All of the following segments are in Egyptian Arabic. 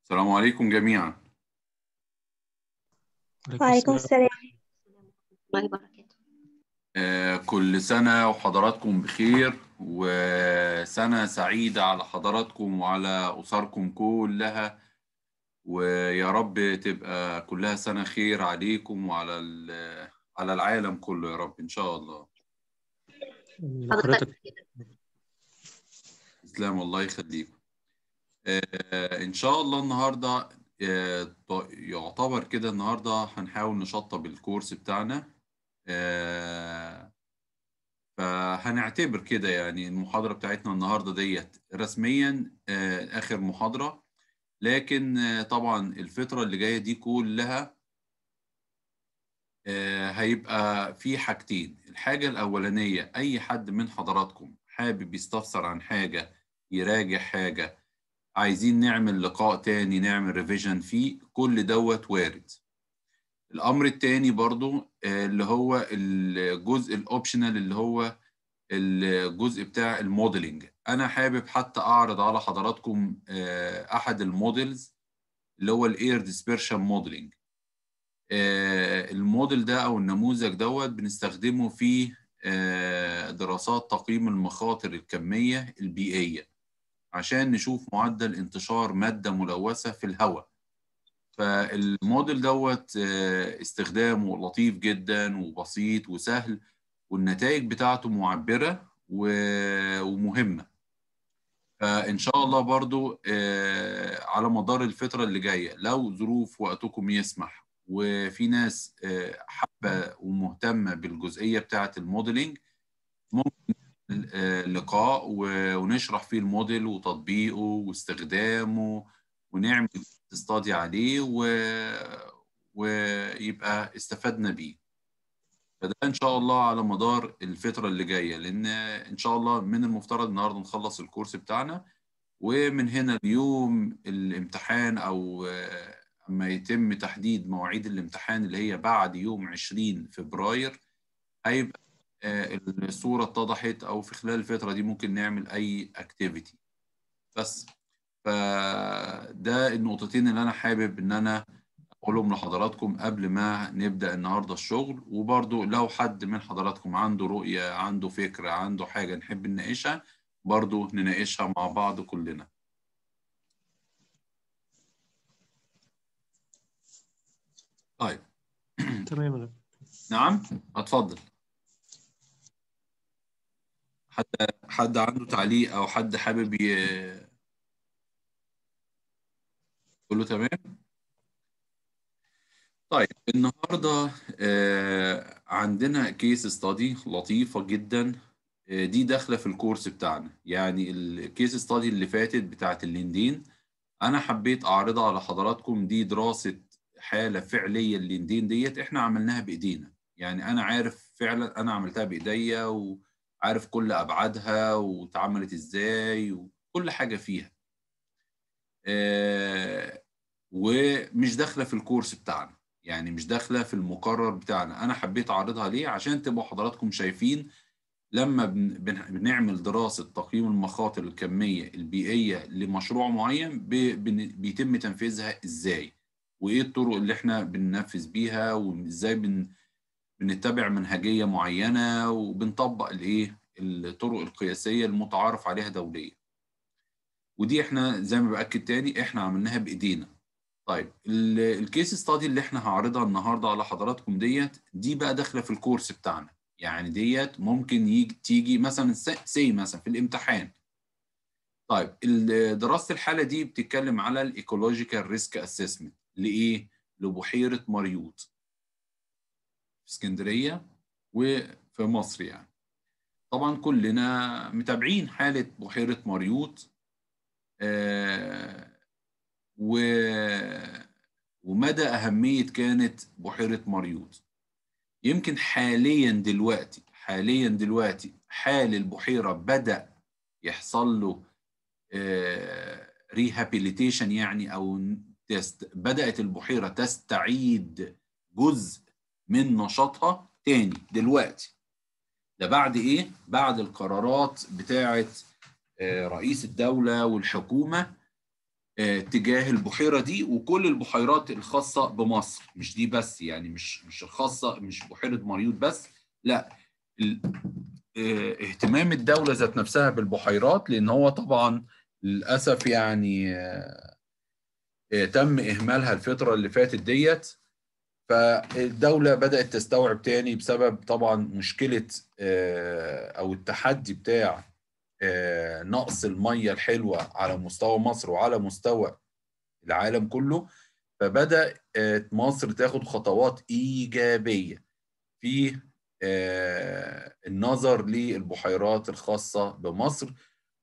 السلام عليكم جميعا وعليكم السلام الله وبركاته آه، كل سنة وحضراتكم بخير وسنة سعيدة على حضراتكم وعلى أسركم كلها ويا رب تبقى كلها سنة خير عليكم وعلى ال- على العالم كله يا رب إن شاء الله حضرتك تسلم الله يخليكم آه، إن شاء الله النهاردة آه، ط- يعتبر كده النهاردة هنحاول نشطب الكورس بتاعنا آه، فهنعتبر كده يعني المحاضرة بتاعتنا النهاردة ديت رسميا آه، آخر محاضرة لكن آه، طبعا الفترة اللي جاية دي كلها آه، هيبقى في حاجتين الحاجة الأولانية أي حد من حضراتكم حابب يستفسر عن حاجة يراجع حاجة عايزين نعمل لقاء تاني نعمل ريفيجن فيه كل دوت وارد الأمر التاني برضو آه، اللي هو الجزء الأوبشنال اللي هو الجزء بتاع الموديلنج أنا حابب حتى أعرض على حضراتكم آه، أحد الموديلز اللي هو الاير ديسبيرشن موديلنج الموديل ده او النموذج دوت بنستخدمه في آه، دراسات تقييم المخاطر الكميه البيئيه عشان نشوف معدل انتشار ماده ملوثه في الهواء فالموديل دوت آه، استخدامه لطيف جدا وبسيط وسهل والنتائج بتاعته معبره و- ومهمه فإن شاء الله برضو آه، على مدار الفترة اللي جاية لو ظروف وقتكم يسمح وفي ناس آه، حابة ومهتمة بالجزئية بتاعة الموديلينج ممكن نعمل، آه، لقاء و- ونشرح فيه الموديل وتطبيقه واستخدامه ونعمل استادي عليه و... ويبقى استفدنا بيه فده ان شاء الله على مدار الفتره اللي جايه لان ان شاء الله من المفترض النهارده نخلص الكورس بتاعنا ومن هنا اليوم الامتحان او آه، اما يتم تحديد مواعيد الامتحان اللي هي بعد يوم 20 فبراير هيبقى آه، الصوره اتضحت او في خلال الفتره دي ممكن نعمل اي اكتيفيتي بس فده النقطتين اللي انا حابب ان انا اقولهم لحضراتكم قبل ما نبدأ النهارده الشغل وبرضو لو حد من حضراتكم عنده رؤية عنده فكرة عنده حاجة نحب نناقشها برضو نناقشها مع بعض كلنا طيب تمام يا دكتور. نعم اتفضل حد حد عنده تعليق او حد حابب ي... كله تمام طيب النهارده آه، عندنا كيس ستادي لطيفة جدا آه، دي داخلة في الكورس بتاعنا يعني الكيس ستادي اللي فاتت بتاعت الليندين انا حبيت اعرضها على حضراتكم دي دراسة حالة فعلية الليندين ديت احنا عملناها بايدينا يعني انا عارف فعلا انا عملتها بايديا وعارف كل ابعادها واتعملت ازاي وكل حاجة فيها آه، ومش داخلة في الكورس بتاعنا يعني مش داخلة في المقرر بتاعنا أنا حبيت أعرضها ليه عشان تبقوا حضراتكم شايفين لما بن- بن- بنعمل دراسة تقييم المخاطر الكمية البيئية لمشروع معين ب- بن- بيتم تنفيذها إزاي وإيه الطرق اللي إحنا بننفذ بيها وإزاي بن بنتبع منهجية معينة وبنطبق الإيه الطرق القياسية المتعارف عليها دوليا ودي إحنا زي ما بأكد تاني إحنا عملناها بإيدينا طيب ال- الكيس ستادي اللي احنا هعرضها النهارده على حضراتكم ديت دي بقى داخله في الكورس بتاعنا يعني ديت ممكن يجي تيجي مثلا سي مثلا في الامتحان طيب ال- دراسه الحاله دي بتتكلم على الايكولوجيكال ريسك اسسمنت لايه لبحيره مريوط في اسكندريه وفي مصر يعني طبعا كلنا متابعين حاله بحيره مريوط آه و... ومدى أهمية كانت بحيرة مريوط يمكن حاليا دلوقتي حاليا دلوقتي حال البحيرة بدأ يحصل له ريهابيليتيشن يعني أو تست بدأت البحيرة تستعيد جزء من نشاطها تاني دلوقتي ده بعد إيه؟ بعد القرارات بتاعة آه، رئيس الدولة والحكومة تجاه البحيره دي وكل البحيرات الخاصه بمصر مش دي بس يعني مش مش الخاصه مش بحيره مريوط بس لا اهتمام الدوله ذات نفسها بالبحيرات لان هو طبعا للاسف يعني تم اهمالها الفتره اللي فاتت ديت فالدوله بدات تستوعب تاني بسبب طبعا مشكله او التحدي بتاع نقص الميه الحلوه على مستوى مصر وعلى مستوى العالم كله فبدا مصر تاخد خطوات ايجابيه في النظر للبحيرات الخاصه بمصر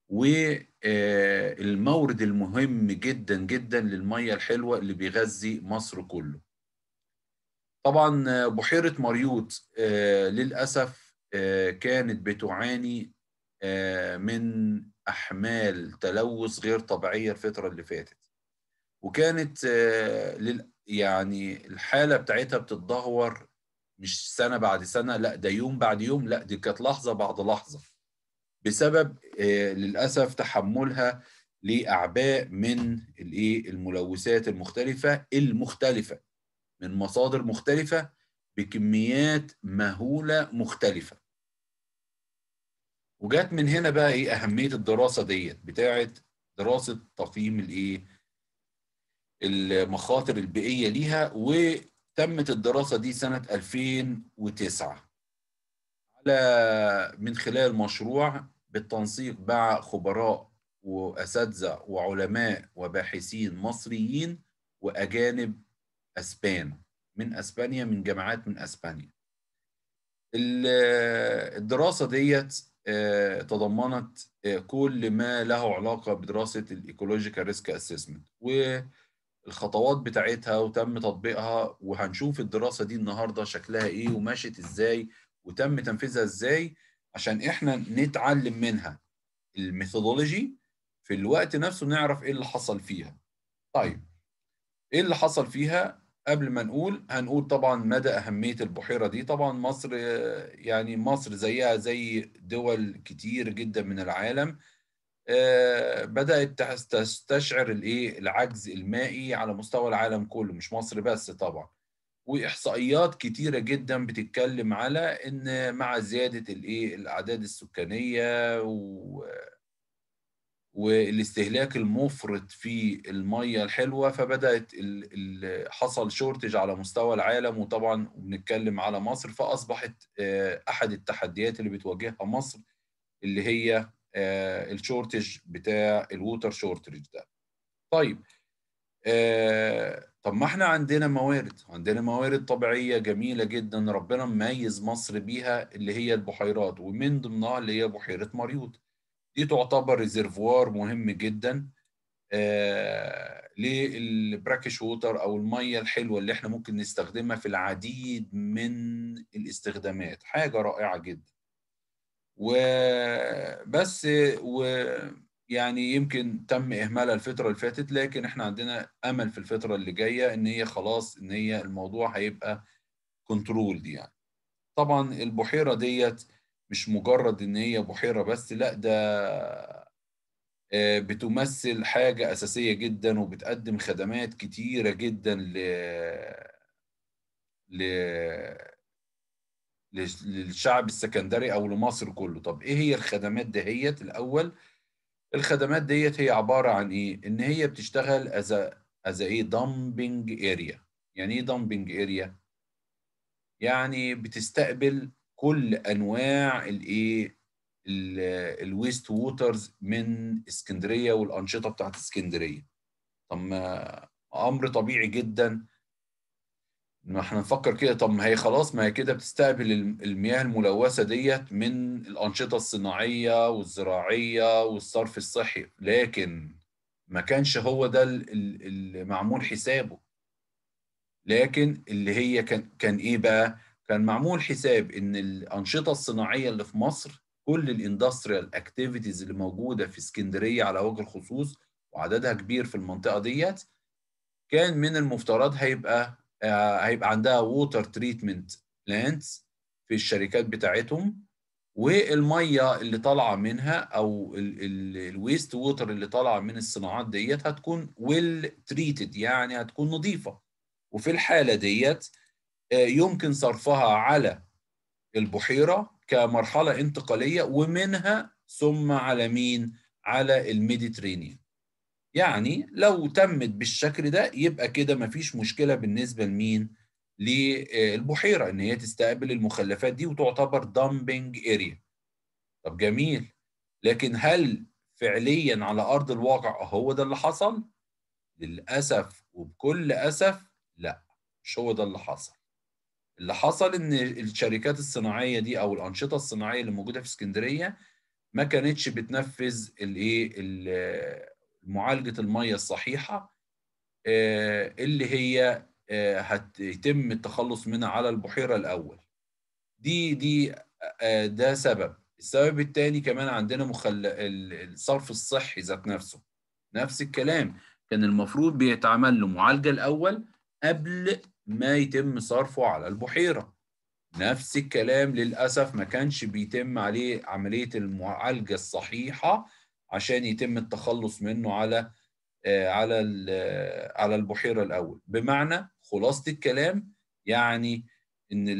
والمورد المهم جدا جدا للميه الحلوه اللي بيغذي مصر كله طبعا بحيره مريوط للاسف كانت بتعاني من احمال تلوث غير طبيعيه الفتره اللي فاتت وكانت يعني الحاله بتاعتها بتتدهور مش سنه بعد سنه لا ده يوم بعد يوم لا دي كانت لحظه بعد لحظه بسبب للاسف تحملها لاعباء من الايه الملوثات المختلفه المختلفه من مصادر مختلفه بكميات مهوله مختلفه وجات من هنا بقى ايه اهميه الدراسه ديت بتاعه دراسه تقييم الايه المخاطر البيئيه ليها وتمت الدراسه دي سنه 2009 على من خلال مشروع بالتنسيق مع خبراء واساتذه وعلماء وباحثين مصريين واجانب اسبان من اسبانيا من جامعات من اسبانيا الدراسه ديت تضمنت كل ما له علاقه بدراسه الايكولوجيكال ريسك اسسمنت والخطوات بتاعتها وتم تطبيقها وهنشوف الدراسه دي النهارده شكلها ايه ومشت ازاي وتم تنفيذها ازاي عشان احنا نتعلم منها الميثودولوجي في الوقت نفسه نعرف ايه اللي حصل فيها طيب ايه اللي حصل فيها قبل ما نقول هنقول طبعا مدى أهمية البحيرة دي طبعا مصر يعني مصر زيها زي دول كتير جدا من العالم بدأت تستشعر الايه العجز المائي على مستوى العالم كله مش مصر بس طبعا واحصائيات كتيره جدا بتتكلم على ان مع زياده الايه الاعداد السكانيه و والاستهلاك المفرط في الميه الحلوه فبدات ال ال حصل شورتج على مستوى العالم وطبعا بنتكلم على مصر فاصبحت احد التحديات اللي بتواجهها مصر اللي هي الشورتج بتاع الووتر شورتج ده. طيب طب ما احنا عندنا موارد عندنا موارد طبيعيه جميله جدا ربنا مميز مصر بيها اللي هي البحيرات ومن ضمنها اللي هي بحيره مريوط. دي تعتبر ريزرفوار مهم جدا آه للبراكش ووتر او الميه الحلوه اللي احنا ممكن نستخدمها في العديد من الاستخدامات حاجه رائعه جدا وبس ويعني يمكن تم اهمالها الفتره اللي فاتت لكن احنا عندنا امل في الفتره اللي جايه ان هي خلاص ان هي الموضوع هيبقى كنترول دي يعني طبعا البحيره ديت مش مجرد ان هي بحيره بس لا ده بتمثل حاجه اساسيه جدا وبتقدم خدمات كتيره جدا ل ل للشعب السكندري او لمصر كله طب ايه هي الخدمات دهيت الاول الخدمات ديت هي عباره عن ايه ان هي بتشتغل از از ايه دامبنج اريا يعني ايه دامبنج اريا يعني بتستقبل كل انواع الايه الويست ووترز من اسكندريه والانشطه بتاعت اسكندريه طب ما امر طبيعي جدا ما احنا نفكر كده طب ما هي خلاص ما هي كده بتستقبل المياه الملوثه ديت من الانشطه الصناعيه والزراعيه والصرف الصحي لكن ما كانش هو ده اللي معمول حسابه لكن اللي هي كان كان ايه بقى كان معمول حساب ان الانشطه الصناعيه اللي في مصر كل الاندستريال اكتيفيتيز اللي موجوده في اسكندريه على وجه الخصوص وعددها كبير في المنطقه ديت كان من المفترض هيبقى آه هيبقى عندها ووتر تريتمنت بلانتس في الشركات بتاعتهم والميه اللي طالعه منها او الويست ووتر اللي طالعه من الصناعات ديت هتكون ويل تريتد يعني هتكون نظيفه وفي الحاله ديت يمكن صرفها على البحيره كمرحله انتقاليه ومنها ثم على مين؟ على الميديترينيان. يعني لو تمت بالشكل ده يبقى كده مفيش مشكله بالنسبه لمين؟ للبحيره ان هي تستقبل المخلفات دي وتعتبر دامبنج اريا. طب جميل لكن هل فعليا على ارض الواقع هو ده اللي حصل؟ للاسف وبكل اسف لا مش هو ده اللي حصل. اللي حصل ان الشركات الصناعيه دي او الانشطه الصناعيه اللي موجوده في اسكندريه ما كانتش بتنفذ الايه معالجه الميه الصحيحه اللي هي هيتم التخلص منها على البحيره الاول دي دي ده سبب السبب الثاني كمان عندنا مخل... الصرف الصحي ذات نفسه نفس الكلام كان المفروض بيتعمل له معالجه الاول قبل ما يتم صرفه على البحيره نفس الكلام للاسف ما كانش بيتم عليه عمليه المعالجه الصحيحه عشان يتم التخلص منه على على على البحيره الاول بمعنى خلاصه الكلام يعني ان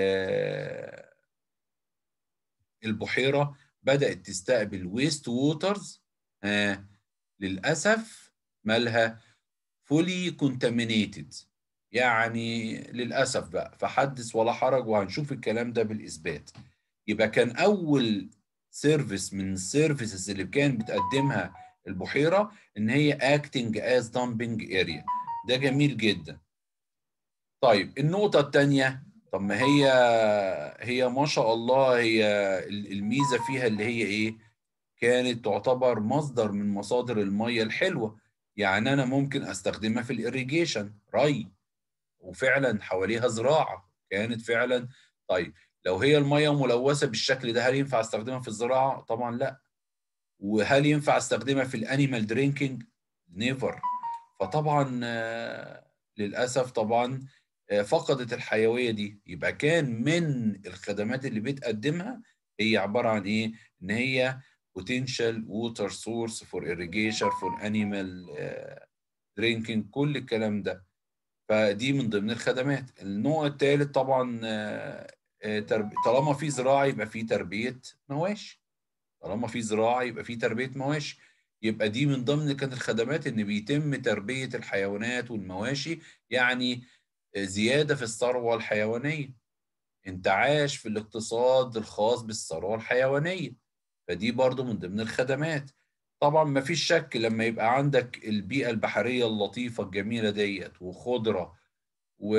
البحيره بدات تستقبل ويست ووترز آه للاسف مالها فولي كونتامينيتد يعني للاسف بقى فحدث ولا حرج وهنشوف الكلام ده بالاثبات يبقى كان اول سيرفيس من السيرفيسز اللي كان بتقدمها البحيره ان هي اكتنج از دامبنج اريا ده جميل جدا طيب النقطه الثانيه طب ما هي هي ما شاء الله هي الميزه فيها اللي هي ايه كانت تعتبر مصدر من مصادر الميه الحلوه يعني انا ممكن استخدمها في الاريجيشن ري وفعلا حواليها زراعه كانت فعلا طيب لو هي الميه ملوثه بالشكل ده هل ينفع استخدمها في الزراعه؟ طبعا لا. وهل ينفع استخدمها في الانيمال درينكينج؟ نيفر. فطبعا للاسف طبعا فقدت الحيويه دي يبقى كان من الخدمات اللي بتقدمها هي عباره عن ايه؟ ان هي potential water source for irrigation for animal drinking كل الكلام ده. فدي من ضمن الخدمات النوع الثالث طبعا طالما في زراعه يبقى في تربيه مواشي طالما في زراعه يبقى في تربيه مواشي يبقى دي من ضمن كانت الخدمات ان بيتم تربيه الحيوانات والمواشي يعني زياده في الثروه الحيوانيه انتعاش في الاقتصاد الخاص بالثروه الحيوانيه فدي برضو من ضمن الخدمات طبعا ما فيش شك لما يبقى عندك البيئة البحرية اللطيفة الجميلة ديت وخضرة و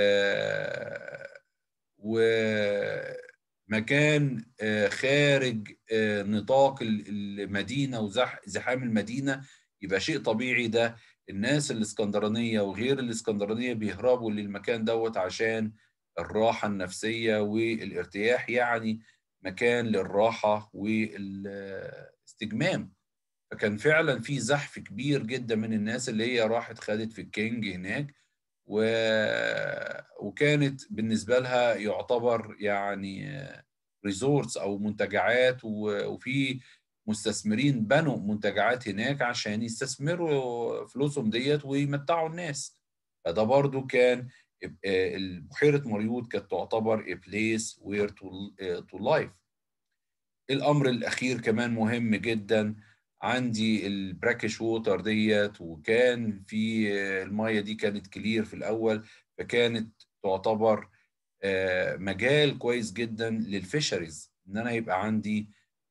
ومكان خارج نطاق المدينة وزحام المدينة يبقى شيء طبيعي ده الناس الاسكندرانية وغير الاسكندرانية بيهربوا للمكان دوت عشان الراحة النفسية والارتياح يعني مكان للراحة والاستجمام فكان فعلا في زحف كبير جدا من الناس اللي هي راحت خدت في الكينج هناك و... وكانت بالنسبة لها يعتبر يعني ريزورتس أو منتجعات و... وفي مستثمرين بنوا منتجعات هناك عشان يستثمروا فلوسهم ديت ويمتعوا الناس فده برضو كان بحيرة مريوط كانت تعتبر a place where to, to live الأمر الأخير كمان مهم جداً عندي البراكش ووتر ديت وكان في الميه دي كانت كلير في الاول فكانت تعتبر مجال كويس جدا للفيشريز ان انا يبقى عندي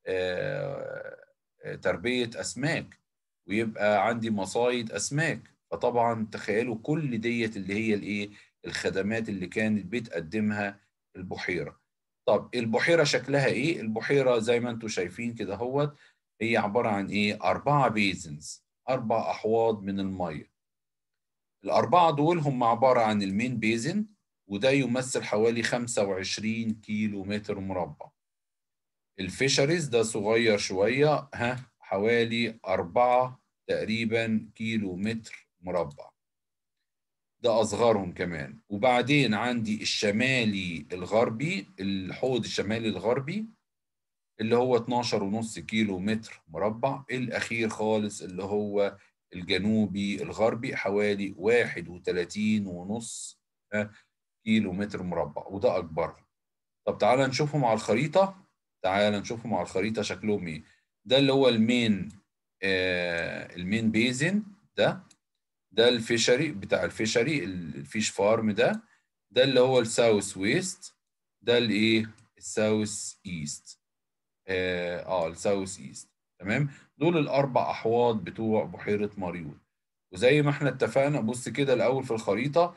تربيه اسماك ويبقى عندي مصايد اسماك فطبعا تخيلوا كل ديت اللي هي الايه الخدمات اللي كانت بتقدمها البحيره طب البحيره شكلها ايه البحيره زي ما انتم شايفين كده اهوت هي عبارة عن إيه؟ أربعة بيزنز أربع أحواض من المية الأربعة دول هم عبارة عن المين بيزن وده يمثل حوالي 25 كيلو متر مربع الفيشريز ده صغير شوية ها حوالي أربعة تقريبا كيلو متر مربع ده أصغرهم كمان وبعدين عندي الشمالي الغربي الحوض الشمالي الغربي اللي هو 12.5 كيلو متر مربع الأخير خالص اللي هو الجنوبي الغربي حوالي 31.5 كيلو متر مربع وده أكبر طب تعالى نشوفهم على الخريطة تعالى نشوفهم على الخريطة شكلهم إيه ده اللي هو المين آه المين بيزن ده ده الفيشري بتاع الفيشري الفيش فارم ده ده اللي هو الساوث ويست ده الايه الساوث ايست اه, آه الساوث ايست تمام دول الاربع احواض بتوع بحيره مريوط وزي ما احنا اتفقنا بص كده الاول في الخريطه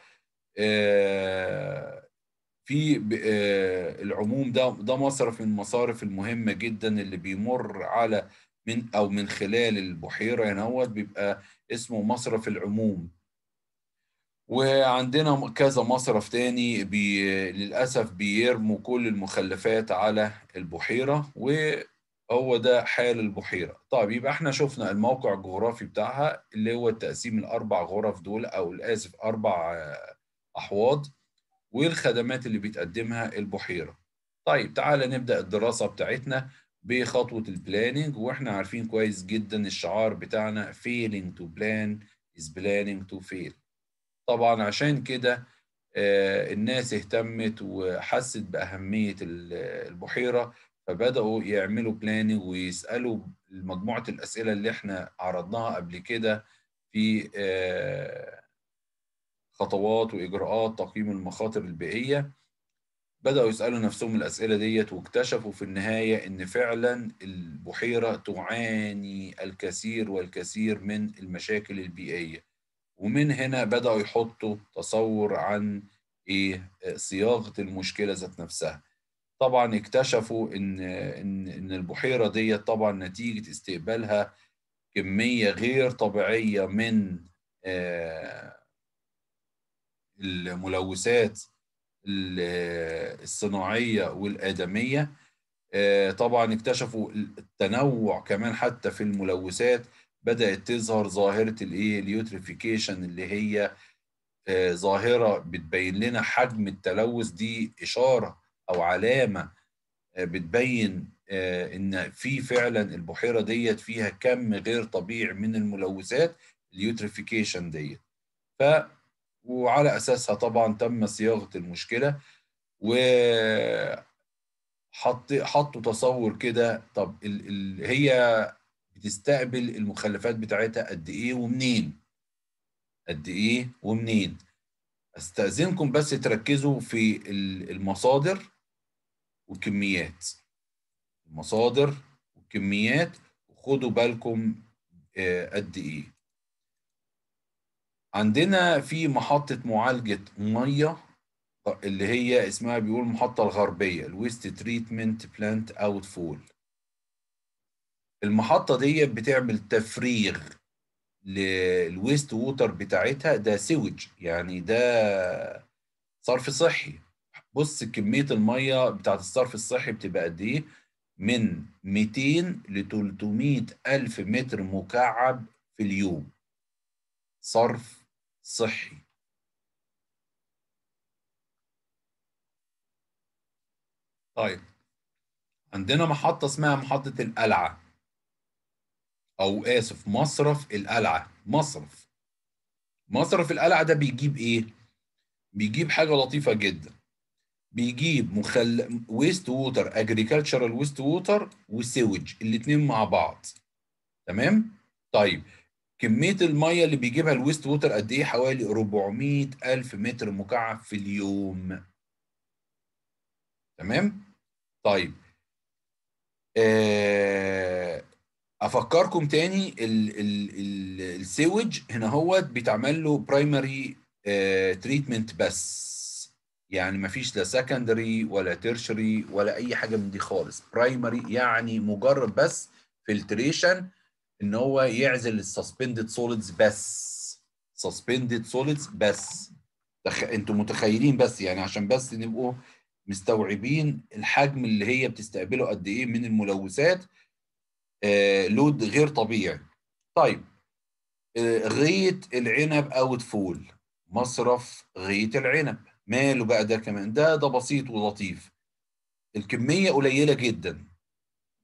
آه في آه العموم ده ده مصرف من المصارف المهمه جدا اللي بيمر على من او من خلال البحيره هنا بيبقى اسمه مصرف العموم وعندنا كذا مصرف تاني بي للأسف بيرموا كل المخلفات على البحيرة وهو ده حال البحيرة طيب يبقى احنا شفنا الموقع الجغرافي بتاعها اللي هو التقسيم الأربع غرف دول أو الآسف أربع أحواض والخدمات اللي بتقدمها البحيرة طيب تعالى نبدأ الدراسة بتاعتنا بخطوة البلاننج واحنا عارفين كويس جدا الشعار بتاعنا failing to plan is planning to fail طبعا عشان كده الناس اهتمت وحست بأهمية البحيرة فبدأوا يعملوا بلاننج ويسألوا مجموعة الأسئلة اللي احنا عرضناها قبل كده في خطوات وإجراءات تقييم المخاطر البيئية بدأوا يسألوا نفسهم الأسئلة ديت واكتشفوا في النهاية إن فعلا البحيرة تعاني الكثير والكثير من المشاكل البيئية ومن هنا بدأوا يحطوا تصور عن إيه صياغة المشكلة ذات نفسها طبعا اكتشفوا إن إن إن البحيرة ديت طبعا نتيجة استقبالها كمية غير طبيعية من الملوثات الصناعية والآدمية طبعا اكتشفوا التنوع كمان حتى في الملوثات بدأت تظهر ظاهرة الايه اليوتريفيكيشن اللي هي ظاهرة بتبين لنا حجم التلوث دي إشارة أو علامة بتبين إن في فعلا البحيرة ديت فيها كم غير طبيعي من الملوثات اليوتريفيكيشن ديت ف وعلى اساسها طبعا تم صياغه المشكله و حط حطوا تصور كده طب ال ال هي بتستقبل المخلفات بتاعتها قد ايه ومنين قد ايه ومنين استاذنكم بس تركزوا في المصادر والكميات المصادر والكميات وخدوا بالكم قد ايه عندنا في محطة معالجة مية اللي هي اسمها بيقول المحطة الغربية الويست تريتمنت بلانت اوت فول المحطة دي بتعمل تفريغ للويست ووتر بتاعتها ده سيوج يعني ده صرف صحي بص كمية المية بتاعت الصرف الصحي بتبقى قد ايه من 200 ل 300 ألف متر مكعب في اليوم صرف صحي طيب عندنا محطة اسمها محطة القلعة أو آسف مصرف القلعة مصرف مصرف القلعة ده بيجيب إيه؟ بيجيب حاجة لطيفة جدا بيجيب مخل ويست ووتر اجريكلتشرال ويست ووتر وسيوج الاتنين مع بعض تمام؟ طيب كمية المية اللي بيجيبها الويست ووتر قد إيه؟ حوالي 400 ألف متر مكعب في اليوم. تمام؟ طيب آه أفكركم تاني ال ال ال السيوج هنا هو بيتعمل له برايمري تريتمنت بس يعني مفيش لا سكندري ولا تيرشري ولا أي حاجة من دي خالص برايمري يعني مجرد بس فلتريشن ان هو يعزل السسبندد سوليدز بس سسبندد سوليدز بس تخ... انتوا متخيلين بس يعني عشان بس نبقوا مستوعبين الحجم اللي هي بتستقبله قد ايه من الملوثات آه لود غير طبيعي طيب آه غية العنب اوت فول مصرف غية العنب ماله بقى ده كمان ده ده بسيط ولطيف الكمية قليلة جدا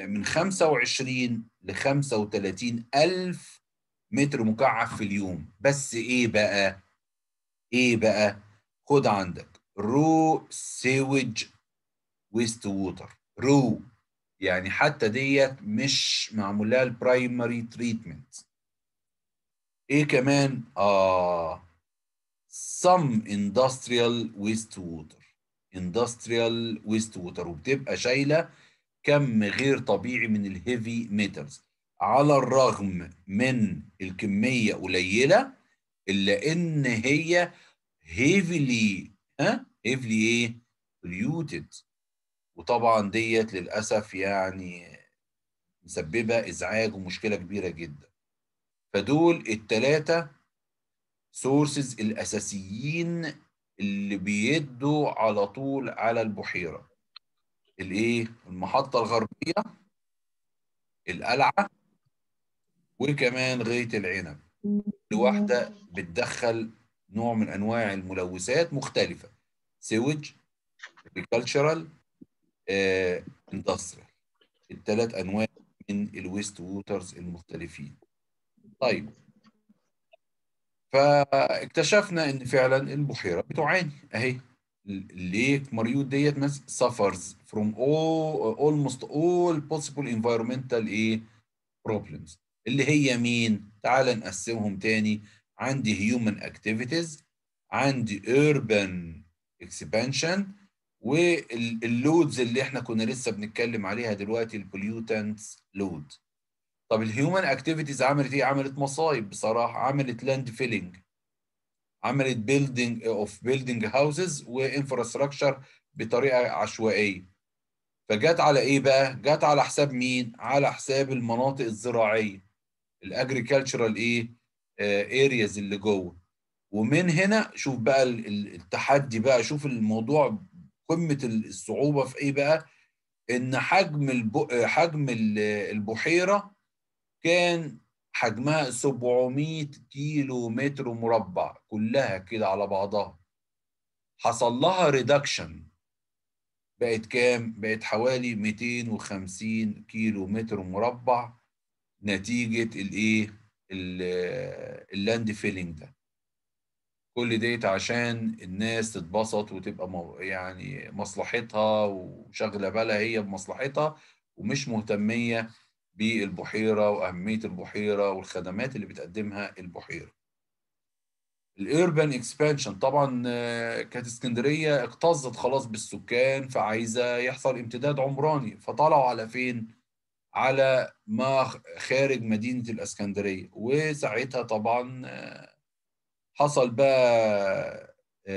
من 25 ل 35 ألف متر مكعب في اليوم بس إيه بقى؟ إيه بقى؟ خد عندك رو سيوج ويست ووتر رو يعني حتى ديت مش معمول لها البرايمري تريتمنت ايه كمان اه some industrial waste water industrial waste water وبتبقى شايله كم غير طبيعي من الهيفي ميتالز على الرغم من الكميه قليله الا ان هي هيفلي ها هيفلي ايه polluted وطبعا ديت للاسف يعني مسببه ازعاج ومشكله كبيره جدا فدول الثلاثه سورسز الاساسيين اللي بيدوا على طول على البحيره الايه المحطه الغربيه القلعه وكمان غايه العنب الواحده بتدخل نوع من انواع الملوثات مختلفه سيوج agricultural اندستريال الثلاث انواع من الويست ووترز المختلفين طيب فاكتشفنا ان فعلا البحيره بتعاني اهي الليك مريوط ديت suffers from all almost all possible environmental ايه problems اللي هي مين تعال نقسمهم تاني عندي human activities عندي urban expansion واللودز اللي احنا كنا لسه بنتكلم عليها دلوقتي البوليوتنتس لود طب الهيومن اكتيفيتيز عملت ايه عملت مصايب بصراحه عملت لاند فيلينج عملت بيلدينج اوف بيلدينج هاوسز وانفراستراكشر بطريقه عشوائيه فجت على ايه بقى جت على حساب مين على حساب المناطق الزراعيه الاجريكالتشرال ايه ارياز اللي جوه ومن هنا شوف بقى التحدي بقى شوف الموضوع قمه الصعوبه في ايه بقى ان حجم الب... حجم البحيره كان حجمها 700 كيلو متر مربع كلها كده على بعضها حصل لها ريدكشن بقت كام بقت حوالي 250 كيلو متر مربع نتيجه الايه اللاند فيلينج ده كل ديت عشان الناس تتبسط وتبقى يعني مصلحتها وشغله بالها هي بمصلحتها ومش مهتميه بالبحيره واهميه البحيره والخدمات اللي بتقدمها البحيره. الاربان اكسبانشن طبعا كانت اسكندريه اكتظت خلاص بالسكان فعايزه يحصل امتداد عمراني فطلعوا على فين؟ على ما خارج مدينه الاسكندريه وساعتها طبعا حصل بقى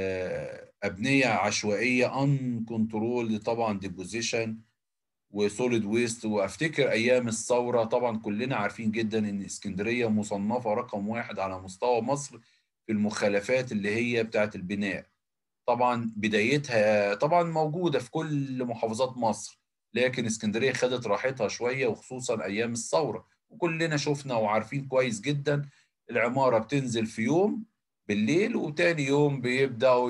أبنية عشوائية ان كنترول طبعا ديبوزيشن وسوليد ويست وافتكر ايام الثوره طبعا كلنا عارفين جدا ان اسكندريه مصنفه رقم واحد على مستوى مصر في المخالفات اللي هي بتاعه البناء طبعا بدايتها طبعا موجوده في كل محافظات مصر لكن اسكندريه خدت راحتها شويه وخصوصا ايام الثوره وكلنا شفنا وعارفين كويس جدا العماره بتنزل في يوم بالليل وتاني يوم بيبداوا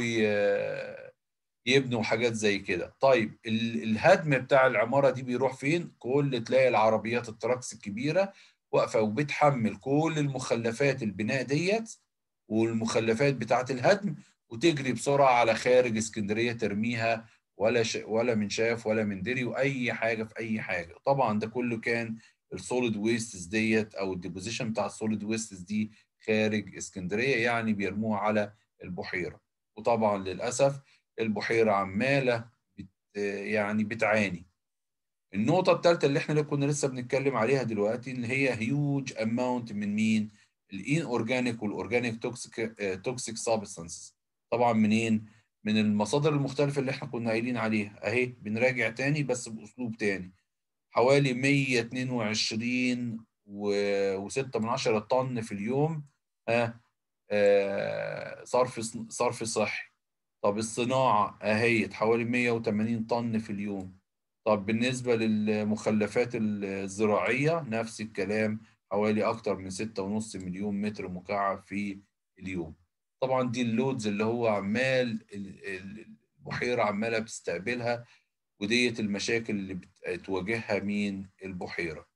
يبنوا حاجات زي كده طيب الهدم بتاع العماره دي بيروح فين كل تلاقي العربيات التراكس الكبيره واقفه وبتحمل كل المخلفات البناء ديت والمخلفات بتاعه الهدم وتجري بسرعه على خارج اسكندريه ترميها ولا ش... ولا من شاف ولا من دري واي حاجه في اي حاجه طبعا ده كله كان السوليد ويستس ديت او الديبوزيشن بتاع السوليد ويستس دي خارج اسكندريه يعني بيرموها على البحيره وطبعا للاسف البحيره عماله بت يعني بتعاني النقطه الثالثه اللي احنا كنا لسه بنتكلم عليها دلوقتي ان هي هيوج اماونت من مين الان اورجانيك والاورجانيك توكسيك توكسيك سبستانسز طبعا منين من المصادر المختلفه اللي احنا كنا قايلين عليها اهي بنراجع تاني بس باسلوب تاني حوالي 122 و6 من عشرة طن في اليوم آه آه صرف صرف صحي طب الصناعة اهي حوالي 180 طن في اليوم طب بالنسبة للمخلفات الزراعية نفس الكلام حوالي أكتر من 6.5 مليون متر مكعب في اليوم طبعا دي اللودز اللي هو عمال البحيرة عمالة بتستقبلها وديت المشاكل اللي بتواجهها مين البحيرة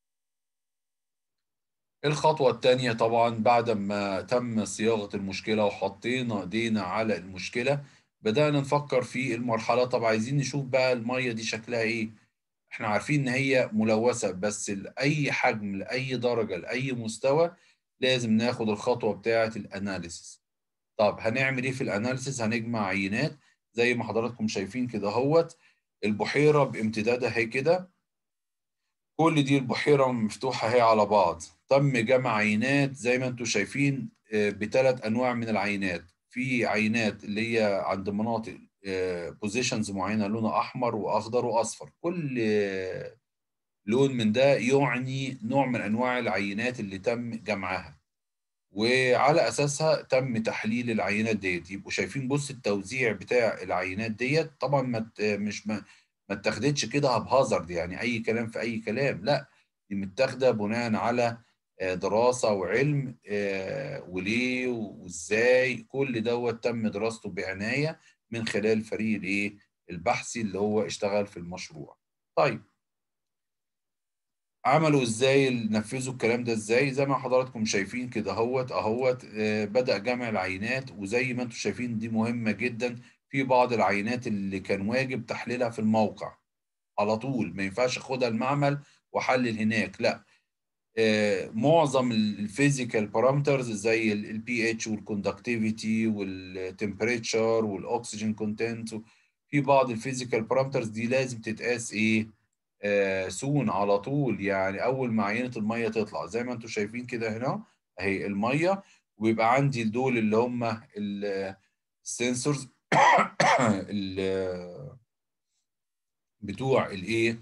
الخطوة التانية طبعا بعد ما تم صياغة المشكلة وحطينا ايدينا على المشكلة بدأنا نفكر في المرحلة طب عايزين نشوف بقى المية دي شكلها ايه احنا عارفين ان هي ملوثة بس لأي حجم لأي درجة لأي مستوى لازم ناخد الخطوة بتاعة الاناليسيس طب هنعمل ايه في الاناليسيس هنجمع عينات زي ما حضراتكم شايفين كده اهوت البحيرة بامتدادها هي كده كل دي البحيرة مفتوحة هي على بعض تم جمع عينات زي ما انتم شايفين بثلاث انواع من العينات في عينات اللي هي عند مناطق بوزيشنز معينه لونها احمر واخضر واصفر كل لون من ده يعني نوع من انواع العينات اللي تم جمعها وعلى اساسها تم تحليل العينات ديت يبقوا شايفين بص التوزيع بتاع العينات ديت طبعا ما مش ما ما اتاخدتش كده بهازارد يعني اي كلام في اي كلام لا دي متاخده بناء على دراسة وعلم وليه وازاي كل دوت تم دراسته بعناية من خلال فريق الايه البحثي اللي هو اشتغل في المشروع طيب عملوا ازاي نفذوا الكلام ده ازاي زي ما حضراتكم شايفين كده اهوت اهوت بدأ جمع العينات وزي ما انتم شايفين دي مهمة جدا في بعض العينات اللي كان واجب تحليلها في الموقع على طول ما ينفعش اخدها المعمل واحلل هناك لا معظم الفيزيكال بارامترز زي البي اتش والكوندكتيفيتي والتمبريتشر والاكسجين كونتنت في بعض الفيزيكال بارامترز دي لازم تتقاس ايه آه سون على طول يعني اول ما عينه الميه تطلع زي ما انتم شايفين كده هنا اهي الميه ويبقى عندي دول اللي هم السنسورز بتوع الايه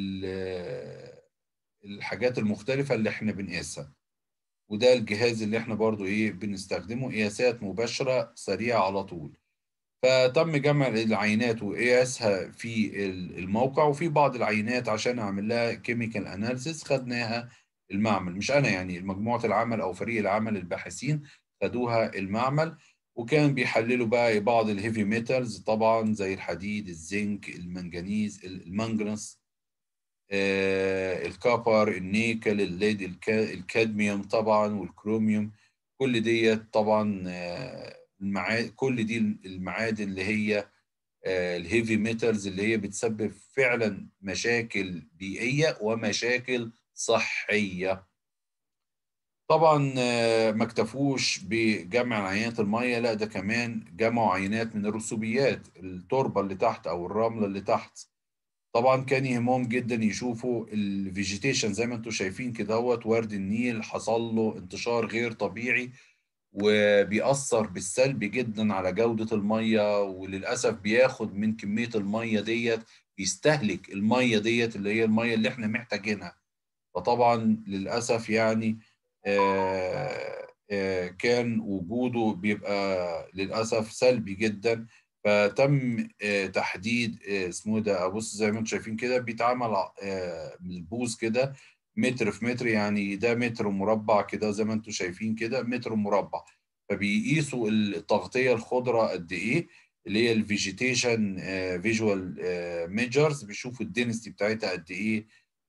الحاجات المختلفة اللي احنا بنقيسها وده الجهاز اللي احنا برضو ايه بنستخدمه قياسات مباشرة سريعة على طول فتم جمع العينات وقياسها في الموقع وفي بعض العينات عشان اعمل لها كيميكال اناليسيس خدناها المعمل مش انا يعني مجموعة العمل او فريق العمل الباحثين خدوها المعمل وكان بيحللوا بقى بعض الهيفي ميتالز طبعا زي الحديد الزنك المنجنيز المنجنس آه الكابر النيكل الليد الكادميوم طبعا والكروميوم كل ديت طبعا آه المعادن كل دي المعادن اللي هي آه الهيفي ميتالز اللي هي بتسبب فعلا مشاكل بيئية ومشاكل صحية طبعا ما اكتفوش بجمع عينات المية لا ده كمان جمعوا عينات من الرسوبيات التربة اللي تحت او الرملة اللي تحت طبعا كان يهمهم جدا يشوفوا الفيجيتيشن زي ما انتم شايفين كده اهوت ورد النيل حصل له انتشار غير طبيعي وبيأثر بالسلب جدا على جودة المية وللأسف بياخد من كمية المية ديت بيستهلك المية ديت اللي هي المية اللي احنا محتاجينها فطبعا للأسف يعني آآ آآ كان وجوده بيبقى للأسف سلبي جدا فتم تحديد اسمه ده ابص زي ما انتم شايفين كده بيتعمل البوز كده متر في متر يعني ده متر مربع كده زي ما انتم شايفين كده متر مربع فبيقيسوا التغطيه الخضراء قد ايه اللي هي الفيجيتيشن فيجوال ميجرز بيشوفوا الدنسيتي بتاعتها قد ايه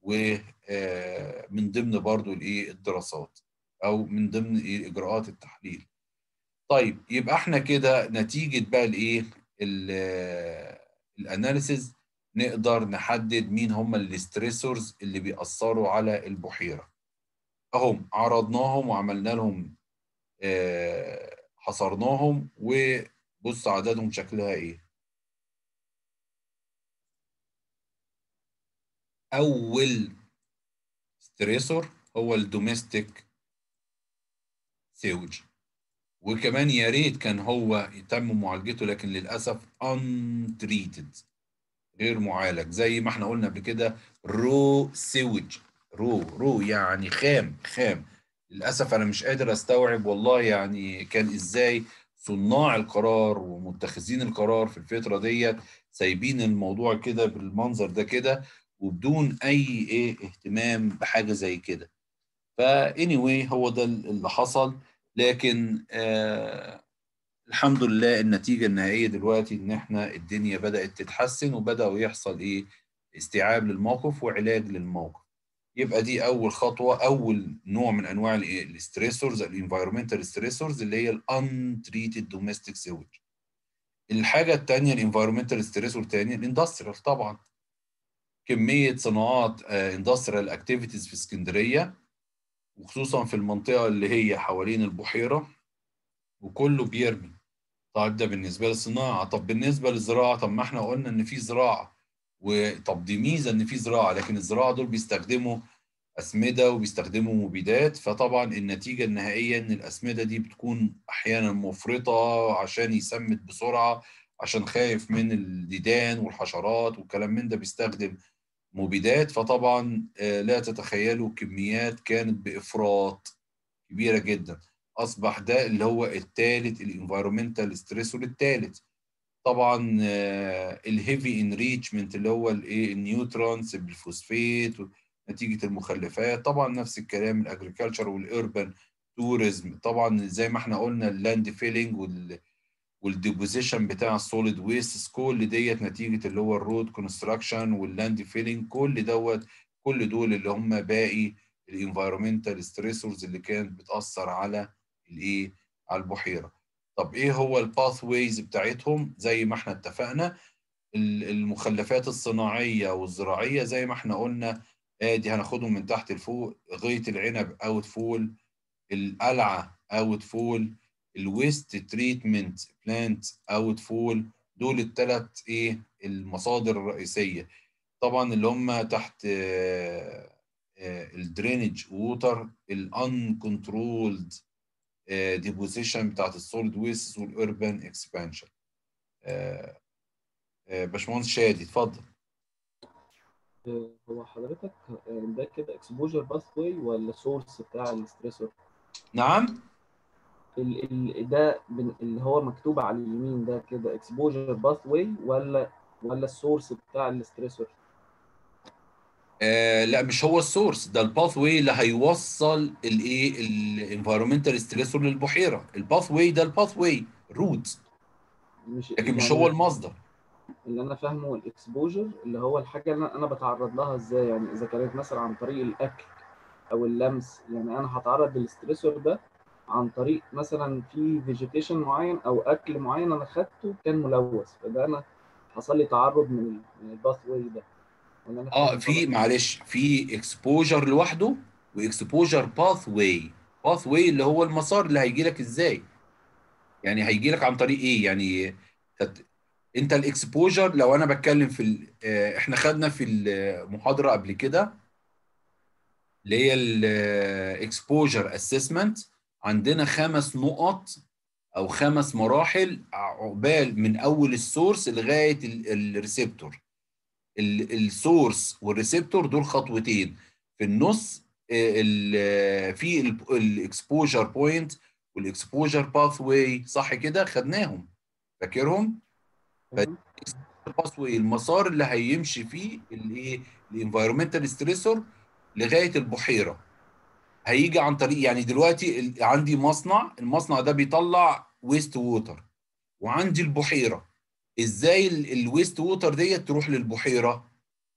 ومن ضمن برضو الايه الدراسات او من ضمن إيه اجراءات التحليل طيب يبقى احنا كده نتيجه بقى الايه الاناليسيز نقدر نحدد مين هم الستريسورز اللي بيأثروا على البحيره اهم عرضناهم وعملنا لهم اه حصرناهم وبص عددهم شكلها ايه اول ستريسور هو الدوميستيك سيوج وكمان يا ريت كان هو يتم معالجته لكن للاسف untreated غير معالج زي ما احنا قلنا قبل كده رو سيوج رو رو يعني خام خام للاسف انا مش قادر استوعب والله يعني كان ازاي صناع القرار ومتخذين القرار في الفتره ديت سايبين الموضوع كده بالمنظر ده كده وبدون اي ايه اهتمام بحاجه زي كده فا anyway هو ده اللي حصل لكن آه الحمد لله النتيجة النهائية دلوقتي إن إحنا الدنيا بدأت تتحسن وبدأوا يحصل إيه استيعاب للموقف وعلاج للموقف يبقى دي أول خطوة أول نوع من أنواع الستريسورز الانفايرمنتال ستريسورز اللي هي الانتريتد دوميستيك سيوج الحاجة التانية الانفايرمنتال ستريسور تاني الاندستريال طبعا كمية صناعات اندستريال اكتيفيتيز في اسكندرية وخصوصا في المنطقة اللي هي حوالين البحيرة وكله بيرمي طيب ده بالنسبة للصناعة طب بالنسبة للزراعة طب ما احنا قلنا ان في زراعة وطب دي ميزة ان في زراعة لكن الزراعة دول بيستخدموا أسمدة وبيستخدموا مبيدات فطبعا النتيجة النهائية ان الأسمدة دي بتكون أحيانا مفرطة عشان يسمد بسرعة عشان خايف من الديدان والحشرات والكلام من ده بيستخدم مبيدات فطبعا لا تتخيلوا كميات كانت بإفراط كبيرة جدا اصبح ده اللي هو الثالث الانفايرمنتال ستريسور الثالث طبعا الهيفي انريتشمنت اللي هو الايه النيوترونز بالفوسفات نتيجه المخلفات طبعا نفس الكلام الاجريكلتشر والاربن توريزم طبعا زي ما احنا قلنا اللاند فيلينج وال والديبوزيشن بتاع السوليد ويست كل ديت نتيجه اللي هو الرود كونستراكشن واللاند فيلينج كل دوت كل دول اللي هم باقي الانفايرمنتال ستريسورز اللي كانت بتاثر على الايه على البحيره طب ايه هو الباث ويز بتاعتهم زي ما احنا اتفقنا المخلفات الصناعيه والزراعيه زي ما احنا قلنا ادي هناخدهم من تحت لفوق غيط العنب اوت فول القلعه اوت فول الويست تريتمنت بلانت اوت فول دول الثلاث ايه المصادر الرئيسيه طبعا اللي هم تحت الدرينج ووتر الان كنترولد ديبوزيشن بتاعت السوليد ويست والاربان اكسبانشن باشمهندس شادي اتفضل هو حضرتك ده كده اكسبوجر باث واي ولا سورس بتاع الستريسور نعم ال ال ده اللي هو مكتوب على اليمين ده كده اكسبوجر باث واي ولا ولا السورس بتاع الستريسور آه لا مش هو السورس ده الباث واي اللي هيوصل الايه الانفايرمنتال ستريسور للبحيره الباث واي ده الباث واي روت مش لكن مش هو المصدر اللي انا فاهمه الاكسبوجر اللي هو الحاجه اللي انا بتعرض لها ازاي يعني اذا كانت مثلا عن طريق الاكل او اللمس يعني انا هتعرض للستريسور ده عن طريق مثلا في فيجيتيشن معين او اكل معين انا خدته كان ملوث فده انا حصل لي تعرض من من الباث واي ده اه في معلش في اكسبوجر لوحده واكسبوجر باث واي باث واي اللي هو المسار اللي هيجي لك ازاي يعني هيجي لك عن طريق ايه يعني انت الاكسبوجر لو انا بتكلم في ال... احنا خدنا في المحاضره قبل كده اللي هي الاكسبوجر اسسمنت عندنا خمس نقط او خمس مراحل عقبال من اول السورس لغايه الريسبتور السورس والريسبتور دول خطوتين في النص في الاكسبوجر بوينت والاكسبوجر باث واي صح كده خدناهم فاكرهم باث واي المسار اللي هيمشي فيه الايه الانفايرمنتال ستريسور لغايه البحيره هيجي عن طريق يعني دلوقتي عندي مصنع المصنع ده بيطلع ويست ووتر وعندي البحيره ازاي الويست ووتر ديت تروح للبحيره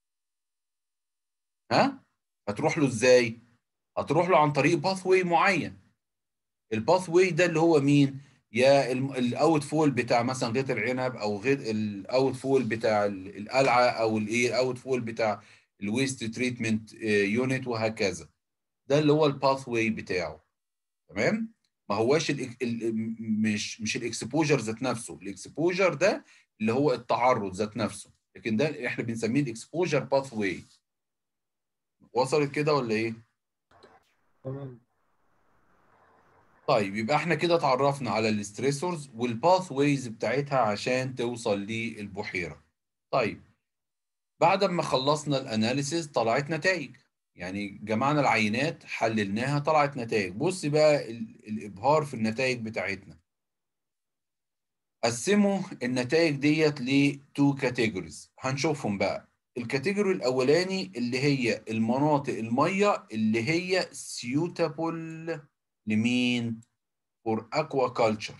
ها هتروح له ازاي هتروح له عن طريق باث واي معين الباث واي ده اللي هو مين يا الاوت فول بتاع مثلا غيط العنب او غيط الاوت فول بتاع القلعه او الايه الاوت فول بتاع الويست تريتمنت يونت وهكذا ده اللي هو الباث واي بتاعه تمام ما هواش ال ال مش مش الاكسبوجر ذات نفسه الاكسبوجر ده اللي هو التعرض ذات نفسه لكن ده احنا بنسميه الاكسبوجر باث واي وصلت كده ولا ايه تمام طيب يبقى احنا كده اتعرفنا على الستريسورز والباث ويز بتاعتها عشان توصل للبحيره طيب بعد ما خلصنا الاناليسيز طلعت نتائج يعني جمعنا العينات حللناها طلعت نتائج بص بقى الابهار في النتائج بتاعتنا قسموا النتائج ديت لتو كاتيجوريز هنشوفهم بقى الكاتيجوري الاولاني اللي هي المناطق الميه اللي هي سيوتابل لمين فور اكوا كلتشر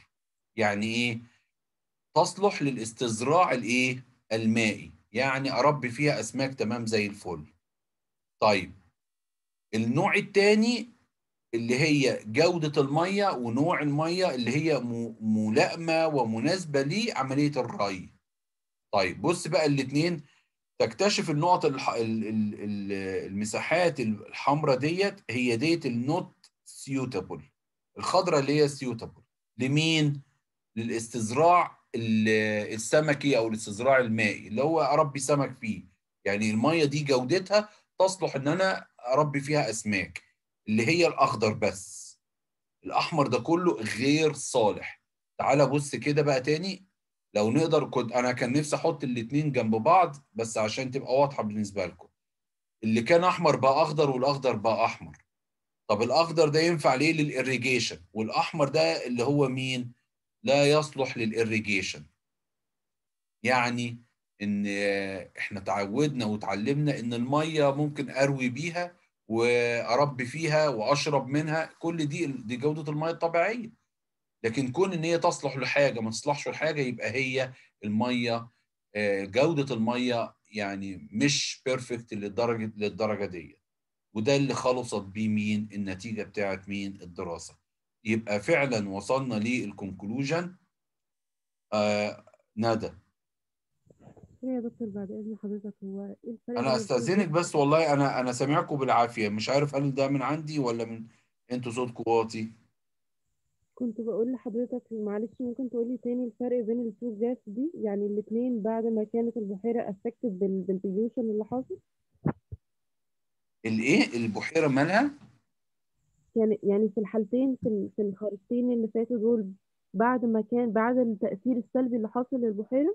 يعني ايه تصلح للاستزراع الايه المائي يعني اربي فيها اسماك تمام زي الفل طيب النوع الثاني اللي هي جودة المية ونوع المية اللي هي م- ملائمة ومناسبة لعملية الري طيب بص بقى الاتنين تكتشف النقط الح... ال... ال... ال... المساحات الحمراء ديت هي ديت النوت سيوتابل الخضراء اللي هي سيوتابل لمين؟ للاستزراع ال- السمكي او الاستزراع المائي اللي هو اربي سمك فيه يعني الميه دي جودتها تصلح ان انا اربي فيها اسماك اللي هي الاخضر بس الاحمر ده كله غير صالح تعال بص كده بقى تاني لو نقدر كنت انا كان نفسي احط الاتنين جنب بعض بس عشان تبقى واضحه بالنسبه لكم اللي كان احمر بقى اخضر والاخضر بقى احمر طب الاخضر ده ينفع ليه للإريجيشن والاحمر ده اللي هو مين لا يصلح للإريجيشن يعني ان احنا تعودنا وتعلمنا ان الميه ممكن اروي بيها واربي فيها واشرب منها كل دي دي جوده الميه الطبيعيه لكن كون ان هي تصلح لحاجه ما تصلحش لحاجه يبقى هي الميه آه، جوده الميه يعني مش بيرفكت للدرجه للدرجه دي وده اللي خلصت بيه مين النتيجه بتاعت مين الدراسه يبقى فعلا وصلنا للكونكلوجن آه ندى ايه يا دكتور بعد اذن حضرتك هو ايه الفرق انا بين استاذنك الفلوس بس والله انا انا سامعكم بالعافيه مش عارف هل ده من عندي ولا من انتوا صوتكم واطي كنت بقول لحضرتك معلش ممكن تقولي تاني الفرق بين التو جاس دي يعني الاتنين بعد ما كانت البحيرة افكتد بالبيوشن اللي حاصل الايه البحيره مالها كان يعني في الحالتين في ال- في الخريطتين اللي فاتوا دول بعد ما كان بعد التأثير السلبي اللي حاصل للبحيرة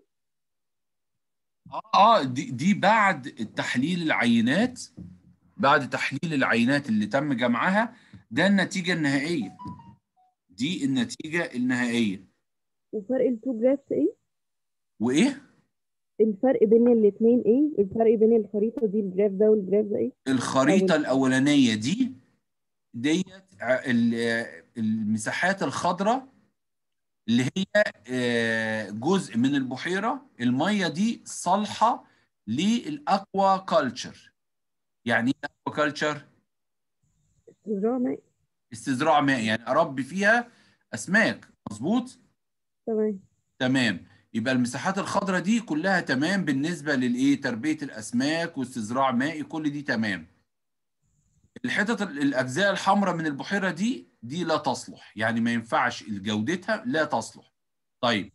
اه اه دي دي بعد تحليل العينات بعد تحليل العينات اللي تم جمعها ده النتيجه النهائيه دي النتيجه النهائيه وفرق التو جرافs ايه وايه الفرق بين الاتنين ايه الفرق بين الخريطة دي الجراف ده والجراف ده ايه الخريطه أول- الاولانيه دي ديت ع- ال- المساحات الخضراء اللي هي آه، جزء من البحيره الميه دي صالحه للاكوا كلتشر يعني ايه اكوا كلتشر استزراع مائي استزراع مائي يعني اربي فيها اسماك مظبوط تمام تمام يبقى المساحات الخضراء دي كلها تمام بالنسبه للايه تربيه الاسماك واستزراع مائي كل دي تمام الحتت ال- الاجزاء الحمراء من البحيره دي دي لا تصلح يعني ما ينفعش جودتها لا تصلح طيب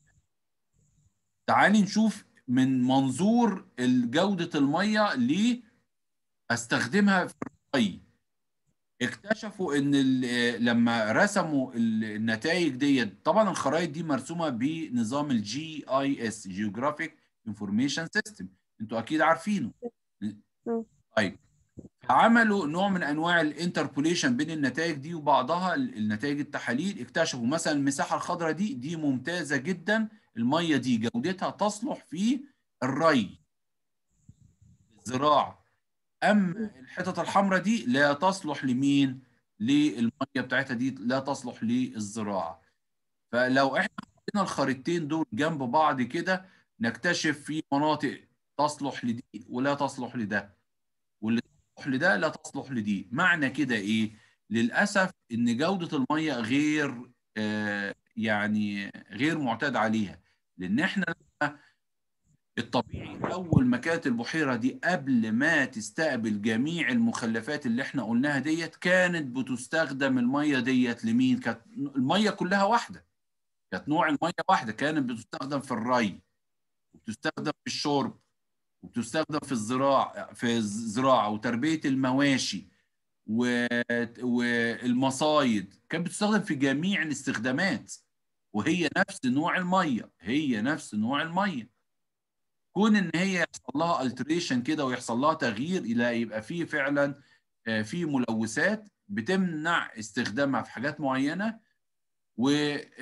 تعالي نشوف من منظور جودة المية ليه استخدمها في الري اكتشفوا ان ال- لما رسموا ال- النتائج دي طبعا الخرائط دي مرسومة بنظام الجي اي اس جيوغرافيك انفورميشن سيستم انتوا اكيد عارفينه اه. طيب عملوا نوع من انواع الانتربوليشن بين النتائج دي وبعضها ال- النتائج التحاليل اكتشفوا مثلا المساحه الخضراء دي دي ممتازه جدا الميه دي جودتها تصلح في الري الزراعه اما الحتت الحمراء دي لا تصلح لمين للميه بتاعتها دي لا تصلح للزراعه فلو احنا حطينا الخريطتين دول جنب بعض كده نكتشف في مناطق تصلح لدي ولا تصلح لده واللي تصلح لده لا تصلح لدي معنى كده ايه للاسف ان جوده الميه غير آه يعني غير معتاد عليها لان احنا لما الطبيعي اول ما كانت البحيره دي قبل ما تستقبل جميع المخلفات اللي احنا قلناها ديت كانت بتستخدم الميه ديت لمين كانت الميه كلها واحده كانت نوع الميه واحده كانت بتستخدم في الري وبتستخدم في الشرب وبتستخدم في الزراعه في الزراعه وتربيه المواشي و... والمصايد كانت بتستخدم في جميع الاستخدامات وهي نفس نوع الميه هي نفس نوع الميه كون ان هي يحصل لها التريشن كده ويحصل لها تغيير الى يبقى فيه فعلا آه، في ملوثات بتمنع استخدامها في حاجات معينه و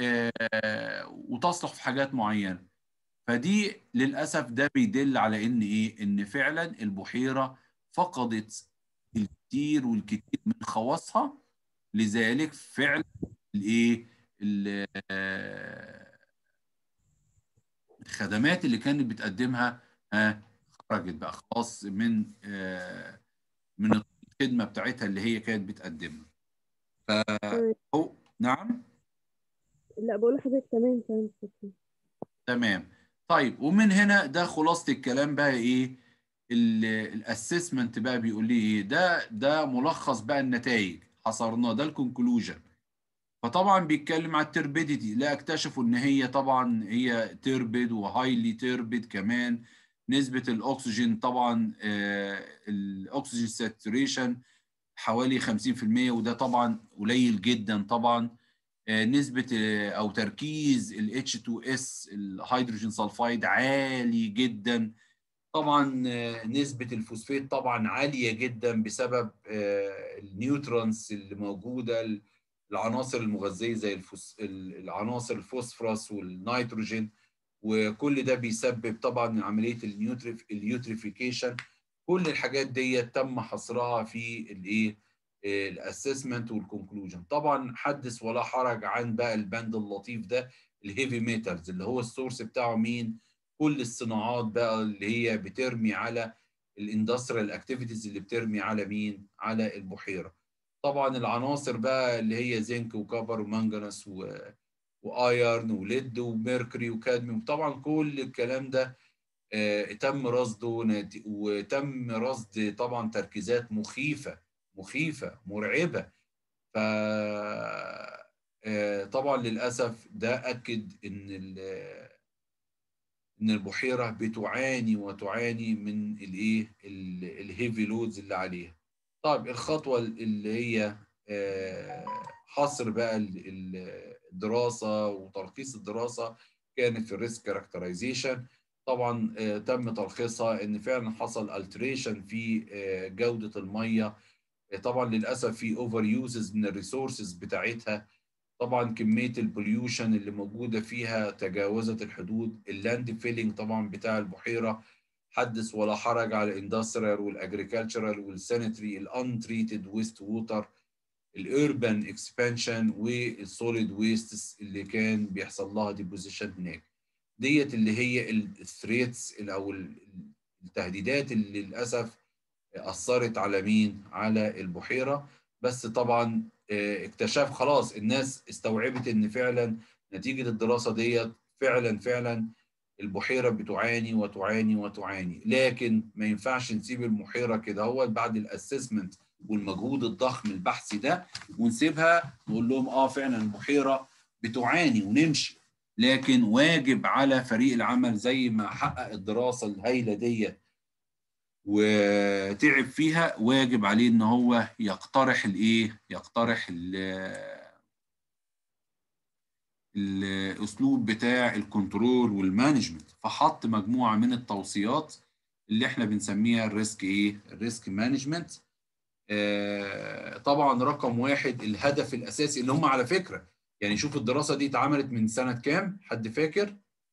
آه، وتصلح في حاجات معينه فدي للاسف ده بيدل على ان ايه ان فعلا البحيره فقدت الكثير والكثير من خواصها لذلك فعلا الايه ال- آه، الخدمات اللي كانت بتقدمها ها خرجت بقى خلاص من آه، من الخدمه بتاعتها اللي هي كانت بتقدمها تمام. فهو نعم لا بقول لحضرتك تمام فهمت شكرا تمام طيب ومن هنا ده خلاصة الكلام بقى ايه الاسسمنت بقى بيقول لي ايه ده ده ملخص بقى النتائج حصرناه ده الكونكلوجن فطبعا بيتكلم على التربيديتي لا اكتشفوا ان هي طبعا هي تربد وهايلي تربد كمان نسبة الاكسجين طبعا آه الاكسجين ساتوريشن حوالي 50% وده طبعا قليل جدا طبعا آه، نسبة آه، أو تركيز ال H2S الهيدروجين سلفايد عالي جدا طبعا آه، نسبة الفوسفات طبعا عالية جدا بسبب آه، النيوترونز اللي موجودة العناصر المغذية زي الفوس ال- العناصر الفوسفورس والنيتروجين وكل ده بيسبب طبعا عملية النيوتريف اليوتريفيكيشن كل الحاجات دي تم حصرها في الايه الاسسمنت والكونكلوجن طبعا حدث ولا حرج عن بقى البند اللطيف ده الهيفي ميتالز اللي هو السورس بتاعه مين كل الصناعات بقى اللي هي بترمي على الاندستريال اكتيفيتيز اللي بترمي على مين على البحيره طبعا العناصر بقى اللي هي زنك وكبر ومنجنس و... وايرن وليد وميركوري وكادميوم طبعا كل الكلام ده آه، تم رصده نت- وتم رصد طبعا تركيزات مخيفه مخيفه مرعبه ف آه، طبعا للاسف ده اكد ان ال- ان البحيره بتعاني وتعاني من الايه ال- الهيفي لودز اللي عليها طيب الخطوه اللي هي آه، حصر بقى ال- ال- الدراسه وتلخيص الدراسه كانت في الريسك كاركترايزيشن طبعا آه، تم تلخيصها ان فعلا حصل التريشن في آه، جوده الميه آه، طبعا للاسف في اوفر يوزز من الريسورسز بتاعتها طبعا كميه البوليوشن اللي موجوده فيها تجاوزت الحدود اللاند فيلينج طبعا بتاع البحيره حدث ولا حرج على الاندستريال والاجريكلتشرال والسانيتري الانتريتد ويست ووتر الاربان اكسبانشن والسوليد ويستس اللي كان بيحصل لها ديبوزيشن هناك ديت اللي هي الثريتس او ال- التهديدات اللي للاسف اثرت على مين على البحيره بس طبعا آه، اكتشاف خلاص الناس استوعبت ان فعلا نتيجه الدراسه ديت فعلا فعلا البحيره بتعاني وتعاني وتعاني لكن ما ينفعش نسيب البحيره كده هو بعد الاسسمنت والمجهود الضخم البحثي ده ونسيبها نقول لهم اه فعلا البحيره بتعاني ونمشي لكن واجب على فريق العمل زي ما حقق الدراسه الهائله ديت وتعب فيها واجب عليه ان هو يقترح الايه يقترح ال- الاسلوب بتاع الكنترول والمانجمنت فحط مجموعه من التوصيات اللي احنا بنسميها الريسك ايه الريسك مانجمنت آه، طبعا رقم واحد الهدف الاساسي اللي هم على فكره يعني شوف الدراسه دي اتعملت من سنه كام حد فاكر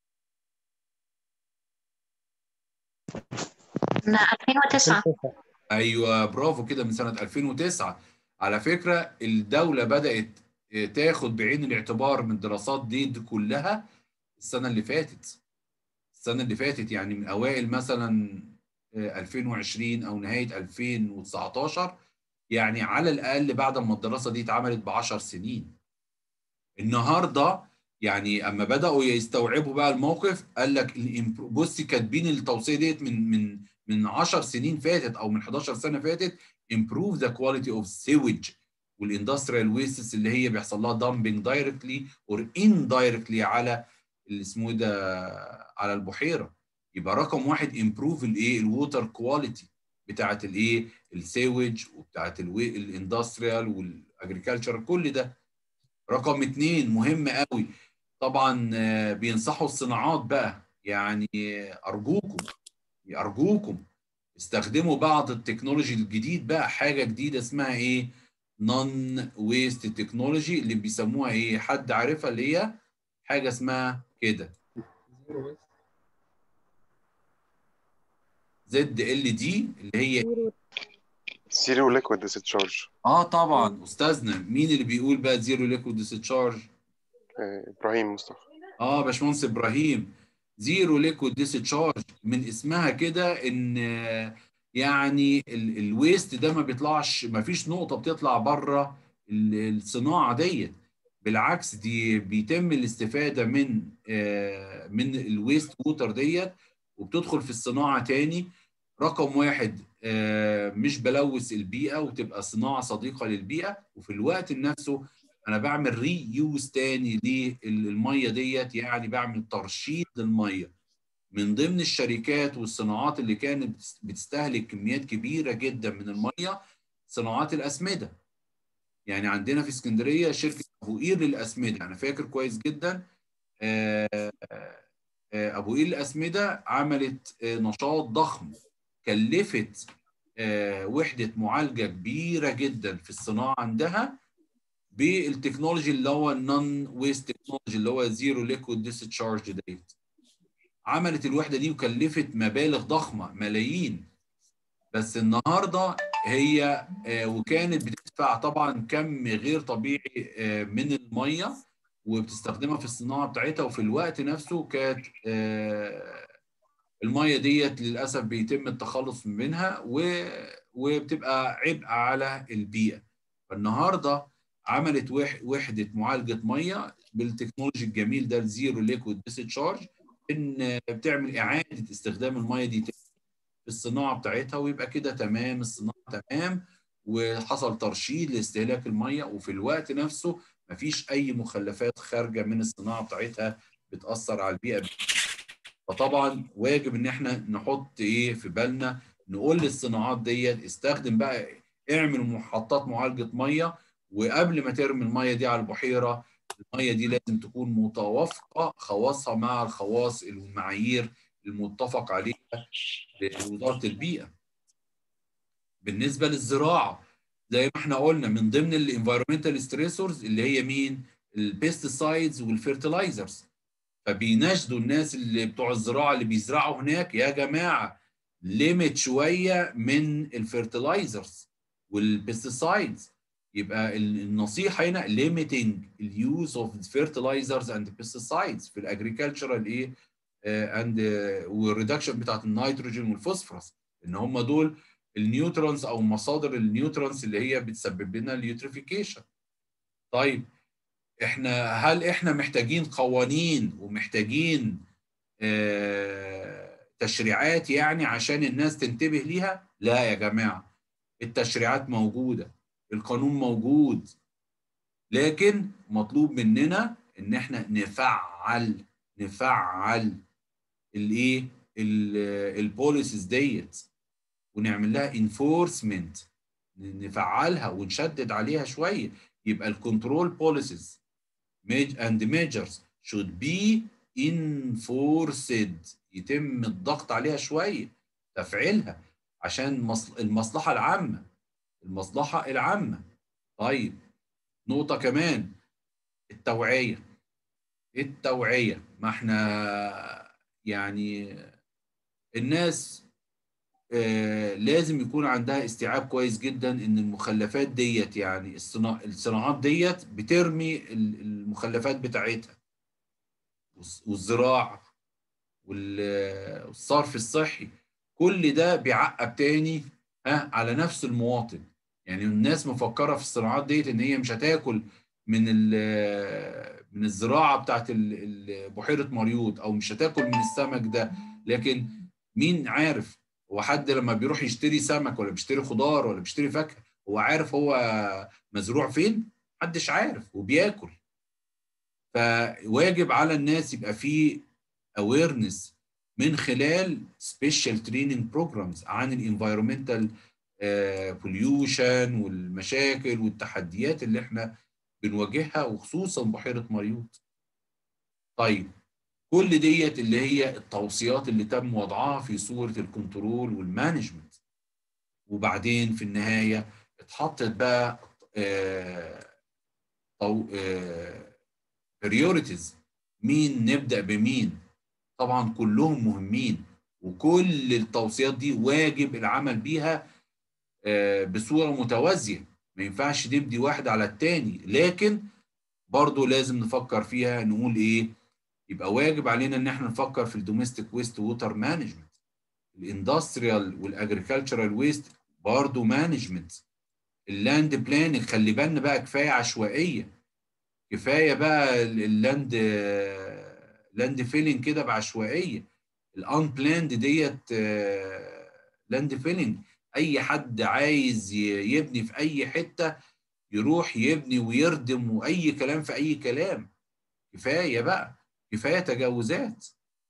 من 2009 ايوه برافو كده من سنه 2009 على فكره الدوله بدات تاخد بعين الاعتبار من الدراسات دي, دي كلها السنه اللي فاتت السنه اللي فاتت يعني من اوائل مثلا 2020 او نهايه 2019 يعني على الاقل بعد ما الدراسه دي اتعملت ب 10 سنين النهارده يعني اما بداوا يستوعبوا بقى الموقف قال لك الإمبرو- بصي كاتبين التوصيه ديت من من من 10 سنين فاتت او من 11 سنه فاتت improve the quality of sewage والاندستريال ويستس اللي هي بيحصل لها dumping directly or indirectly على اللي اسمه إيه ده على البحيره يبقى رقم واحد improve الايه الووتر كواليتي بتاعت الايه السيوج وبتاعت الاندستريال والاجريكلتشر كل ده رقم اتنين مهم قوي طبعا آه، بينصحوا الصناعات بقى يعني آه، ارجوكم ارجوكم استخدموا بعض التكنولوجي الجديد بقى حاجه جديده اسمها ايه نون ويست تكنولوجي اللي بيسموها ايه حد عارفها اللي هي حاجه اسمها كده زيرو ويست زد ال دي اللي هي زيرو زيرو ليكويد ديسشارج اه طبعا استاذنا مين اللي بيقول بقى زيرو ليكويد ديسشارج ابراهيم مصطفى اه باشمهندس ابراهيم زيرو ليكويد ديسشارج من اسمها كده ان آه، يعني ال- الويست ده ما بيطلعش ما فيش نقطه بتطلع بره ال- الصناعه ديت بالعكس دي بيتم الاستفاده من آه، من الويست ووتر ديت وبتدخل في الصناعه تاني رقم واحد آه، مش بلوث البيئه وتبقى صناعه صديقه للبيئه وفي الوقت نفسه انا بعمل ري يوز تاني للميه ديت يعني بعمل ترشيد للميه من ضمن الشركات والصناعات اللي كانت بتس- بتستهلك كميات كبيره جدا من الميه صناعات الاسمده يعني عندنا في اسكندريه شركه ابو قير للاسمده انا فاكر كويس جدا آه، آه، ابو قير للاسمده عملت آه، نشاط ضخم كلفت آه، وحده معالجه كبيره جدا في الصناعه عندها بالتكنولوجي اللي هو النون ويست تكنولوجي اللي هو زيرو ليكويد ديسشارج ديت عملت الوحده دي وكلفت مبالغ ضخمه ملايين بس النهارده هي آه، وكانت بتدفع طبعا كم غير طبيعي آه، من الميه وبتستخدمها في الصناعه بتاعتها وفي الوقت نفسه كانت آه، الميه ديت للاسف بيتم التخلص منها و- وبتبقى عبء على البيئه فالنهارده عملت وح- وحده معالجه ميه بالتكنولوجي الجميل ده الزيرو ليكويد ديسشارج ان بتعمل اعاده استخدام الميه دي تاني في الصناعه بتاعتها ويبقى كده تمام الصناعه تمام وحصل ترشيد لاستهلاك الميه وفي الوقت نفسه مفيش اي مخلفات خارجه من الصناعه بتاعتها بتاثر على البيئه فطبعا واجب ان احنا نحط ايه في بالنا نقول للصناعات ديت استخدم بقى اعمل محطات معالجه ميه وقبل ما ترمي الميه دي على البحيره الميه دي لازم تكون متوافقه خواصها مع الخواص المعايير المتفق عليها لوزاره البيئه. بالنسبه للزراعه زي ما احنا قلنا من ضمن الانفايرمنتال ستريسورز اللي هي مين؟ البيستسايدز والفيرتلايزرز فبيناشدوا الناس اللي بتوع الزراعه اللي بيزرعوا هناك يا جماعه ليميت شويه من الفيرتلايزرز والبيستسايدز يبقى ال- النصيحه هنا limiting اليوز اوف fertilizers and pesticides في الاجريكلتشرال ايه اند والريدكشن بتاعت النيتروجين والفوسفورس ان هم دول النيوترونز او مصادر النيوترونز اللي هي بتسبب لنا اليوتريفيكيشن طيب احنا هل احنا محتاجين قوانين ومحتاجين آه، تشريعات يعني عشان الناس تنتبه ليها لا يا جماعه التشريعات موجوده القانون موجود لكن مطلوب مننا ان احنا نفعل نفعل الايه البوليسيز ديت ونعمل لها انفورسمنت نفعلها ونشدد عليها شويه يبقى الكنترول بوليسيز and measures should be enforced يتم الضغط عليها شويه تفعيلها عشان مصل- المصلحه العامه المصلحه العامه طيب نقطه كمان التوعيه التوعيه ما احنا يعني الناس آه، لازم يكون عندها استيعاب كويس جدا ان المخلفات ديت يعني الصنا- الصناعات ديت بترمي ال- المخلفات بتاعتها والز- والزراعه وال- والصرف الصحي كل ده بيعقب تاني ها على نفس المواطن يعني الناس مفكره في الصناعات ديت ان هي مش هتاكل من ال- من الزراعه بتاعت ال- ال- بحيره مريوط او مش هتاكل من السمك ده لكن مين عارف هو حد لما بيروح يشتري سمك ولا بيشتري خضار ولا بيشتري فاكهه هو عارف هو مزروع فين محدش عارف وبياكل فواجب على الناس يبقى فيه awareness من خلال special training programs عن الانفايرمنتال بوليوشن والمشاكل والتحديات اللي احنا بنواجهها وخصوصا بحيره مريوط. طيب كل ديت اللي هي التوصيات اللي تم وضعها في صوره الكنترول والمانجمنت. وبعدين في النهايه اتحطت بقى آه، طو... بريوريتيز مين نبدا بمين طبعا كلهم مهمين وكل التوصيات دي واجب العمل بيها آه، بصوره متوازيه ما ينفعش نبدي واحد على التاني لكن برضو لازم نفكر فيها نقول ايه يبقى واجب علينا ان احنا نفكر في الدوميستيك ويست ووتر مانجمنت الاندستريال والاجريكلتشرال ويست برضه مانجمنت اللاند بلاننج خلي بالنا بقى كفايه عشوائيه كفايه بقى اللاند لاند فيلينج كده بعشوائيه الان بلاند ديت لاند فيلينج اي حد عايز ي- يبني في اي حته يروح يبني ويردم واي كلام في اي كلام كفايه بقى كفايه تجاوزات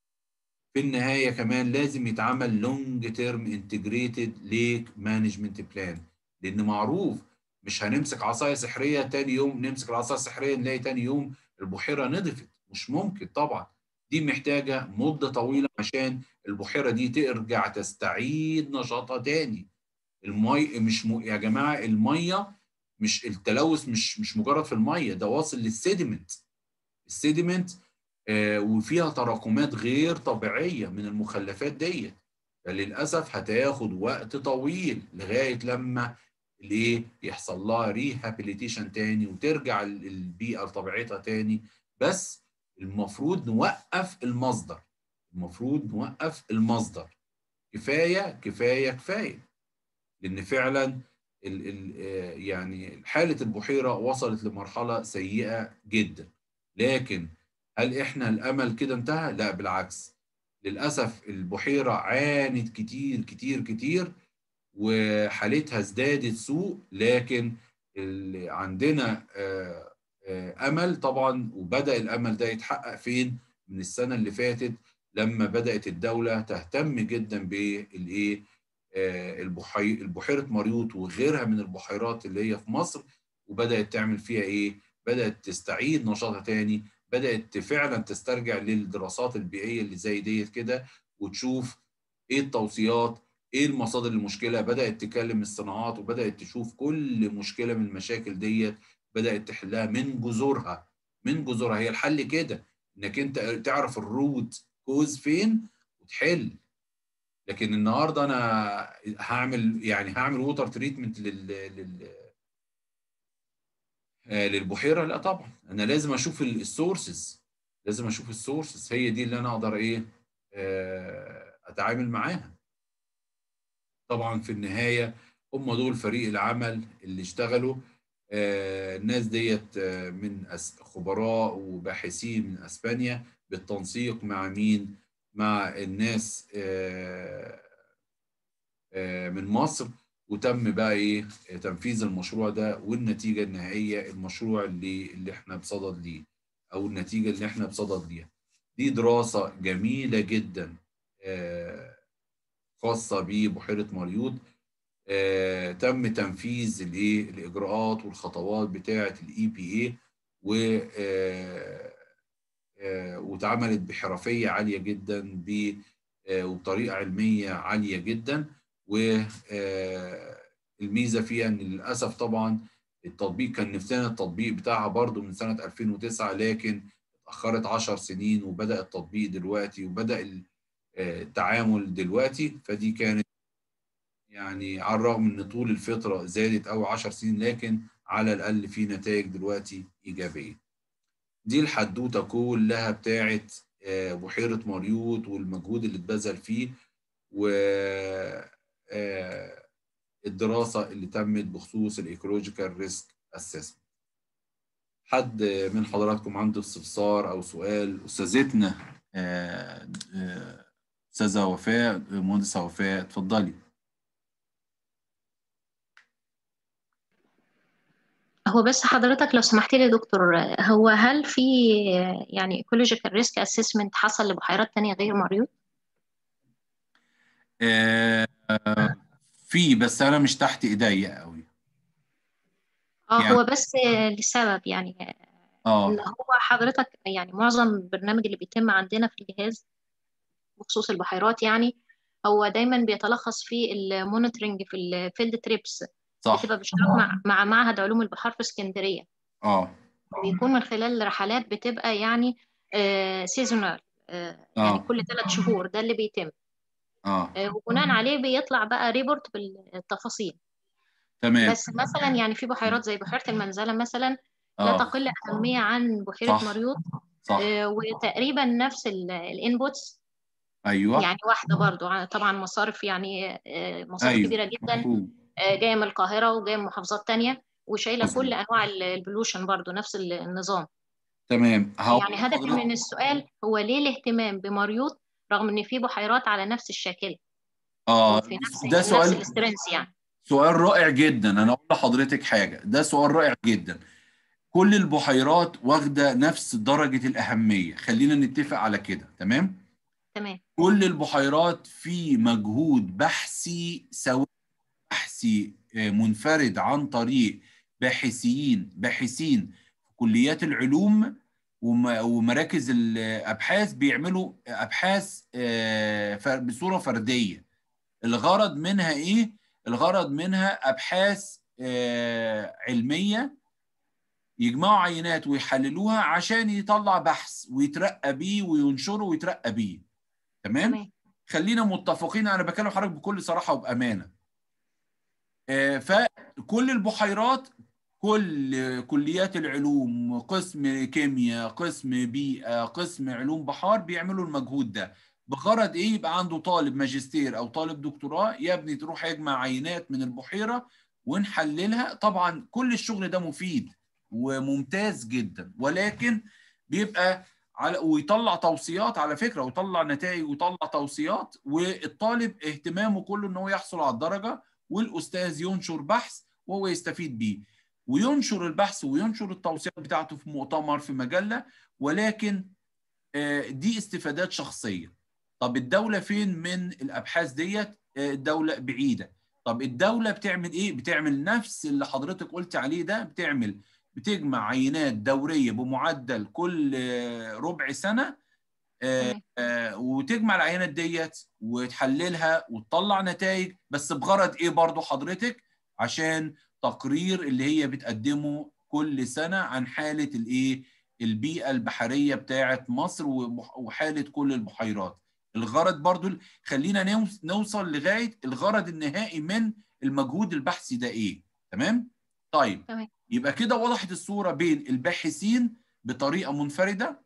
في النهايه كمان لازم يتعمل لونج تيرم انتجريتد ليك مانجمنت بلان لان معروف مش هنمسك عصايه سحريه تاني يوم نمسك العصايه السحريه نلاقي تاني يوم البحيره نضفت مش ممكن طبعا دي محتاجه مده طويله عشان البحيره دي ترجع تستعيد نشاطها تاني المي مش م... يا جماعه الميه مش التلوث مش مش مجرد في الميه ده واصل للسيديمنت السيديمنت آه وفيها تراكمات غير طبيعيه من المخلفات ديت فللاسف هتاخد وقت طويل لغايه لما الايه يحصل لها ريهابيليتيشن تاني وترجع ال- البيئه لطبيعتها تاني بس المفروض نوقف المصدر المفروض نوقف المصدر كفايه كفايه كفايه لان فعلا ال ال آه، يعني حاله البحيره وصلت لمرحله سيئه جدا لكن هل احنا الامل كده انتهى؟ لا بالعكس للاسف البحيره عانت كتير كتير كتير وحالتها ازدادت سوء لكن اللي عندنا آه، آه، امل طبعا وبدا الامل ده يتحقق فين؟ من السنه اللي فاتت لما بدات الدوله تهتم جدا بالايه؟ آه، البحي... البحيره مريوط وغيرها من البحيرات اللي هي في مصر وبدات تعمل فيها ايه؟ بدات تستعيد نشاطها تاني بدات فعلا تسترجع للدراسات البيئيه اللي زي ديت كده وتشوف ايه التوصيات ايه المصادر المشكله بدات تكلم الصناعات وبدات تشوف كل مشكله من المشاكل ديت بدات تحلها من جذورها من جذورها هي الحل كده انك انت تعرف الروت كوز فين وتحل لكن النهارده انا هعمل يعني هعمل ووتر تريتمنت لل لل آه، للبحيره لا طبعا انا لازم اشوف السورسز لازم اشوف السورسز هي دي اللي انا اقدر ايه آه، اتعامل معاها طبعا في النهايه هم دول فريق العمل اللي اشتغلوا آه، الناس ديت آه، من أس- خبراء وباحثين من اسبانيا بالتنسيق مع مين مع الناس آه، آه، من مصر وتم بقى ايه تنفيذ المشروع ده والنتيجه النهائيه المشروع اللي اللي احنا بصدد ليه او النتيجه اللي احنا بصدد ليها دي دراسه جميله جدا آه، خاصه ببحيره مريوط آه، تم تنفيذ الايه الاجراءات والخطوات بتاعه الاي بي اي و آه، آه، واتعملت بحرفيه عاليه جدا ب آه، وبطريقه علميه عاليه جدا والميزه فيها ان للاسف طبعا التطبيق كان نفسنا التطبيق بتاعها برضو من سنه 2009 لكن اتاخرت 10 سنين وبدا التطبيق دلوقتي وبدا ال- آه، التعامل دلوقتي فدي كانت يعني على الرغم ان طول الفتره زادت او 10 سنين لكن على الاقل في نتائج دلوقتي ايجابيه. دي الحدوته كلها بتاعت آه، بحيره مريوط والمجهود اللي اتبذل فيه و آه، الدراسه اللي تمت بخصوص الايكولوجيكال ريسك اسسمنت. حد من حضراتكم عنده استفسار او سؤال استاذتنا آه، آه، استاذه وفاء مهندسه وفاء اتفضلي. هو بس حضرتك لو سمحت لي يا دكتور هو هل في يعني ecological risk assessment حصل لبحيرات تانية غير مريوط؟ آه، آه، في بس انا مش تحت ايديا قوي اه يعني- هو بس لسبب يعني ان اه هو حضرتك يعني معظم البرنامج اللي بيتم عندنا في الجهاز بخصوص البحيرات يعني هو دايما بيتلخص في المونيتورنج في الفيلد تريبس صح بتبقى باشتراك مع مع معهد علوم البحار في اسكندرية اه بيكون من خلال رحلات بتبقى يعني سيزونال يعني اه كل ثلاث شهور ده اللي بيتم اه آه، وبناء عليه بيطلع بقى ريبورت بالتفاصيل تمام بس مثلا يعني في بحيرات زي بحيرة المنزلة مثلا لا اه تقل أهمية عن بحيرة صح. مريوط صح آه، وتقريبا نفس الانبوتس ايوه يعني واحده برضو ع- طبعا مصارف يعني آه، مصارف ايوه كبيره جدا مفهوم آه، جايه من القاهره وجايه من محافظات تانية وشايله مظبوط كل انواع البلوشن برضو نفس ال- النظام تمام هقول يعني هدفي لحضرتك من السؤال هو ليه الاهتمام بمريوط رغم ان في بحيرات على نفس الشاكله اه وفي نفس ده نفس سؤال الاسترنس يعني سؤال رائع جدا انا اقول لحضرتك حاجه ده سؤال رائع جدا كل البحيرات واخده نفس درجه الاهميه خلينا نتفق على كده تمام تمام كل البحيرات في مجهود بحثي سواء بحثي آه، منفرد عن طريق باحثيين باحثين في كليات العلوم وم- ومراكز الابحاث بيعملوا ابحاث آه، ف- بصوره فرديه الغرض منها ايه الغرض منها ابحاث آه، علميه يجمعوا عينات ويحللوها عشان يطلع بحث ويترقى بيه وينشره ويترقى بيه تمام تمام خلينا متفقين انا بكلم حضرتك بكل صراحه وبامانه آه، فكل البحيرات كل كليات العلوم قسم كيمياء قسم بيئه قسم علوم بحار بيعملوا المجهود ده بغرض ايه يبقى عنده طالب ماجستير او طالب دكتوراه يا ابني تروح يجمع عينات من البحيره ونحللها طبعا كل الشغل ده مفيد وممتاز جدا ولكن بيبقى على ويطلع توصيات على فكره ويطلع نتائج ويطلع توصيات والطالب اهتمامه كله ان هو يحصل على الدرجه والاستاذ ينشر بحث وهو يستفيد بيه وينشر البحث وينشر التوصيات بتاعته في مؤتمر في مجله ولكن آه، دي استفادات شخصيه طب الدوله فين من الابحاث ديت آه، الدوله بعيده طب الدوله بتعمل ايه بتعمل نفس اللي حضرتك قلت عليه ده بتعمل بتجمع عينات دوريه بمعدل كل آه، ربع سنه آه، تمام آه، وتجمع العينات ديت وتحللها وتطلع نتائج بس بغرض ايه برضو حضرتك عشان تقرير اللي هي بتقدمه كل سنة عن حالة الايه البيئة البحرية بتاعت مصر وبح- وحالة كل البحيرات الغرض برضو خلينا نوص- نوصل لغاية الغرض النهائي من المجهود البحثي ده ايه تمام طيب تمام. يبقى كده وضحت الصورة بين الباحثين بطريقة منفردة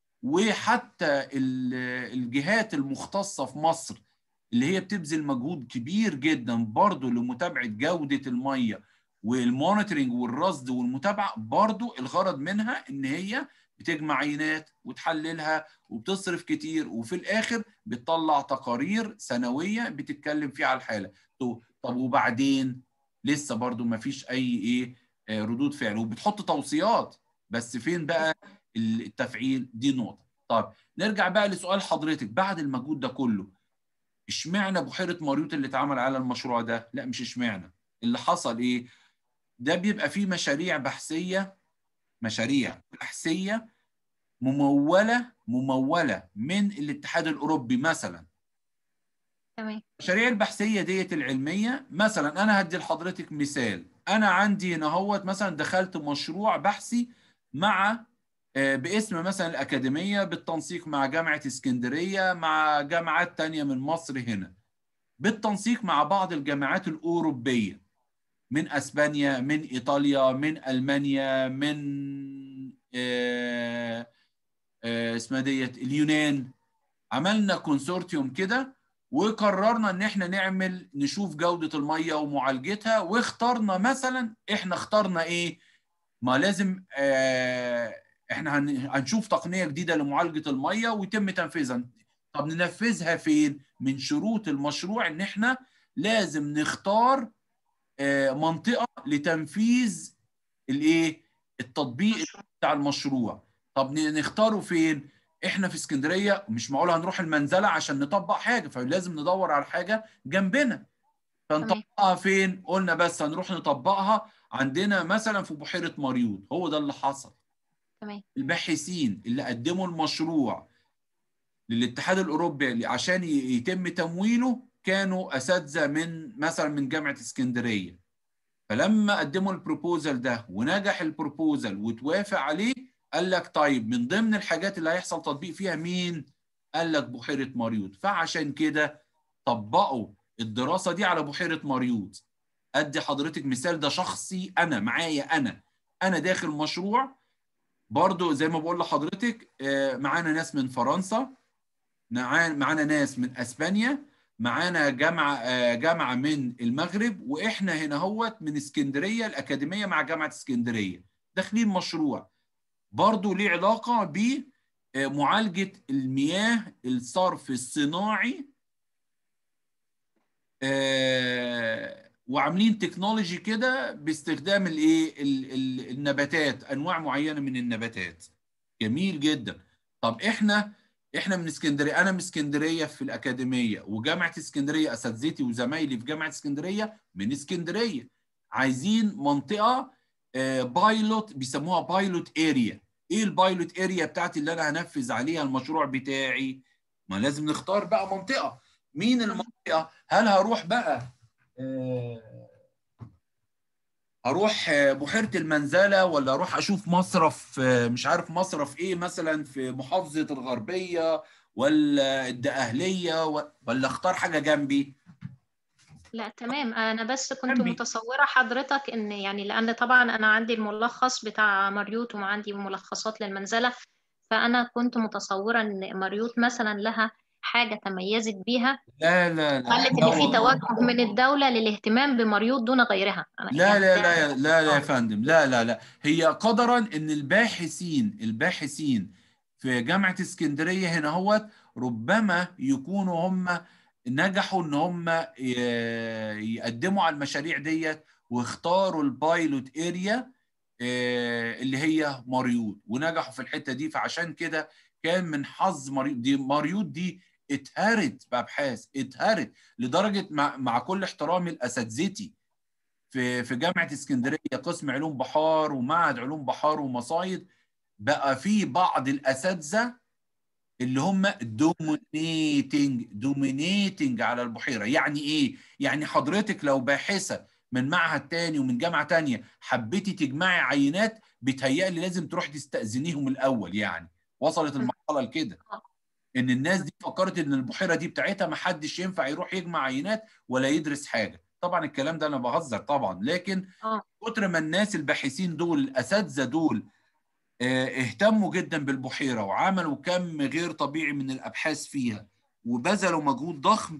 وحتى ال- الجهات المختصة في مصر اللي هي بتبذل مجهود كبير جدا برضو لمتابعة جودة المية والمونيتورنج والرصد والمتابعة برضو الغرض منها ان هي بتجمع عينات وتحللها وبتصرف كتير وفي الاخر بتطلع تقارير سنوية بتتكلم فيها على الحالة طب طب وبعدين لسه برضو ما فيش اي ايه آه، ردود فعل وبتحط توصيات بس فين بقى التفعيل دي نقطة طب نرجع بقى لسؤال حضرتك بعد المجهود ده كله اشمعنى بحيرة ماريوت اللي اتعمل على المشروع ده لا مش اشمعنى اللي حصل ايه ده بيبقى فيه مشاريع بحثية مشاريع بحثية ممولة ممولة من الاتحاد الأوروبي مثلا تمام المشاريع البحثية ديت العلمية مثلا أنا هدي لحضرتك مثال أنا عندي هنا هوت مثلا دخلت مشروع بحثي مع آه، باسم مثلا الأكاديمية بالتنسيق مع جامعة اسكندرية مع جامعات تانية من مصر هنا بالتنسيق مع بعض الجامعات الأوروبية من أسبانيا من إيطاليا من ألمانيا من آه، آه، اسمها ديت اليونان عملنا كونسورتيوم كده وقررنا ان احنا نعمل نشوف جودة المية ومعالجتها واخترنا مثلا احنا اخترنا ايه ما لازم آه احنا هن- هنشوف تقنية جديدة لمعالجة المية ويتم تنفيذها طب ننفذها فين من شروط المشروع ان احنا لازم نختار آه منطقة لتنفيذ الايه التطبيق بتاع المشروع طب ن- نختاره فين احنا في اسكندريه مش معقول هنروح المنزله عشان نطبق حاجه فلازم ندور على حاجه جنبنا فنطبقها فين قلنا بس هنروح نطبقها عندنا مثلا في بحيره مريوط هو ده اللي حصل تمام الباحثين اللي قدموا المشروع للاتحاد الاوروبي عشان ي- يتم تمويله كانوا اساتذه من مثلا من جامعه اسكندريه فلما قدموا البروبوزال ده ونجح البروبوزال وتوافق عليه قال لك طيب من ضمن الحاجات اللي هيحصل تطبيق فيها مين؟ قال لك بحيره مريوط فعشان كده طبقوا الدراسه دي على بحيره مريوط ادي حضرتك مثال ده شخصي انا معايا انا انا داخل مشروع برضو زي ما بقول لحضرتك آه، معانا ناس من فرنسا معانا معانا ناس من اسبانيا معانا جامعه آه، جامعه من المغرب واحنا هنا هوت من اسكندريه الاكاديميه مع جامعه اسكندريه داخلين مشروع برضو ليه علاقه بمعالجه المياه الصرف الصناعي آه، وعاملين تكنولوجي كده باستخدام الايه ال- ال- النباتات انواع معينه من النباتات جميل جدا طب احنا احنا من اسكندريه انا من اسكندريه في الاكاديميه وجامعه اسكندريه اساتذتي وزمايلي في جامعه اسكندريه من اسكندريه عايزين منطقه آه، بايلوت بيسموها بايلوت اريا ايه البايلوت اريا بتاعتي اللي انا هنفذ عليها المشروع بتاعي ما لازم نختار بقى منطقه مين المنطقه هل هروح بقى آه، اروح آه، بحيره المنزله ولا اروح اشوف مصرف آه، مش عارف مصرف ايه مثلا في محافظه الغربيه ولا الدقهليه و- ولا اختار حاجه جنبي لا تمام انا بس كنت جنبي. متصوره حضرتك ان يعني لان طبعا انا عندي الملخص بتاع مريوط وعندي ملخصات للمنزله فانا كنت متصوره ان مريوط مثلا لها حاجه تميزت بيها لا لا لا خلت لا ان في والله. توجه من الدوله للاهتمام بمريوط دون غيرها أنا لا يعني لا ده- لا لا لا يا آه. فندم لا لا لا هي قدرا ان الباحثين الباحثين في جامعة اسكندرية هنا هوت ربما يكونوا هم نجحوا ان هم ي- يقدموا على المشاريع ديت واختاروا البايلوت اريا اللي هي مريوط ونجحوا في الحتة دي فعشان كده كان من حظ مريوط دي مريوط دي اتهرت بابحاث اتهرت لدرجة مع, مع كل احترامي لاساتذتي في في جامعه اسكندريه قسم علوم بحار ومعهد علوم بحار ومصايد بقى في بعض الاساتذه اللي هم دومينيتنج دومينيتنج على البحيره يعني ايه يعني حضرتك لو باحثه من معهد تاني ومن جامعه تانيه حبيتي تجمعي عينات بيتهيألي لازم تروح تستأذنيهم الاول يعني وصلت المرحله لكده ان الناس دي فكرت ان البحيره دي بتاعتها ما حدش ينفع يروح يجمع عينات ولا يدرس حاجه طبعا الكلام ده انا بهزر طبعا لكن اه كتر ما الناس الباحثين دول الاساتذه دول آه، اهتموا جدا بالبحيره وعملوا كم غير طبيعي من الابحاث فيها وبذلوا مجهود ضخم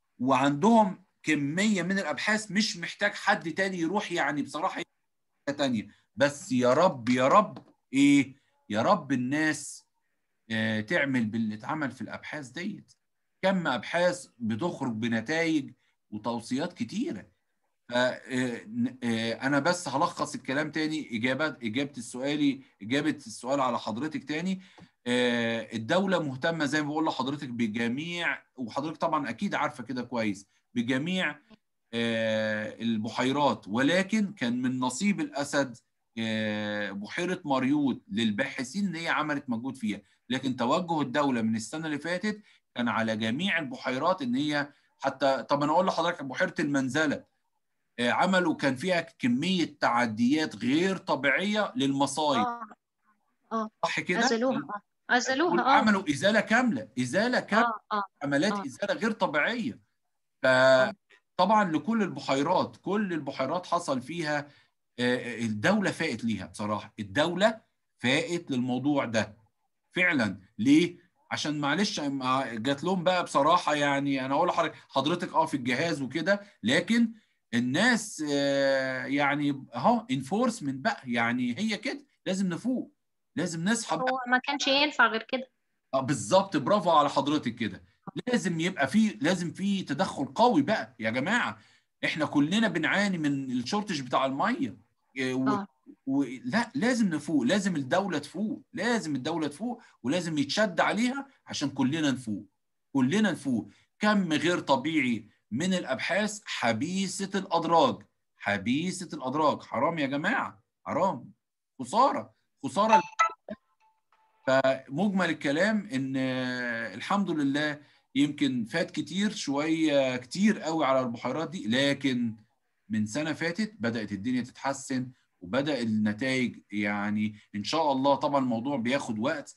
وعندهم كميه من الابحاث مش محتاج حد تاني يروح يعني بصراحه حاجة تانية بس يا رب يا رب ايه يا رب الناس آه، تعمل باللي اتعمل في الابحاث ديت كم ابحاث بتخرج بنتائج وتوصيات كتيره ف- آه، ن- آه، انا بس هلخص الكلام تاني اجابه اجابه السؤالي اجابه السؤال على حضرتك تاني آه، الدوله مهتمه زي ما بقول لحضرتك بجميع وحضرتك طبعا اكيد عارفه كده كويس بجميع آه، البحيرات ولكن كان من نصيب الاسد آه، بحيره مريوط للباحثين ان هي عملت مجهود فيها لكن توجه الدوله من السنه اللي فاتت كان على جميع البحيرات ان هي حتى طب انا اقول لحضرتك بحيره المنزله آه، عملوا كان فيها كميه تعديات غير طبيعيه للمصايد اه صح كده؟ عزلوها اه عزلوها اه عملوا ازاله كامله ازاله كامله اه اه عمليات آه. ازاله غير طبيعيه فطبعا لكل البحيرات كل البحيرات حصل فيها آه، الدوله فاقت ليها بصراحه الدوله فاقت للموضوع ده فعلا ليه عشان معلش مع- جات لهم بقى بصراحه يعني انا اقول لحضرتك حضرتك اه في الجهاز وكده لكن الناس آه، يعني اهو انفورسمنت بقى يعني هي كده لازم نفوق لازم نصحى بقى هو ما كانش ينفع غير كده اه بالظبط برافو على حضرتك كده لازم يبقى في لازم في تدخل قوي بقى يا جماعه احنا كلنا بنعاني من الشورتج بتاع الميه إيه، و... اه و... لا لازم نفوق لازم الدوله تفوق لازم الدوله تفوق ولازم يتشد عليها عشان كلنا نفوق كلنا نفوق كم غير طبيعي من الابحاث حبيسه الادراج حبيسه الادراج حرام يا جماعه حرام خساره خساره فمجمل الكلام ان آه، الحمد لله يمكن فات كتير شويه كتير قوي على البحيرات دي لكن من سنه فاتت بدات الدنيا تتحسن وبدا النتائج يعني ان شاء الله طبعا الموضوع بياخد وقت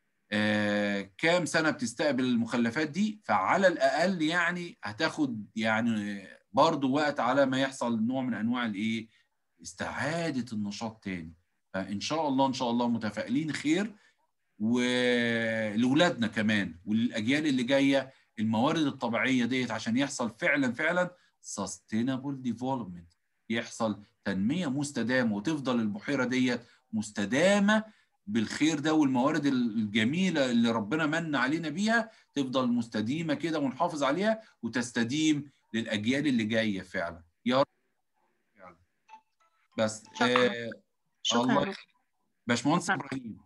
آه كام سنه بتستقبل المخلفات دي فعلى الاقل يعني هتاخد يعني برضو وقت على ما يحصل نوع من انواع الايه استعاده النشاط تاني فان شاء الله ان شاء الله متفائلين خير ولولادنا كمان وللاجيال اللي جايه الموارد الطبيعيه ديت عشان يحصل فعلا فعلا sustainable development يحصل تنميه مستدامه وتفضل البحيره ديت مستدامه بالخير ده والموارد الجميله اللي ربنا من علينا بيها تفضل مستديمه كده ونحافظ عليها وتستديم للاجيال اللي جايه فعلا يا رب فعلا بس شكرا آه شكرا الله دكتور. يخليك باشمهندس شكرا. ابراهيم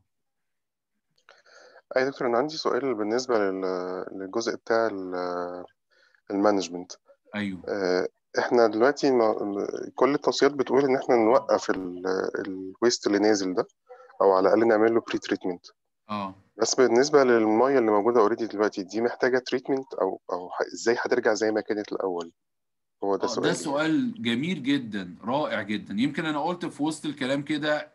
أي دكتور أنا عندي سؤال بالنسبة لل- للجزء بتاع ال- المانجمنت ايوه آه، احنا دلوقتي ما- كل التوصيات بتقول ان احنا نوقف الويست اللي نازل ده او على الاقل نعمل له بري تريتمنت اه بس بالنسبه للميه اللي موجوده اوريدي دلوقتي دي محتاجه تريتمنت او او ح- ازاي هترجع زي ما كانت الاول هو ده آه، ده سؤالي سؤال جميل جدا رائع جدا يمكن انا قلت في وسط الكلام كده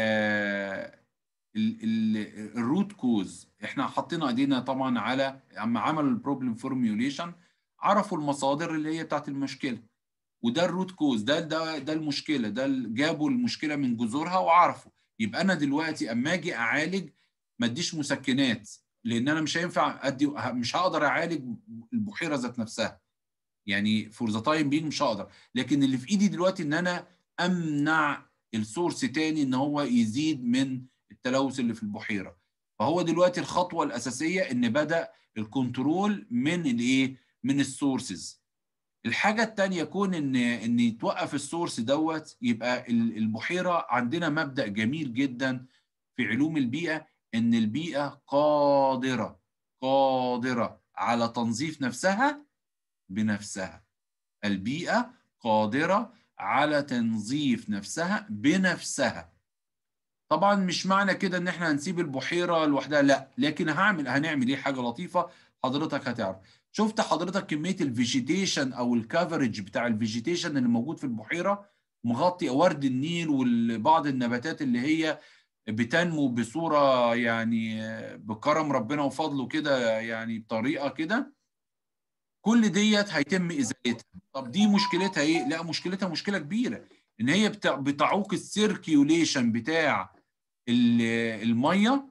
آه ال- ال- الروت كوز احنا حطينا ايدينا طبعا على اما عملوا البروبلم فورميوليشن عرفوا المصادر اللي هي بتاعت المشكله وده الروت كوز ده ده ده المشكله ده ال- جابوا المشكله من جذورها وعرفوا يبقى انا دلوقتي اما اجي اعالج ما اديش مسكنات لان انا مش هينفع ادي مش هقدر اعالج البحيره ذات نفسها يعني فور ذا تايم بينج مش هقدر لكن اللي في ايدي دلوقتي ان انا امنع السورس تاني ان هو يزيد من التلوث اللي في البحيره فهو دلوقتي الخطوه الاساسيه ان بدا الكنترول من الايه من السورسز الحاجه الثانيه يكون ان ان يتوقف السورس دوت يبقى ال- البحيره عندنا مبدا جميل جدا في علوم البيئه ان البيئه قادره قادره على تنظيف نفسها بنفسها البيئه قادره على تنظيف نفسها بنفسها طبعا مش معنى كده ان احنا هنسيب البحيره لوحدها لا لكن هعمل هنعمل ايه حاجه لطيفه حضرتك هتعرف شفت حضرتك كميه الفيجيتيشن او الكفرج بتاع الفيجيتيشن اللي موجود في البحيره مغطي ورد النيل وبعض النباتات اللي هي بتنمو بصوره يعني بكرم ربنا وفضله كده يعني بطريقه كده كل ديت هيتم ازالتها طب دي مشكلتها ايه لا مشكلتها مشكله كبيره ان هي بتع- بتعوق السيركيوليشن بتاع ال- الميه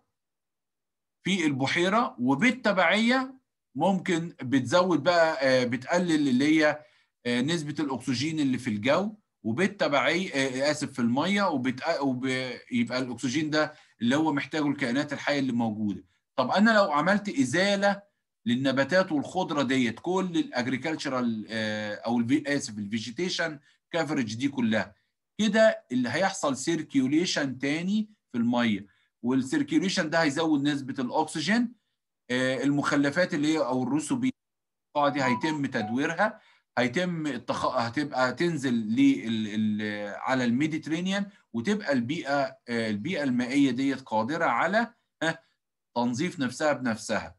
في البحيره وبالتبعيه ممكن بتزود بقى آه، بتقلل اللي هي آه، نسبه الاكسجين اللي في الجو وبالتبعيه آه، اسف في الميه وبت- وبيبقى الاكسجين ده اللي هو محتاجه الكائنات الحيه اللي موجوده طب انا لو عملت ازاله للنباتات والخضره ديت كل الاجريكلتشرال او الفي اسف الفيجيتيشن كفرج دي كلها كده اللي هيحصل سيركيوليشن تاني في الميه والسيركيوليشن ده هيزود نسبه الاكسجين آه، المخلفات اللي هي او الرسوبيات دي هيتم تدويرها هيتم التخ... هتبقى تنزل لل... ال... على الميديترينيان وتبقى البيئه آه، البيئه المائيه ديت قادره على ها، تنظيف نفسها بنفسها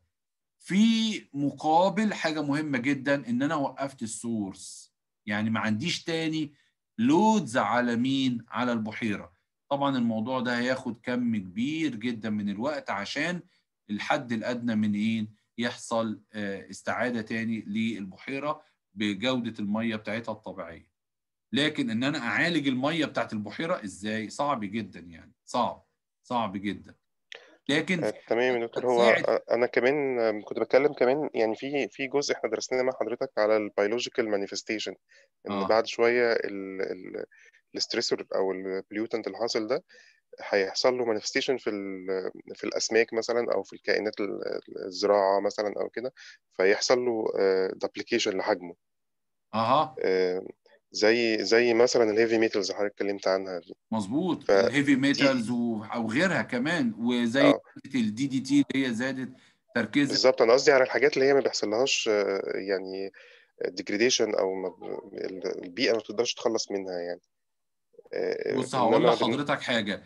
في مقابل حاجه مهمه جدا ان انا وقفت السورس يعني ما عنديش تاني لودز على مين على البحيره طبعا الموضوع ده هياخد كم كبير جدا من الوقت عشان الحد الادنى من ايه يحصل آه، استعاده تاني للبحيره بجوده الميه بتاعتها الطبيعيه لكن ان انا اعالج الميه بتاعت البحيره ازاي صعب جدا يعني صعب صعب جدا لكن آه، تمام يا دكتور هو هتساعد آه، انا كمان آه، كنت بتكلم كمان يعني في في جزء احنا درسناه مع حضرتك على البيولوجيكال مانيفستيشن ان اه بعد شويه الستريسور او البليوتنت اللي حاصل ده هيحصل له مانيفستيشن في ال- في الاسماك مثلا او في الكائنات ال- الزراعه مثلا او كده فيحصل له دابليكيشن لحجمه اها آه، زي زي مثلا الهيفي ميتالز اللي حضرتك اتكلمت عنها دي مظبوط ف الهيفي دي ميتالز و- او غيرها كمان وزي اه الدي دي تي اللي هي زادت تركيز بالظبط انا قصدي على الحاجات اللي هي ما بيحصلهاش آه، يعني degradation او ما ب- ال- البيئه ما بتقدرش تتخلص منها يعني آه، بص هقول انما بن... لحضرتك حاجه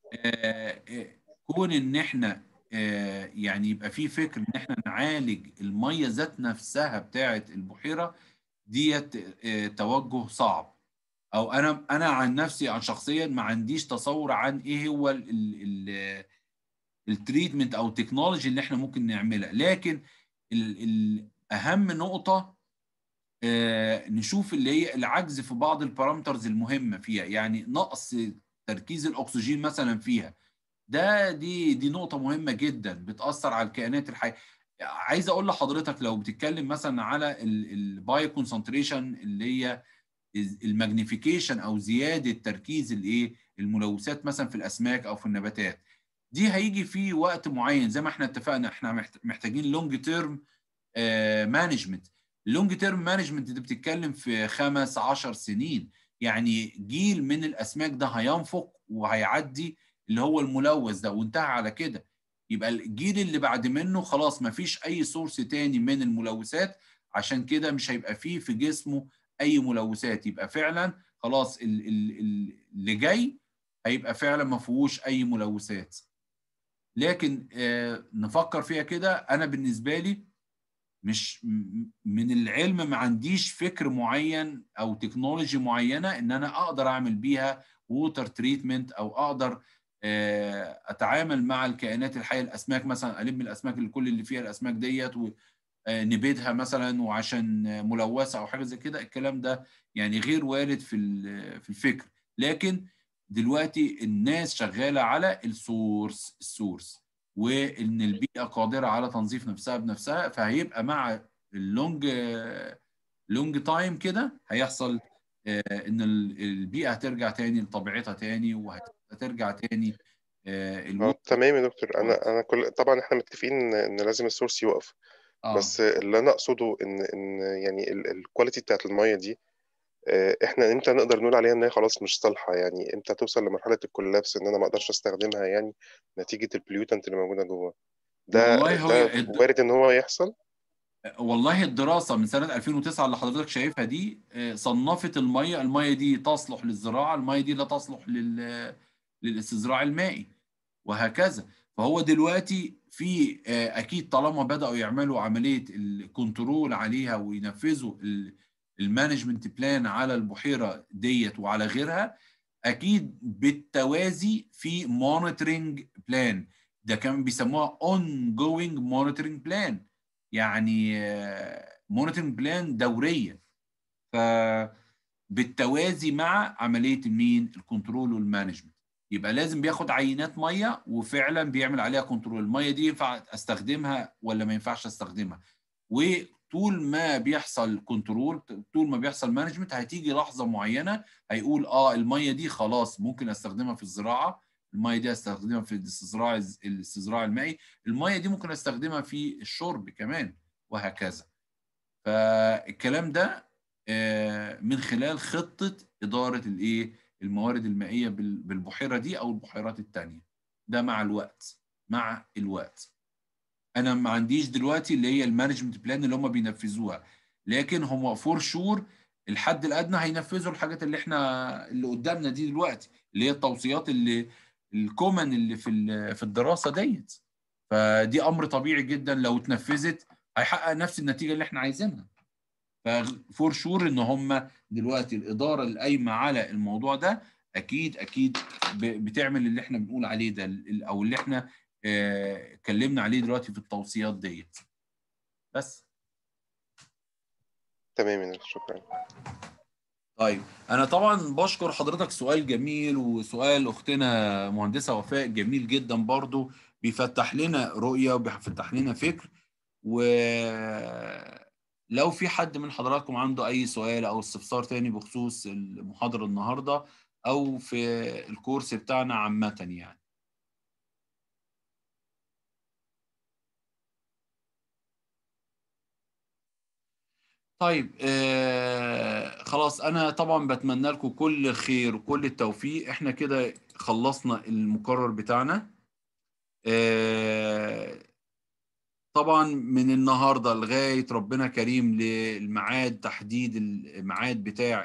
آه، آه، كون ان احنا آه، يعني يبقى في فكر ان احنا نعالج الميه ذات نفسها بتاعه البحيره ديت آه، توجه صعب او انا انا عن نفسي عن شخصيا ما عنديش تصور عن ايه هو ال- ال- ال- التريتمنت او التكنولوجي اللي احنا ممكن نعملها لكن ال- ال- اهم نقطه آه، نشوف اللي هي العجز في بعض البارامترز المهمه فيها يعني نقص تركيز الاكسجين مثلا فيها ده دي دي نقطه مهمه جدا بتاثر على الكائنات الحيه عايز اقول لحضرتك لو بتتكلم مثلا على البايو كونسنتريشن اللي هي الماجنيفيكيشن او زياده تركيز الايه الملوثات مثلا في الاسماك او في النباتات دي هيجي في وقت معين زي ما احنا اتفقنا احنا محتاجين لونج تيرم مانجمنت اللونج تيرم مانجمنت دي بتتكلم في خمس عشر سنين يعني جيل من الاسماك ده هينفق وهيعدي اللي هو الملوث ده وانتهى على كده يبقى الجيل اللي بعد منه خلاص ما فيش اي سورس تاني من الملوثات عشان كده مش هيبقى فيه في جسمه اي ملوثات يبقى فعلا خلاص اللي جاي هيبقى فعلا ما فيهوش اي ملوثات لكن آه نفكر فيها كده انا بالنسبه لي مش من العلم ما عنديش فكر معين او تكنولوجي معينه ان انا اقدر اعمل بيها ووتر تريتمنت او اقدر آه اتعامل مع الكائنات الحيه الاسماك مثلا الم الاسماك اللي كل اللي فيها الاسماك ديت ونبيدها مثلا وعشان ملوثه او حاجه زي كده الكلام ده يعني غير وارد في في الفكر لكن دلوقتي الناس شغاله على السورس السورس وان البيئه قادره على تنظيف نفسها بنفسها فهيبقى مع اللونج لونج تايم كده هيحصل ان البيئه هترجع تاني لطبيعتها تاني وهترجع تاني اه تمام يا دكتور انا انا كل طبعا احنا متفقين ان لازم السورس يوقف آه. بس اللي انا اقصده ان ان يعني الكواليتي بتاعت الميه دي احنا امتى نقدر نقول عليها ان هي خلاص مش صالحه يعني امتى توصل لمرحله الكولابس ان انا ما اقدرش استخدمها يعني نتيجه البليوتنت اللي موجوده جوه ده والله ده الد... وارد ان هو يحصل والله الدراسه من سنه 2009 اللي حضرتك شايفها دي صنفت الميه الميه دي تصلح للزراعه الميه دي لا تصلح لل للاستزراع المائي وهكذا فهو دلوقتي في اكيد طالما بداوا يعملوا عمليه الكنترول عليها وينفذوا المانجمنت بلان على البحيره ديت وعلى غيرها اكيد بالتوازي في مونيتورنج بلان ده كمان بيسموها اون جوينج مونيتورنج بلان يعني مونيتورنج بلان دوريه ف بالتوازي مع عمليه المين الكنترول والمانجمنت يبقى لازم بياخد عينات ميه وفعلا بيعمل عليها كنترول الميه دي ينفع استخدمها ولا ما ينفعش استخدمها وطول ما بيحصل كنترول طول ما بيحصل مانجمنت هتيجي لحظه معينه هيقول اه الميه دي خلاص ممكن استخدمها في الزراعه الميه دي استخدمها في الاستزراع الاستزراع المائي الميه دي ممكن استخدمها في الشرب كمان وهكذا فالكلام ده من خلال خطه اداره الايه الموارد المائيه بالبحيره دي او البحيرات الثانيه ده مع الوقت مع الوقت انا ما عنديش دلوقتي اللي هي المانجمنت بلان اللي هم بينفذوها لكن هم فور شور الحد الادنى هينفذوا الحاجات اللي احنا اللي قدامنا دي دلوقتي اللي هي التوصيات اللي الكومن اللي في في الدراسه ديت فدي امر طبيعي جدا لو اتنفذت هيحقق نفس النتيجه اللي احنا عايزينها ففور شور ان هم دلوقتي الاداره القايمه على الموضوع ده اكيد اكيد بتعمل اللي احنا بنقول عليه ده او اللي احنا اتكلمنا عليه دلوقتي في التوصيات ديت بس تمام شكرا طيب انا طبعا بشكر حضرتك سؤال جميل وسؤال اختنا مهندسه وفاء جميل جدا برضو بيفتح لنا رؤيه وبيفتح لنا فكر و لو في حد من حضراتكم عنده اي سؤال او استفسار تاني بخصوص المحاضره النهارده او في الكورس بتاعنا عامه يعني طيب آه خلاص انا طبعا بتمنى لكم كل خير وكل التوفيق احنا كده خلصنا المقرر بتاعنا آه طبعا من النهارده لغايه ربنا كريم للميعاد تحديد الميعاد بتاع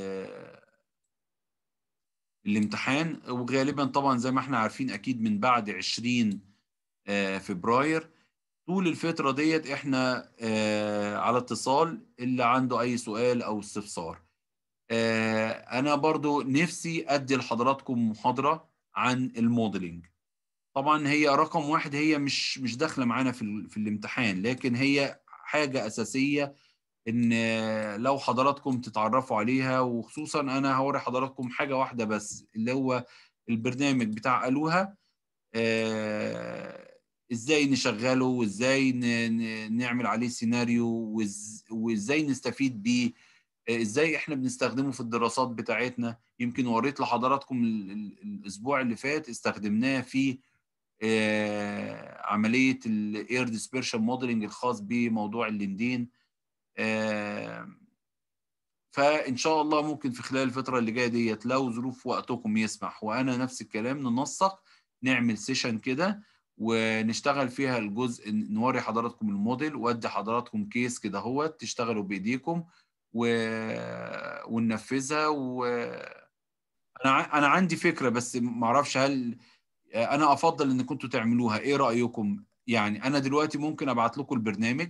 الامتحان وغالبا طبعا زي ما احنا عارفين اكيد من بعد 20 فبراير طول الفتره ديت احنا على اتصال اللي عنده اي سؤال او استفسار انا برضو نفسي ادي لحضراتكم محاضره عن الموديلنج طبعا هي رقم واحد هي مش مش داخله معانا في في الامتحان لكن هي حاجه اساسيه ان لو حضراتكم تتعرفوا عليها وخصوصا انا هوري حضراتكم حاجه واحده بس اللي هو البرنامج بتاع الوها آه، ازاي نشغله وازاي ن- ن- نعمل عليه سيناريو وإز- وازاي نستفيد بيه آه، ازاي احنا بنستخدمه في الدراسات بتاعتنا يمكن وريت لحضراتكم ال- ال- الاسبوع اللي فات استخدمناه في آه، عمليه الاير ديسبيرشن موديلنج الخاص بموضوع الليندين آه، فان شاء الله ممكن في خلال الفتره اللي جايه ديت لو ظروف وقتكم يسمح وانا نفس الكلام ننسق نعمل سيشن كده ونشتغل فيها الجزء نوري حضراتكم الموديل وادي حضراتكم كيس كده اهوت تشتغلوا بايديكم و... وننفذها و انا ع- انا عندي فكره بس ما اعرفش هل انا افضل ان كنتوا تعملوها ايه رايكم يعني انا دلوقتي ممكن ابعت لكم البرنامج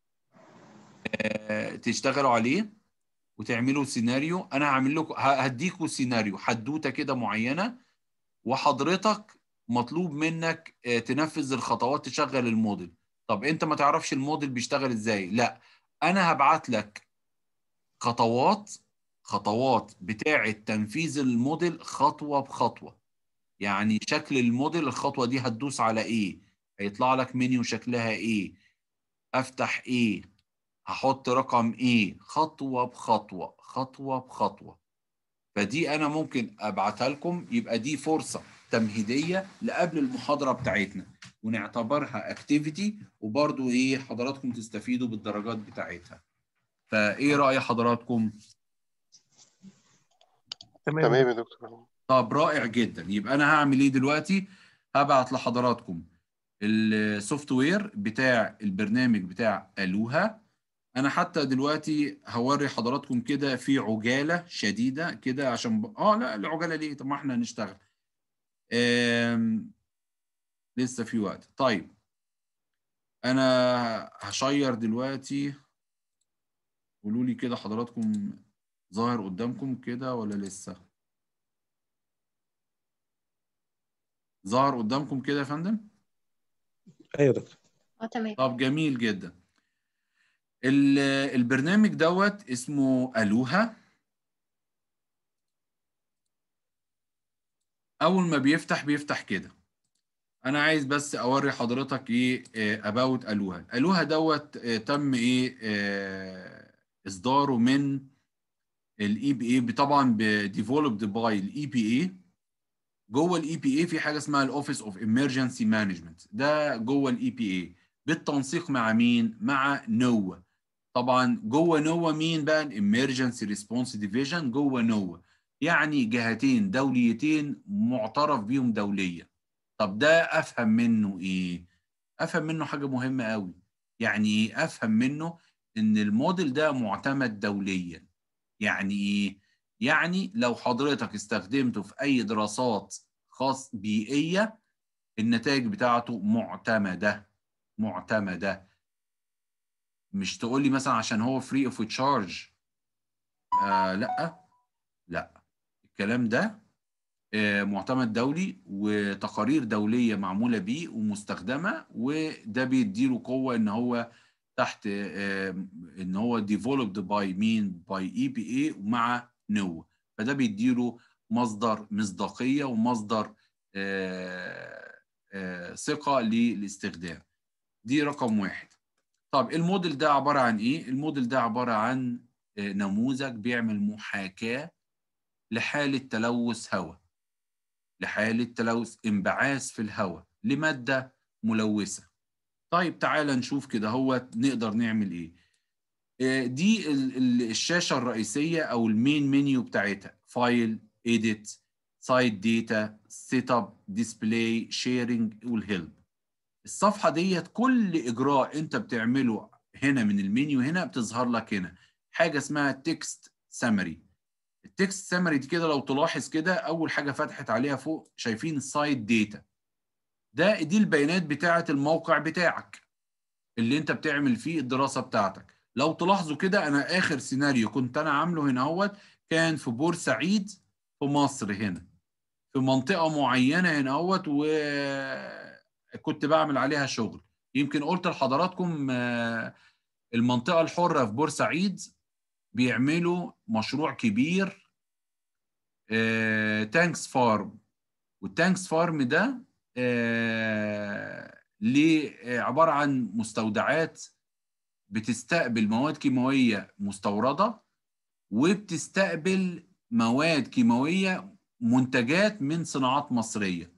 آه، تشتغلوا عليه وتعملوا سيناريو انا هعمل لكم ه- هديكوا سيناريو حدوته كده معينه وحضرتك مطلوب منك آه، تنفذ الخطوات تشغل الموديل طب انت ما تعرفش الموديل بيشتغل ازاي لا انا هبعت لك خطوات خطوات بتاعه تنفيذ الموديل خطوه بخطوه يعني شكل الموديل الخطوه دي هتدوس على ايه هيطلع لك منيو شكلها ايه افتح ايه هحط رقم ايه خطوه بخطوه خطوه بخطوه فدي انا ممكن ابعتها لكم يبقى دي فرصه تمهيديه لقبل المحاضره بتاعتنا ونعتبرها اكتيفيتي وبرضو ايه حضراتكم تستفيدوا بالدرجات بتاعتها فايه راي حضراتكم تمام تمام يا دكتور طب رائع جدا يبقى انا هعمل ايه دلوقتي هبعت لحضراتكم السوفت وير بتاع البرنامج بتاع الوها انا حتى دلوقتي هوري حضراتكم كده في عجاله شديده كده عشان ب... اه لا العجاله ليه طب ما احنا هنشتغل آم... لسه في وقت طيب انا هشير دلوقتي قولوا لي كده حضراتكم ظاهر قدامكم كده ولا لسه ظاهر قدامكم كده يا فندم ايوه يا دكتور اه تمام طب جميل جدا ال- البرنامج دوت اسمه ألوها أول ما بيفتح بيفتح كده أنا عايز بس أوري حضرتك إيه أباوت ألوها ألوها دوت آه، تم إيه آه، إصداره من الاي بي اي طبعا ديفلوبد باي الاي بي اي جوه الاي بي اي في حاجه اسمها الاوفيس اوف ايمرجنسي مانجمنت ده جوه الاي بي اي بالتنسيق مع مين مع نوا طبعا جوه نوا مين بقى الامرجنسي ريسبونس ديفيجن جوه نوا يعني جهتين دوليتين معترف بيهم دوليا طب ده افهم منه ايه افهم منه حاجه مهمه قوي يعني ايه افهم منه ان الموديل ده معتمد دوليا يعني ايه يعني لو حضرتك استخدمته في اي دراسات خاص بيئيه النتائج بتاعته معتمده معتمده مش تقول لي مثلا عشان هو فري اوف تشارج آه لا لا الكلام ده آه معتمد دولي وتقارير دوليه معموله بيه ومستخدمه وده بيديله قوه ان هو تحت آه ان هو ديفلوبد باي مين باي اي بي اي ومع نو فده بيديله مصدر مصداقيه ومصدر آه آه ثقه للاستخدام دي رقم واحد طب الموديل ده عباره عن ايه الموديل ده عباره عن آه نموذج بيعمل محاكاه لحاله تلوث هواء لحاله تلوث انبعاث في الهواء لماده ملوثه طيب تعالى نشوف كده هو نقدر نعمل ايه آه دي ال ال الشاشه الرئيسيه او المين منيو بتاعتها فايل اديت سايت داتا سيت اب ديسبلاي شيرنج والهيلب الصفحه ديت كل اجراء انت بتعمله هنا من المنيو هنا بتظهر لك هنا حاجه اسمها تكست سامري التكست سامري دي كده لو تلاحظ كده اول حاجه فتحت عليها فوق شايفين السايت داتا ده دي البيانات بتاعه الموقع بتاعك اللي انت بتعمل فيه الدراسه بتاعتك لو تلاحظوا كده انا اخر سيناريو كنت انا عامله هنا اهوت كان في بورسعيد في مصر هنا في منطقه معينه هنا اهوت وكنت بعمل عليها شغل يمكن قلت لحضراتكم المنطقه الحره في بورسعيد بيعملوا مشروع كبير آه، تانكس فارم والتانكس فارم ده آه، ليه آه، عباره عن مستودعات بتستقبل مواد كيماويه مستورده وبتستقبل مواد كيماويه منتجات من صناعات مصريه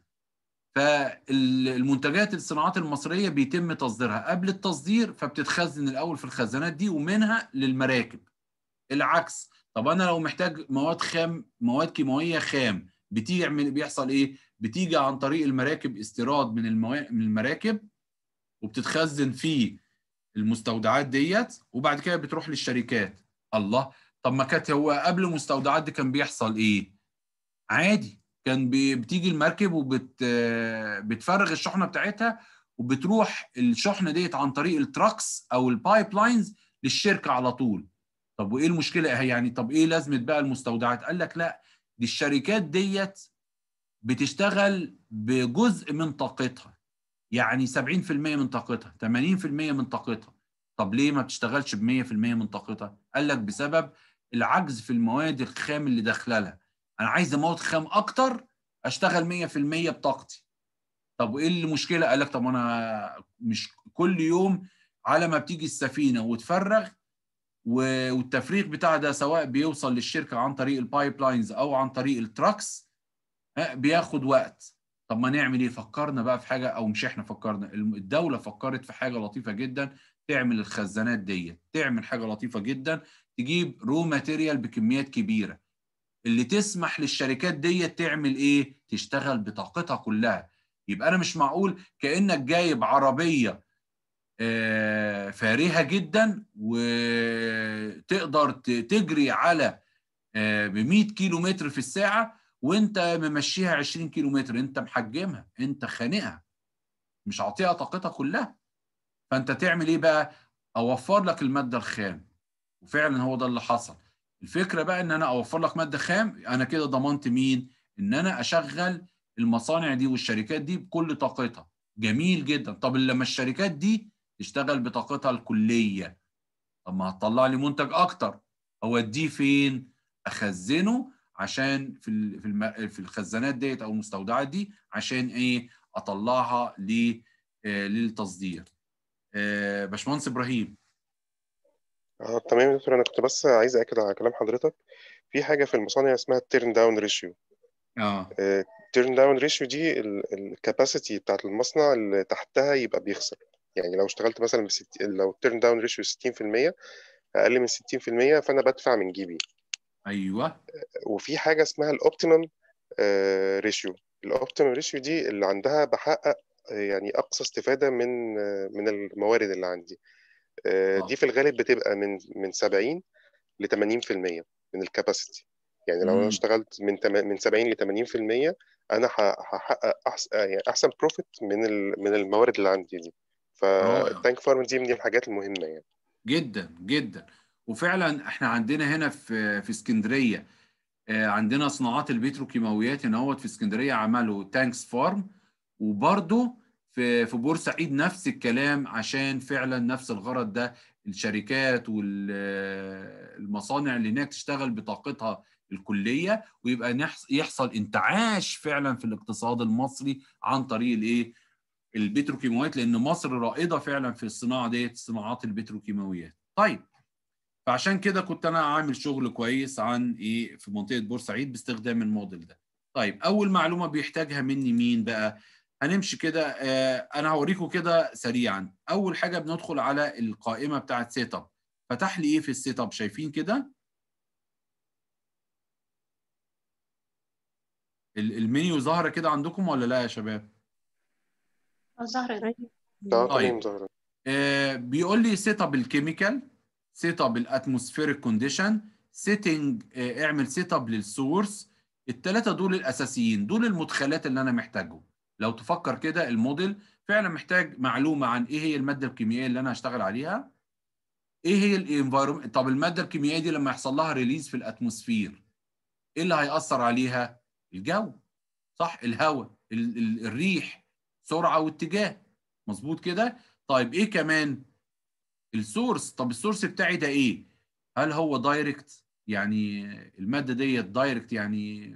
فالمنتجات الصناعات المصريه بيتم تصديرها قبل التصدير فبتتخزن الاول في الخزانات دي ومنها للمراكب العكس طب انا لو محتاج مواد خام مواد كيماويه خام بتيجي يعمل- بيحصل ايه بتيجي عن طريق المراكب استيراد من الموا... من المراكب وبتتخزن في المستودعات ديت وبعد كده بتروح للشركات الله طب ما كانت هو قبل المستودعات دي كان بيحصل ايه عادي كان بي- بتيجي المركب وبت بتفرغ الشحنه بتاعتها وبتروح الشحنه ديت عن طريق التراكس او البايب لاينز للشركه على طول طب وايه المشكله هي يعني طب ايه لازمه بقى المستودعات قال لك لا دي الشركات ديت بتشتغل بجزء من طاقتها يعني 70% من طاقتها 80% من طاقتها طب ليه ما بتشتغلش ب 100% من طاقتها قال لك بسبب العجز في المواد الخام اللي داخله لها انا عايز مواد خام اكتر اشتغل 100% بطاقتي طب وايه المشكله قال لك طب انا مش كل يوم على ما بتيجي السفينه وتفرغ و- والتفريغ بتاع ده سواء بيوصل للشركه عن طريق البايب لاينز او عن طريق التراكس ها، بياخد وقت طب ما نعمل ايه فكرنا بقى في حاجه او مش احنا فكرنا الم- الدوله فكرت في حاجه لطيفه جدا تعمل الخزانات دي تعمل حاجه لطيفه جدا تجيب رو ماتيريال بكميات كبيره اللي تسمح للشركات دي تعمل ايه تشتغل بطاقتها كلها يبقى انا مش معقول كانك جايب عربيه آه، فارهه جدا وتقدر ت- تجري على ب 100 كيلو متر في الساعه وانت ممشيها 20 كيلو متر انت محجمها انت خانقها مش عاطيها طاقتها كلها فانت تعمل ايه بقى اوفر لك الماده الخام وفعلا هو ده اللي حصل الفكره بقى ان انا اوفر لك ماده خام انا كده ضمنت مين ان انا اشغل المصانع دي والشركات دي بكل طاقتها جميل جدا طب لما الشركات دي تشتغل بطاقتها الكليه طب ما هتطلع لي منتج اكتر اوديه فين اخزنه عشان في ال- في الم- في الخزانات ديت او المستودعات دي عشان ايه اطلعها ل آه، للتصدير آه، باشمهندس ابراهيم اه تمام يا دكتور انا كنت بس عايز اكد على كلام حضرتك في حاجه في المصانع اسمها التيرن داون ريشيو اه التيرن داون ريشيو دي الكاباسيتي بتاعت المصنع اللي تحتها يبقى بيخسر يعني لو اشتغلت مثلا بست... لو التيرن داون ريشيو 60% اقل من 60% فانا بدفع من جيبي ايوه وفي حاجه اسمها الاوبتيمم ريشيو الاوبتيمم ريشيو دي اللي عندها بحقق آه، يعني اقصى استفاده من آه، من الموارد اللي عندي آه، آه. دي في الغالب بتبقى من من 70 ل 80% من الكاباسيتي يعني لو مم. انا اشتغلت من تم- من 70 ل 80% انا ه- هحقق احسن يعني احسن بروفيت من ال- من الموارد اللي عندي دي رائع. فالتانك فارم دي من الحاجات المهمه يعني جدا جدا وفعلا احنا عندنا هنا في في اسكندريه آه، عندنا صناعات البتروكيماويات هنا هوت في اسكندريه عملوا تانكس فارم وبرضه في في بورسعيد نفس الكلام عشان فعلا نفس الغرض ده الشركات والمصانع اللي هناك تشتغل بطاقتها الكليه ويبقى نحص- يحصل انتعاش فعلا في الاقتصاد المصري عن طريق الايه البتروكيماويات لان مصر رائده فعلا في الصناعه ديت صناعات البتروكيماويات طيب فعشان كده كنت انا عامل شغل كويس عن ايه في منطقه بورسعيد باستخدام الموديل ده طيب اول معلومه بيحتاجها مني مين بقى هنمشي كده آه انا هوريكم كده سريعا اول حاجه بندخل على القائمه بتاعه سيت اب فتح لي ايه في السيت اب شايفين كده ال- المنيو ظاهره كده عندكم ولا لا يا شباب ظهرت أيوة. اه طيب. تمام ظهر آه، بيقول لي سيت اب الكيميكال سيت اب الاتموسفيريك كونديشن سيتنج اعمل سيت اب للسورس الثلاثه دول الاساسيين دول المدخلات اللي انا محتاجهم لو تفكر كده الموديل فعلا محتاج معلومه عن ايه هي الماده الكيميائيه اللي انا هشتغل عليها ايه هي الانفايرمنت طب الماده الكيميائيه دي لما يحصل لها ريليز في الاتموسفير ايه اللي هيأثر عليها الجو صح الهواء ال- ال- الريح سرعه واتجاه مظبوط كده طيب ايه كمان السورس طب السورس بتاعي ده ايه هل هو دايركت يعني الماده ديت دايركت يعني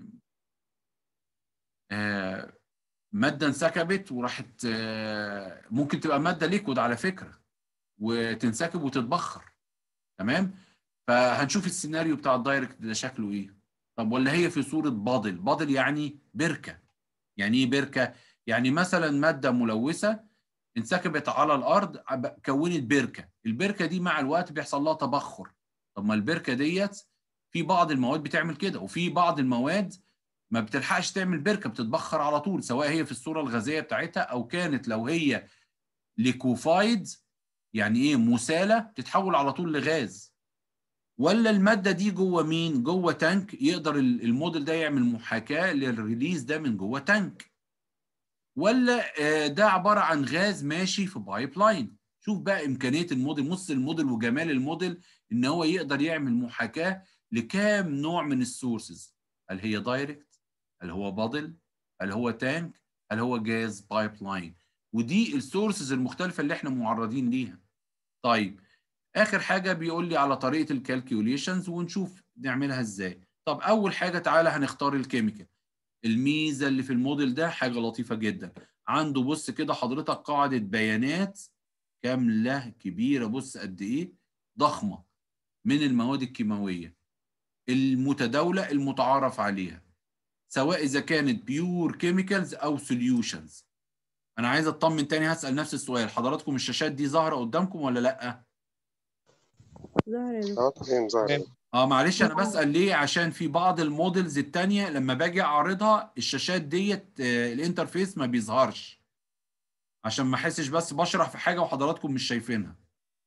آه ماده انسكبت وراحت آه ممكن تبقى ماده ليكويد على فكره وتنسكب وتتبخر تمام فهنشوف السيناريو بتاع الدايركت ده شكله ايه طب ولا هي في صوره بادل بادل يعني بركه يعني ايه بركه يعني مثلا ماده ملوثه انسكبت على الارض كونت بركه البركه دي مع الوقت بيحصل لها تبخر طب ما البركه ديت في بعض المواد بتعمل كده وفي بعض المواد ما بتلحقش تعمل بركه بتتبخر على طول سواء هي في الصوره الغازيه بتاعتها او كانت لو هي ليكوفايد يعني ايه مساله بتتحول على طول لغاز ولا الماده دي جوه مين جوه تانك يقدر الموديل ده يعمل محاكاه للريليز ده من جوه تانك ولا ده عباره عن غاز ماشي في بايب لاين شوف بقى امكانيه الموديل نص الموديل وجمال الموديل ان هو يقدر يعمل محاكاه لكام نوع من السورسز هل هي دايركت هل هو بادل هل هو تانك هل هو جاز بايب لاين ودي السورسز المختلفه اللي احنا معرضين ليها طيب اخر حاجه بيقول لي على طريقه الكالكيوليشنز ونشوف نعملها ازاي طب اول حاجه تعالى هنختار الكيميكال الميزه اللي في الموديل ده حاجه لطيفه جدا عنده بص كده حضرتك قاعده بيانات كامله كبيره بص قد ايه ضخمه من المواد الكيماويه المتداوله المتعارف عليها سواء اذا كانت بيور كيميكالز او سوليوشنز انا عايز اطمن تاني هسال نفس السؤال حضراتكم الشاشات دي ظاهره قدامكم ولا لا ظهر يا دكتور اه تمام ظاهر اه معلش انا بسال ليه عشان في بعض الموديلز التانية لما باجي اعرضها الشاشات ديت آه، الانترفيس ما بيظهرش عشان ما احسش بس بشرح في حاجه وحضراتكم مش شايفينها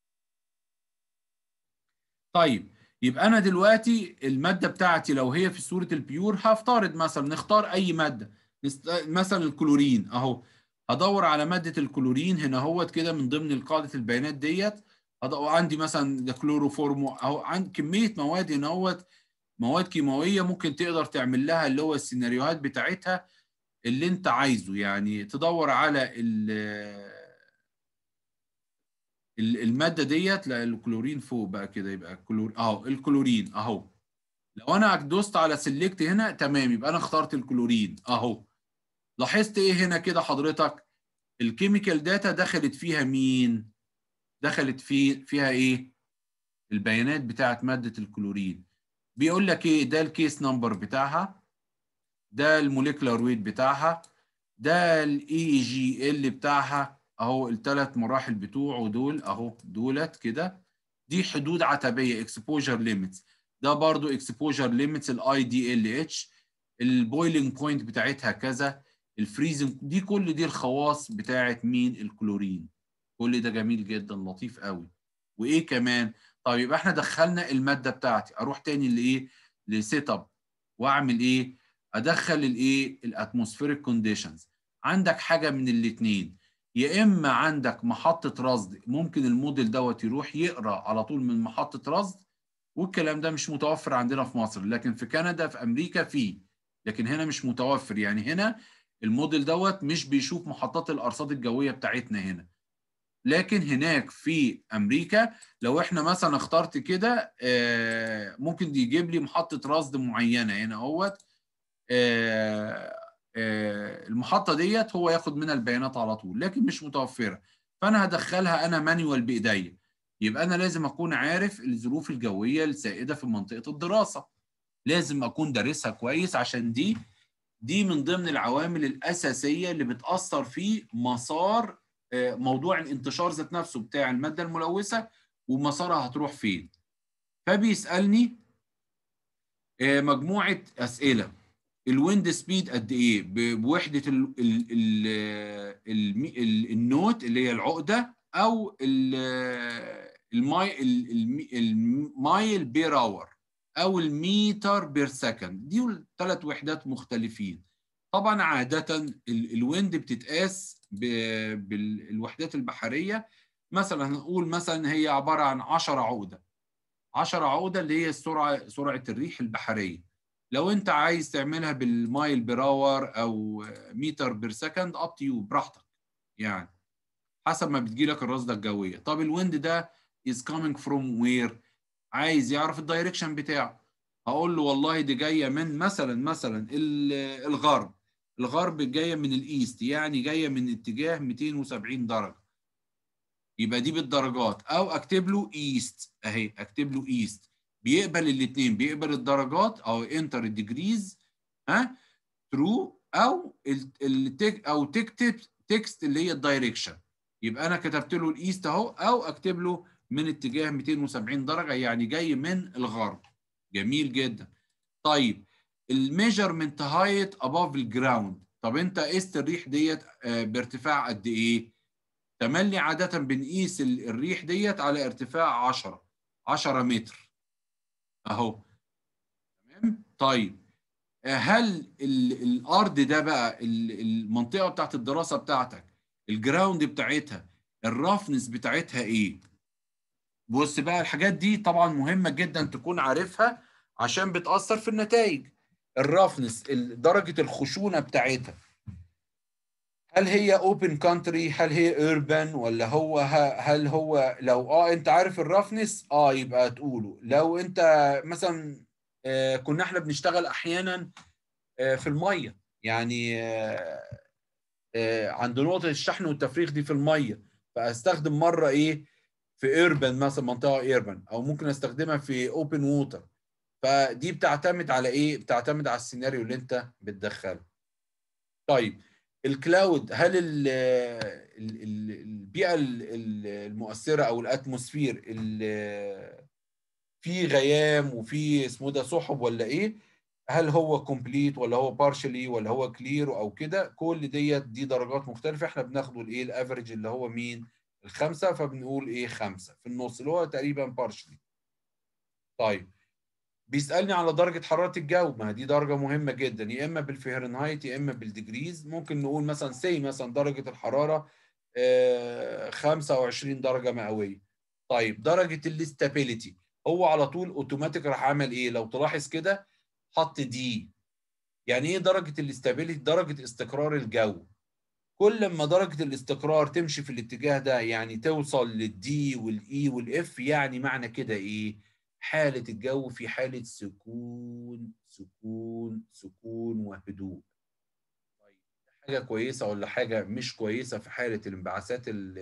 طيب يبقى انا دلوقتي الماده بتاعتي لو هي في صوره البيور هفترض مثلا نختار اي ماده نست... مثلا الكلورين اهو هدور على ماده الكلورين هنا اهوت كده من ضمن قاعده البيانات ديت هدور عندي مثلا ده كلوروفورم اهو عند كميه مواد هنا اهوت مواد كيماويه ممكن تقدر تعمل لها اللي هو السيناريوهات بتاعتها اللي انت عايزه يعني تدور على ال ال- الماده ديت لا الكلورين فوق بقى كده يبقى كلور اهو الكلورين اهو لو انا دوست على سيلكت هنا تمام يبقى انا اخترت الكلورين اهو لاحظت ايه هنا كده حضرتك الكيميكال داتا دخلت فيها مين دخلت في فيها ايه البيانات بتاعت ماده الكلورين بيقول لك ايه ده الكيس نمبر بتاعها ده الموليكولار ويت بتاعها ده الاي جي ال بتاعها اهو الثلاث مراحل بتوعه دول اهو دولت كده دي حدود عتبيه اكسبوجر ليميتس ده برضو اكسبوجر ليميتس الاي دي ال اتش البويلنج بوينت بتاعتها كذا الفريزنج دي كل دي الخواص بتاعت مين الكلورين كل ده جميل جدا لطيف قوي وايه كمان طيب يبقى احنا دخلنا الماده بتاعتي اروح تاني لايه لسيت اب واعمل ايه ادخل الايه الاتموسفيريك كونديشنز عندك حاجه من الاثنين يا اما عندك محطه رصد ممكن الموديل دوت يروح يقرا على طول من محطه رصد والكلام ده مش متوفر عندنا في مصر لكن في كندا في امريكا فيه لكن هنا مش متوفر يعني هنا الموديل دوت مش بيشوف محطات الارصاد الجويه بتاعتنا هنا لكن هناك في امريكا لو احنا مثلا اخترت كده آه، ممكن يجيب لي محطه رصد معينه هنا اهوت آه، آه، المحطه ديت هو ياخد منها البيانات على طول لكن مش متوفره فانا هدخلها انا مانيوال بايديا يبقى انا لازم اكون عارف الظروف الجويه السائده في منطقه الدراسه لازم اكون دارسها كويس عشان دي دي من ضمن العوامل الاساسيه اللي بتاثر في مسار آه، موضوع الانتشار ذات نفسه بتاع الماده الملوثه ومسارها هتروح فين فبيسالني آه، مجموعه اسئله الويند سبيد قد ايه ب- بوحده ال ال ال ال ال النوت اللي هي العقده او ال- الماي ال- الم- المايل بير اور او الميتر بير سكند دي ثلاث وحدات مختلفين طبعا عاده ال- الويند بتتقاس ب- بالوحدات البحريه مثلا هنقول مثلا هي عباره عن 10 عقده 10 عقده اللي هي السرعه سرعه الريح البحريه لو انت عايز تعملها بالمايل بير اور او متر بير سكند اب تو يو براحتك يعني حسب ما بتجيلك الرصده الجويه طب الويند ده is coming from where عايز يعرف الدايركشن بتاعه هقول له والله دي جايه من مثلا مثلا ال- الغرب الغرب جايه من الايست يعني جايه من اتجاه 270 درجه يبقى دي بالدرجات او اكتب له ايست اهي اكتب له ايست بيقبل الاثنين بيقبل الدرجات او انتر الديجريز ها ترو او ال- التك او تكتب تكست اللي هي الدايركشن يبقى انا كتبت له الايست اهو او اكتب له من اتجاه 270 درجه يعني جاي من الغرب جميل جدا طيب الميجرمنت هايت اباف الجراوند طب انت قست الريح ديت آه، بارتفاع قد ايه تملي عاده بنقيس ال- الريح ديت على ارتفاع 10 10 متر اهو تمام طيب آه، هل ال- الارض ده بقى ال- المنطقه بتاعت الدراسه بتاعتك الجراوند بتاعتها الرفنس بتاعتها ايه بص بقى الحاجات دي طبعا مهمه جدا تكون عارفها عشان بتاثر في النتائج الرفنس ال- درجه الخشونه بتاعتها هل هي اوبن كانتري هل هي اوربان ولا هو ه- هل هو لو اه انت عارف الرفنس اه يبقى تقوله لو انت مثلا آه كنا احنا بنشتغل احيانا آه في الميه يعني آه آه عند نقطه الشحن والتفريغ دي في الميه فاستخدم مره ايه في ايربان مثلا منطقه ايربان او ممكن استخدمها في اوبن ووتر فدي بتعتمد على ايه بتعتمد على السيناريو اللي انت بتدخله طيب الكلاود هل ال ال ال البيئه ال- ال- المؤثره او الاتموسفير ال- في غيام وفي اسمه ده سحب ولا ايه هل هو كومبليت ولا هو بارشلي ولا هو كلير او كده كل ديت دي درجات مختلفه احنا بناخده الايه الافريج اللي هو مين الخمسه فبنقول ايه خمسه في النص اللي هو تقريبا بارشلي طيب بيسالني على درجه حراره الجو ما دي درجه مهمه جدا يا اما بالفهرنهايت يا اما بالديجريز ممكن نقول مثلا سي مثلا درجه الحراره آه، 25 درجه مئويه طيب درجه الاستابيليتي هو على طول اوتوماتيك راح عمل ايه لو تلاحظ كده حط دي يعني ايه درجه الاستابيليتي درجه استقرار الجو كل ما درجه الاستقرار تمشي في الاتجاه ده يعني توصل للدي والاي والاف يعني معنى كده ايه حاله الجو في حاله سكون سكون سكون وهدوء طيب حاجه كويسه ولا حاجه مش كويسه في حاله الانبعاثات ال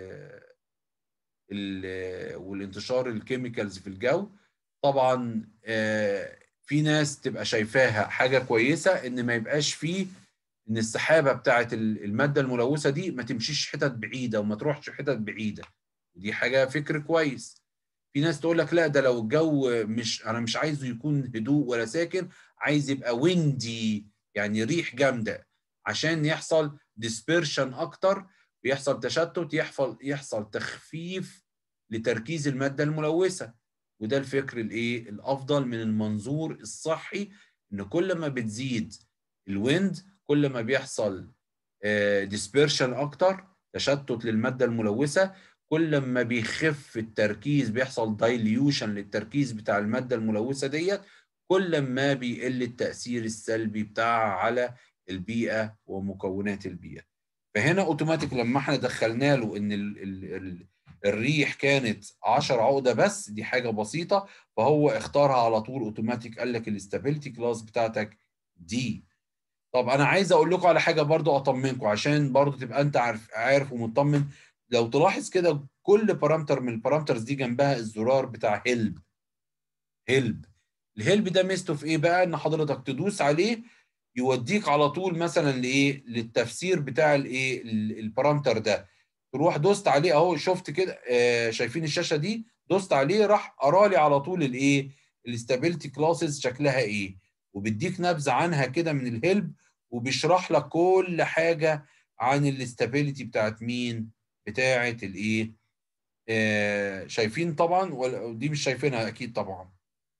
ال والانتشار الكيميكالز في الجو طبعا آه، في ناس تبقى شايفاها حاجه كويسه ان ما يبقاش فيه ان السحابه بتاعت ال- الماده الملوثه دي ما تمشيش حتت بعيده وما تروحش حتت بعيده ودي حاجه فكر كويس في ناس تقول لك لا ده لو الجو مش انا مش عايزه يكون هدوء ولا ساكن عايز يبقى ويندي يعني ريح جامده عشان يحصل ديسبيرشن اكتر ويحصل تشتت يحصل يحصل تخفيف لتركيز الماده الملوثه وده الفكر الايه الافضل من المنظور الصحي ان كل ما بتزيد الويند كل ما بيحصل ديسبيرشن اكتر تشتت للماده الملوثه كل ما بيخف التركيز بيحصل دايليوشن للتركيز بتاع الماده الملوثه ديت كل ما بيقل التاثير السلبي بتاعها على البيئه ومكونات البيئه فهنا اوتوماتيك لما احنا دخلنا له ان ال ال ال الريح كانت 10 عقده بس دي حاجه بسيطه فهو اختارها على طول اوتوماتيك قال لك الاستابيليتي كلاس بتاعتك دي طب انا عايز اقول لكم على حاجه برضو اطمنكم عشان برضو تبقى انت عارف عارف ومطمن لو تلاحظ كده كل بارامتر من البارامترز دي جنبها الزرار بتاع هيلب هيلب الهيلب ده ميزته في ايه بقى ان حضرتك تدوس عليه يوديك على طول مثلا لايه للتفسير بتاع الايه ال- البارامتر ده تروح دوست عليه اهو شفت كده آه شايفين الشاشه دي دوست عليه راح قرالي على طول الايه الاستابيليتي كلاسز شكلها ايه وبيديك نبذه عنها كده من الهيلب وبيشرح لك كل حاجه عن الاستابيليتي بتاعت مين بتاعت الايه آه شايفين طبعا ولا دي مش شايفينها اكيد طبعا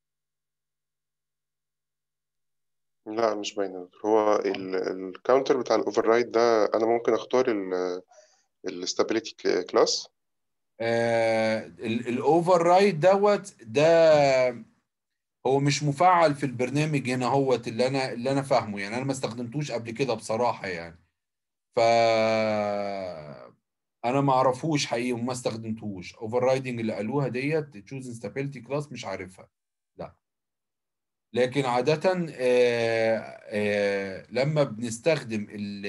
لا مش باينة هو الكاونتر بتاع الاوفر رايد ده انا ممكن اختار الاستابيليتي كلاس الاوفر رايد دوت ده هو مش مفعل في البرنامج هنا هوت اللي انا اللي انا فاهمه يعني انا ما استخدمتوش قبل كده بصراحة يعني ف انا ما اعرفوش حقيقي وما استخدمتهوش اوفر رايدنج اللي قالوها ديت تشوز انستابيليتي كلاس مش عارفها لا لكن عادة آه آه لما بنستخدم ال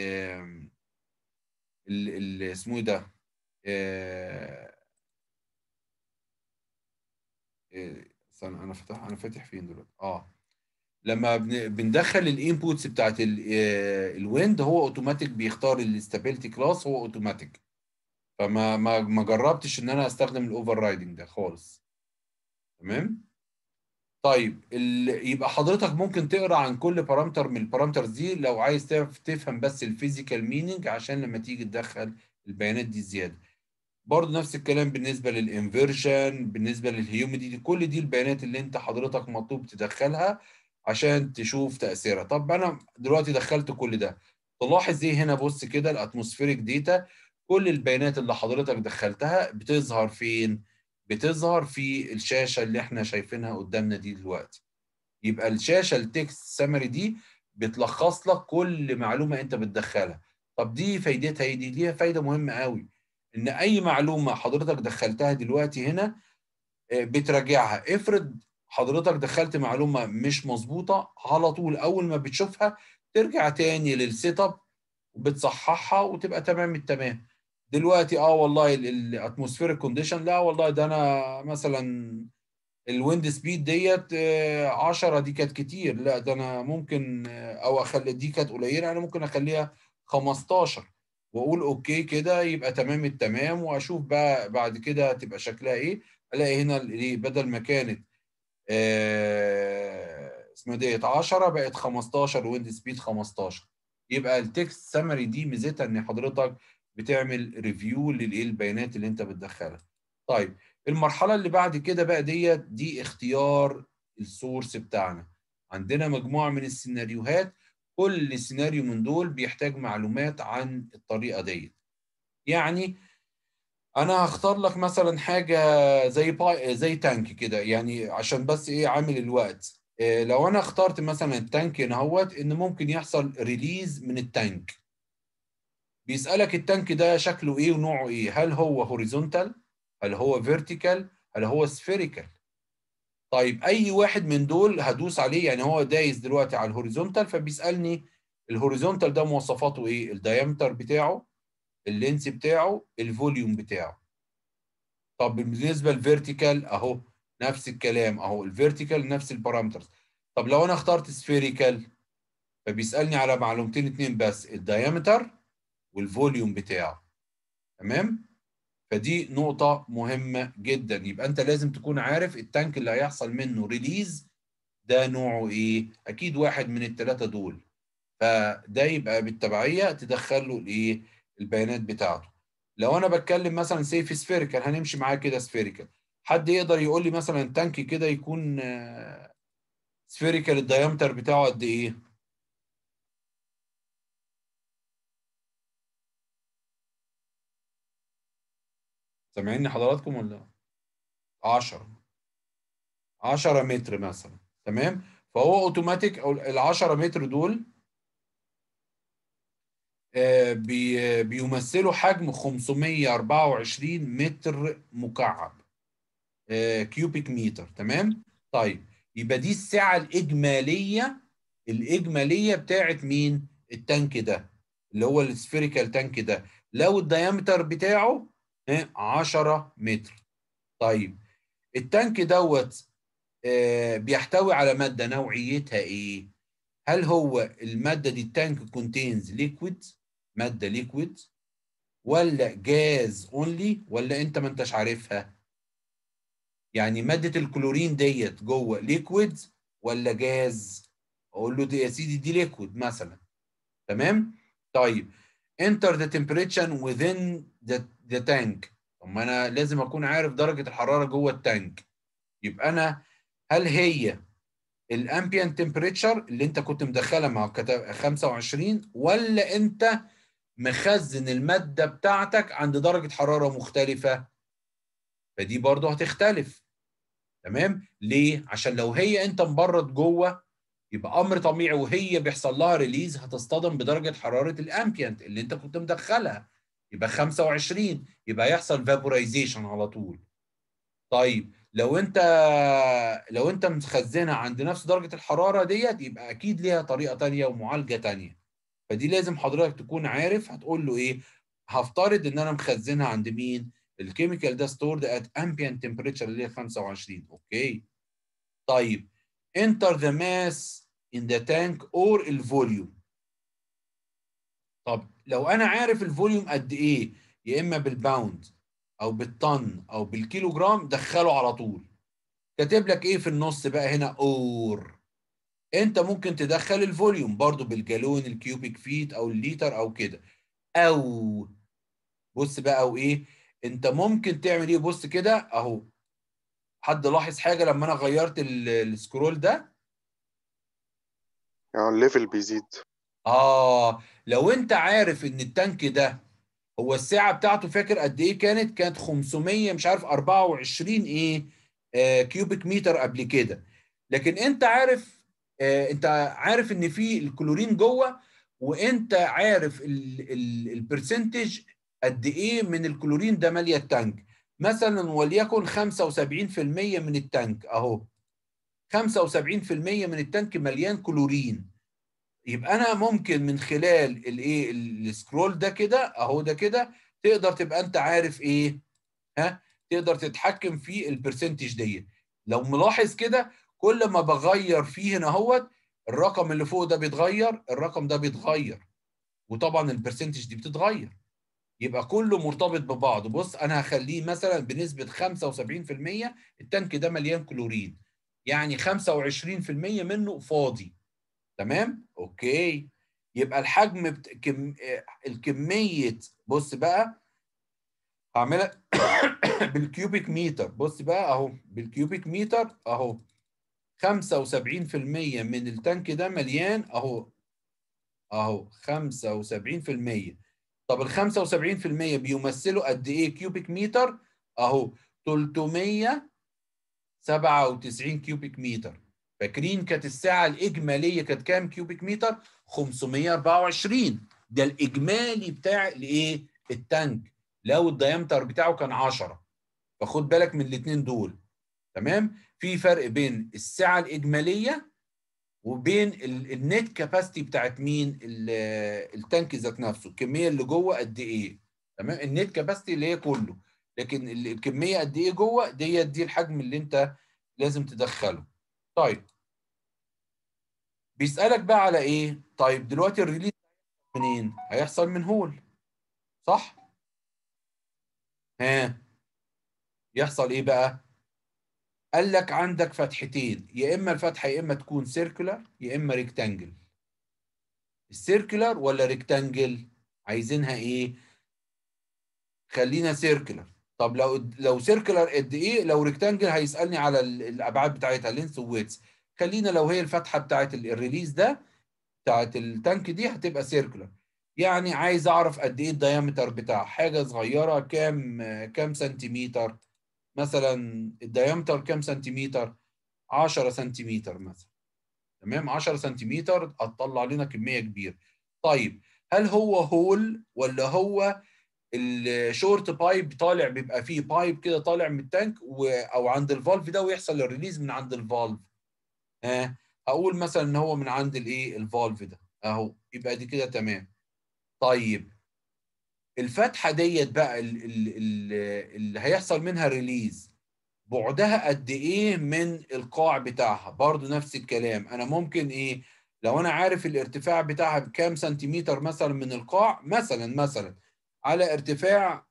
ال ال اسمه ايه ده آه آه، استنى انا فاتح انا فاتح فين دلوقتي اه لما بن- بندخل الانبوتس بتاعت الويند هو اوتوماتيك بيختار الاستابيليتي كلاس هو اوتوماتيك فما ما ما جربتش ان انا استخدم الاوفر رايدنج ده خالص تمام طيب ال... يبقى حضرتك ممكن تقرا عن كل بارامتر من البارامترز دي لو عايز تعرف تفهم بس الفيزيكال مينينج عشان لما تيجي تدخل البيانات دي زياده برضه نفس الكلام بالنسبه للانفيرجن بالنسبه للهيوميديتي كل دي البيانات اللي انت حضرتك مطلوب تدخلها عشان تشوف تاثيرها طب انا دلوقتي دخلت كل ده تلاحظ ايه هنا بص كده الاتموسفيريك ديتا كل البيانات اللي حضرتك دخلتها بتظهر فين بتظهر في الشاشه اللي احنا شايفينها قدامنا دي دلوقتي يبقى الشاشه التكست سمري دي بتلخص لك كل معلومه انت بتدخلها طب دي فايدتها ايه دي ليها فايده مهمه قوي ان اي معلومه حضرتك دخلتها دلوقتي هنا آه، بتراجعها افرض حضرتك دخلت معلومه مش مظبوطه على طول اول ما بتشوفها ترجع تاني للسيت اب وبتصححها وتبقى تمام التمام دلوقتي اه والله الاتموسفيريك كونديشن لا والله ده انا مثلا الويند سبيد ديت آه، 10 دي كانت كتير لا ده انا ممكن آه، او اخلي دي كانت قليله انا ممكن اخليها 15 واقول اوكي كده يبقى تمام التمام واشوف بقى بعد كده تبقى شكلها ايه الاقي هنا الايه بدل ما كانت آه، اسمها ديت 10 بقت 15 ويند سبيد 15 يبقى التكست سمري دي ميزتها ان حضرتك بتعمل ريفيو للايه البيانات اللي انت بتدخلها طيب المرحله اللي بعد كده بقى ديت دي اختيار السورس بتاعنا عندنا مجموعه من السيناريوهات كل سيناريو من دول بيحتاج معلومات عن الطريقه ديت يعني انا هختار لك مثلا حاجه زي باي زي تانك كده يعني عشان بس ايه عامل الوقت إيه لو انا اخترت مثلا التانك هنا اهوت ان ممكن يحصل ريليز من التانك بيسالك التانك ده شكله ايه ونوعه ايه هل هو هوريزونتال هل هو فيرتيكال هل هو سفيريكال طيب اي واحد من دول هدوس عليه يعني هو دايس دلوقتي على الهوريزونتال فبيسالني الهوريزونتال ده مواصفاته ايه الدايمتر بتاعه اللينس بتاعه الفوليوم بتاعه طب بالنسبه للفيرتيكال اهو نفس الكلام اهو الفيرتيكال نفس البارامترز طب لو انا اخترت سفيريكال فبيسالني على معلومتين اتنين بس الدايمتر والفوليوم بتاعه تمام فدي نقطة مهمة جدا يبقى انت لازم تكون عارف التانك اللي هيحصل منه ريليز ده نوعه ايه اكيد واحد من الثلاثة دول فده يبقى بالتبعية تدخل له الايه البيانات بتاعته لو انا بتكلم مثلا سيف سفيريكال هنمشي معاه كده سفيريكال حد يقدر يقول لي مثلا تانك كده يكون سفيريكال الدايمتر بتاعه قد ايه سامعيني حضراتكم ولا 10 10 متر مثلا تمام فهو اوتوماتيك او ال 10 متر دول آه، بي- بيمثلوا حجم 524 متر مكعب آه، كيوبيك متر تمام طيب يبقى دي السعة الإجمالية الإجمالية بتاعت مين التانك ده اللي هو السفيريكال تانك ده لو الديامتر بتاعه آه، 10 متر طيب التانك دوت آه، بيحتوي على مادة نوعيتها ايه هل هو المادة دي التانك كونتينز ليكويد مادة ليكويد ولا جاز اونلي ولا انت ما انتش عارفها يعني مادة الكلورين ديت جوه ليكويد ولا جاز اقول له دي يا سيدي دي ليكويد مثلا تمام طيب enter the temperature within the, the tank طب ما انا لازم اكون عارف درجة الحرارة جوه التانك يبقى انا هل هي الامبيانت تمبريتشر اللي انت كنت مدخلها مع كتاب 25 ولا انت مخزن المادة بتاعتك عند درجة حرارة مختلفة فدي برضه هتختلف تمام ليه عشان لو هي انت مبرد جوه يبقى امر طبيعي وهي بيحصل لها ريليز هتصطدم بدرجه حراره الامبيانت اللي انت كنت مدخلها يبقى 25 يبقى يحصل فابورايزيشن على طول طيب لو انت لو انت مخزنها عند نفس درجه الحراره ديت يبقى اكيد ليها طريقه تانية ومعالجه تانية فدي لازم حضرتك تكون عارف هتقول له ايه هفترض ان انا مخزنها عند مين الكيميكال ده ستورد ات ambient temperature اللي هي 25 اوكي طيب enter the mass in the tank or الفوليوم طب لو انا عارف الفوليوم قد ايه يا اما بالباوند او بالطن او بالكيلو جرام دخله على طول كاتب لك ايه في النص بقى هنا اور انت ممكن تدخل الفوليوم برضو بالجالون الكيوبيك فيت او الليتر او كده او بص بقى او ايه انت ممكن تعمل ايه بص كده اهو حد لاحظ حاجه لما انا غيرت ال- السكرول ده يعني الليفل بيزيد اه لو انت عارف ان التانك ده هو الساعه بتاعته فاكر قد ايه كانت كانت 500 مش عارف 24 ايه آه كيوبيك متر قبل كده لكن انت عارف آه انت عارف ان في الكلورين جوه وانت عارف البرسنتج قد ايه من الكلورين ده ماليه التانك مثلا وليكن 75% من التانك اهو 75% من التانك مليان كلورين يبقى انا ممكن من خلال الايه السكرول ده كده اهو ده كده تقدر تبقى انت عارف ايه ها تقدر تتحكم في البرسنتج دي لو ملاحظ كده كل ما بغير فيه هنا اهوت الرقم اللي فوق ده بيتغير الرقم ده بيتغير وطبعا البرسنتج دي بتتغير يبقى كله مرتبط ببعضه بص انا هخليه مثلا بنسبه 75% التانك ده مليان كلورين يعني 25% منه فاضي تمام اوكي يبقى الحجم بت... كم... آه، الكميه بص بقى هعملها بالكيوبيك متر بص بقى اهو بالكيوبيك متر اهو 75% من التانك ده مليان اهو اهو 75% طب ال 75% بيمثلوا قد ايه كيوبيك متر اهو 397 كيوبيك متر فاكرين كانت الساعه الاجماليه كانت كام كيوبيك متر 524 ده الاجمالي بتاع الايه التانك لو الديامتر بتاعه كان 10 فخد بالك من الاثنين دول تمام في فرق بين السعه الاجماليه وبين ال- النت كاباسيتي بتاعت مين ال- التانك ذات نفسه الكميه اللي جوه قد ايه تمام النت كاباسيتي اللي هي كله لكن ال- الكميه قد ايه جوه ديت دي الحجم اللي انت لازم تدخله طيب بيسألك بقى على ايه طيب دلوقتي الريليز منين هيحصل من هول صح ها يحصل ايه بقى قال لك عندك فتحتين يا اما الفتحه يا اما تكون سيركولار يا اما ريكتانجل السيركولار ولا ريكتانجل عايزينها ايه خلينا سيركولار طب لو لو سيركولار قد ايه لو ريكتانجل هيسالني على ال- الابعاد بتاعتها لينس وويتس خلينا لو هي الفتحه بتاعت ال- الريليز ده بتاعت التانك دي هتبقى سيركولار يعني عايز اعرف قد ايه الديامتر بتاع حاجه صغيره كام كام سنتيمتر مثلا الديامتر كام سنتيمتر 10 سنتيمتر مثلا تمام 10 سنتيمتر هتطلع لنا كميه كبيره طيب هل هو هول ولا هو الشورت بايب طالع بيبقى فيه بايب كده طالع من التانك و... او عند الفالف ده ويحصل الريليز من عند الفالف ها آه. هقول مثلا ان هو من عند الايه الفالف ده اهو يبقى دي كده تمام طيب الفتحه ديت بقى ال- ال- ال- اللي هيحصل منها ريليز بعدها قد ايه من القاع بتاعها برضو نفس الكلام انا ممكن ايه لو انا عارف الارتفاع بتاعها بكام سنتيمتر مثلا من القاع مثلا مثلا على ارتفاع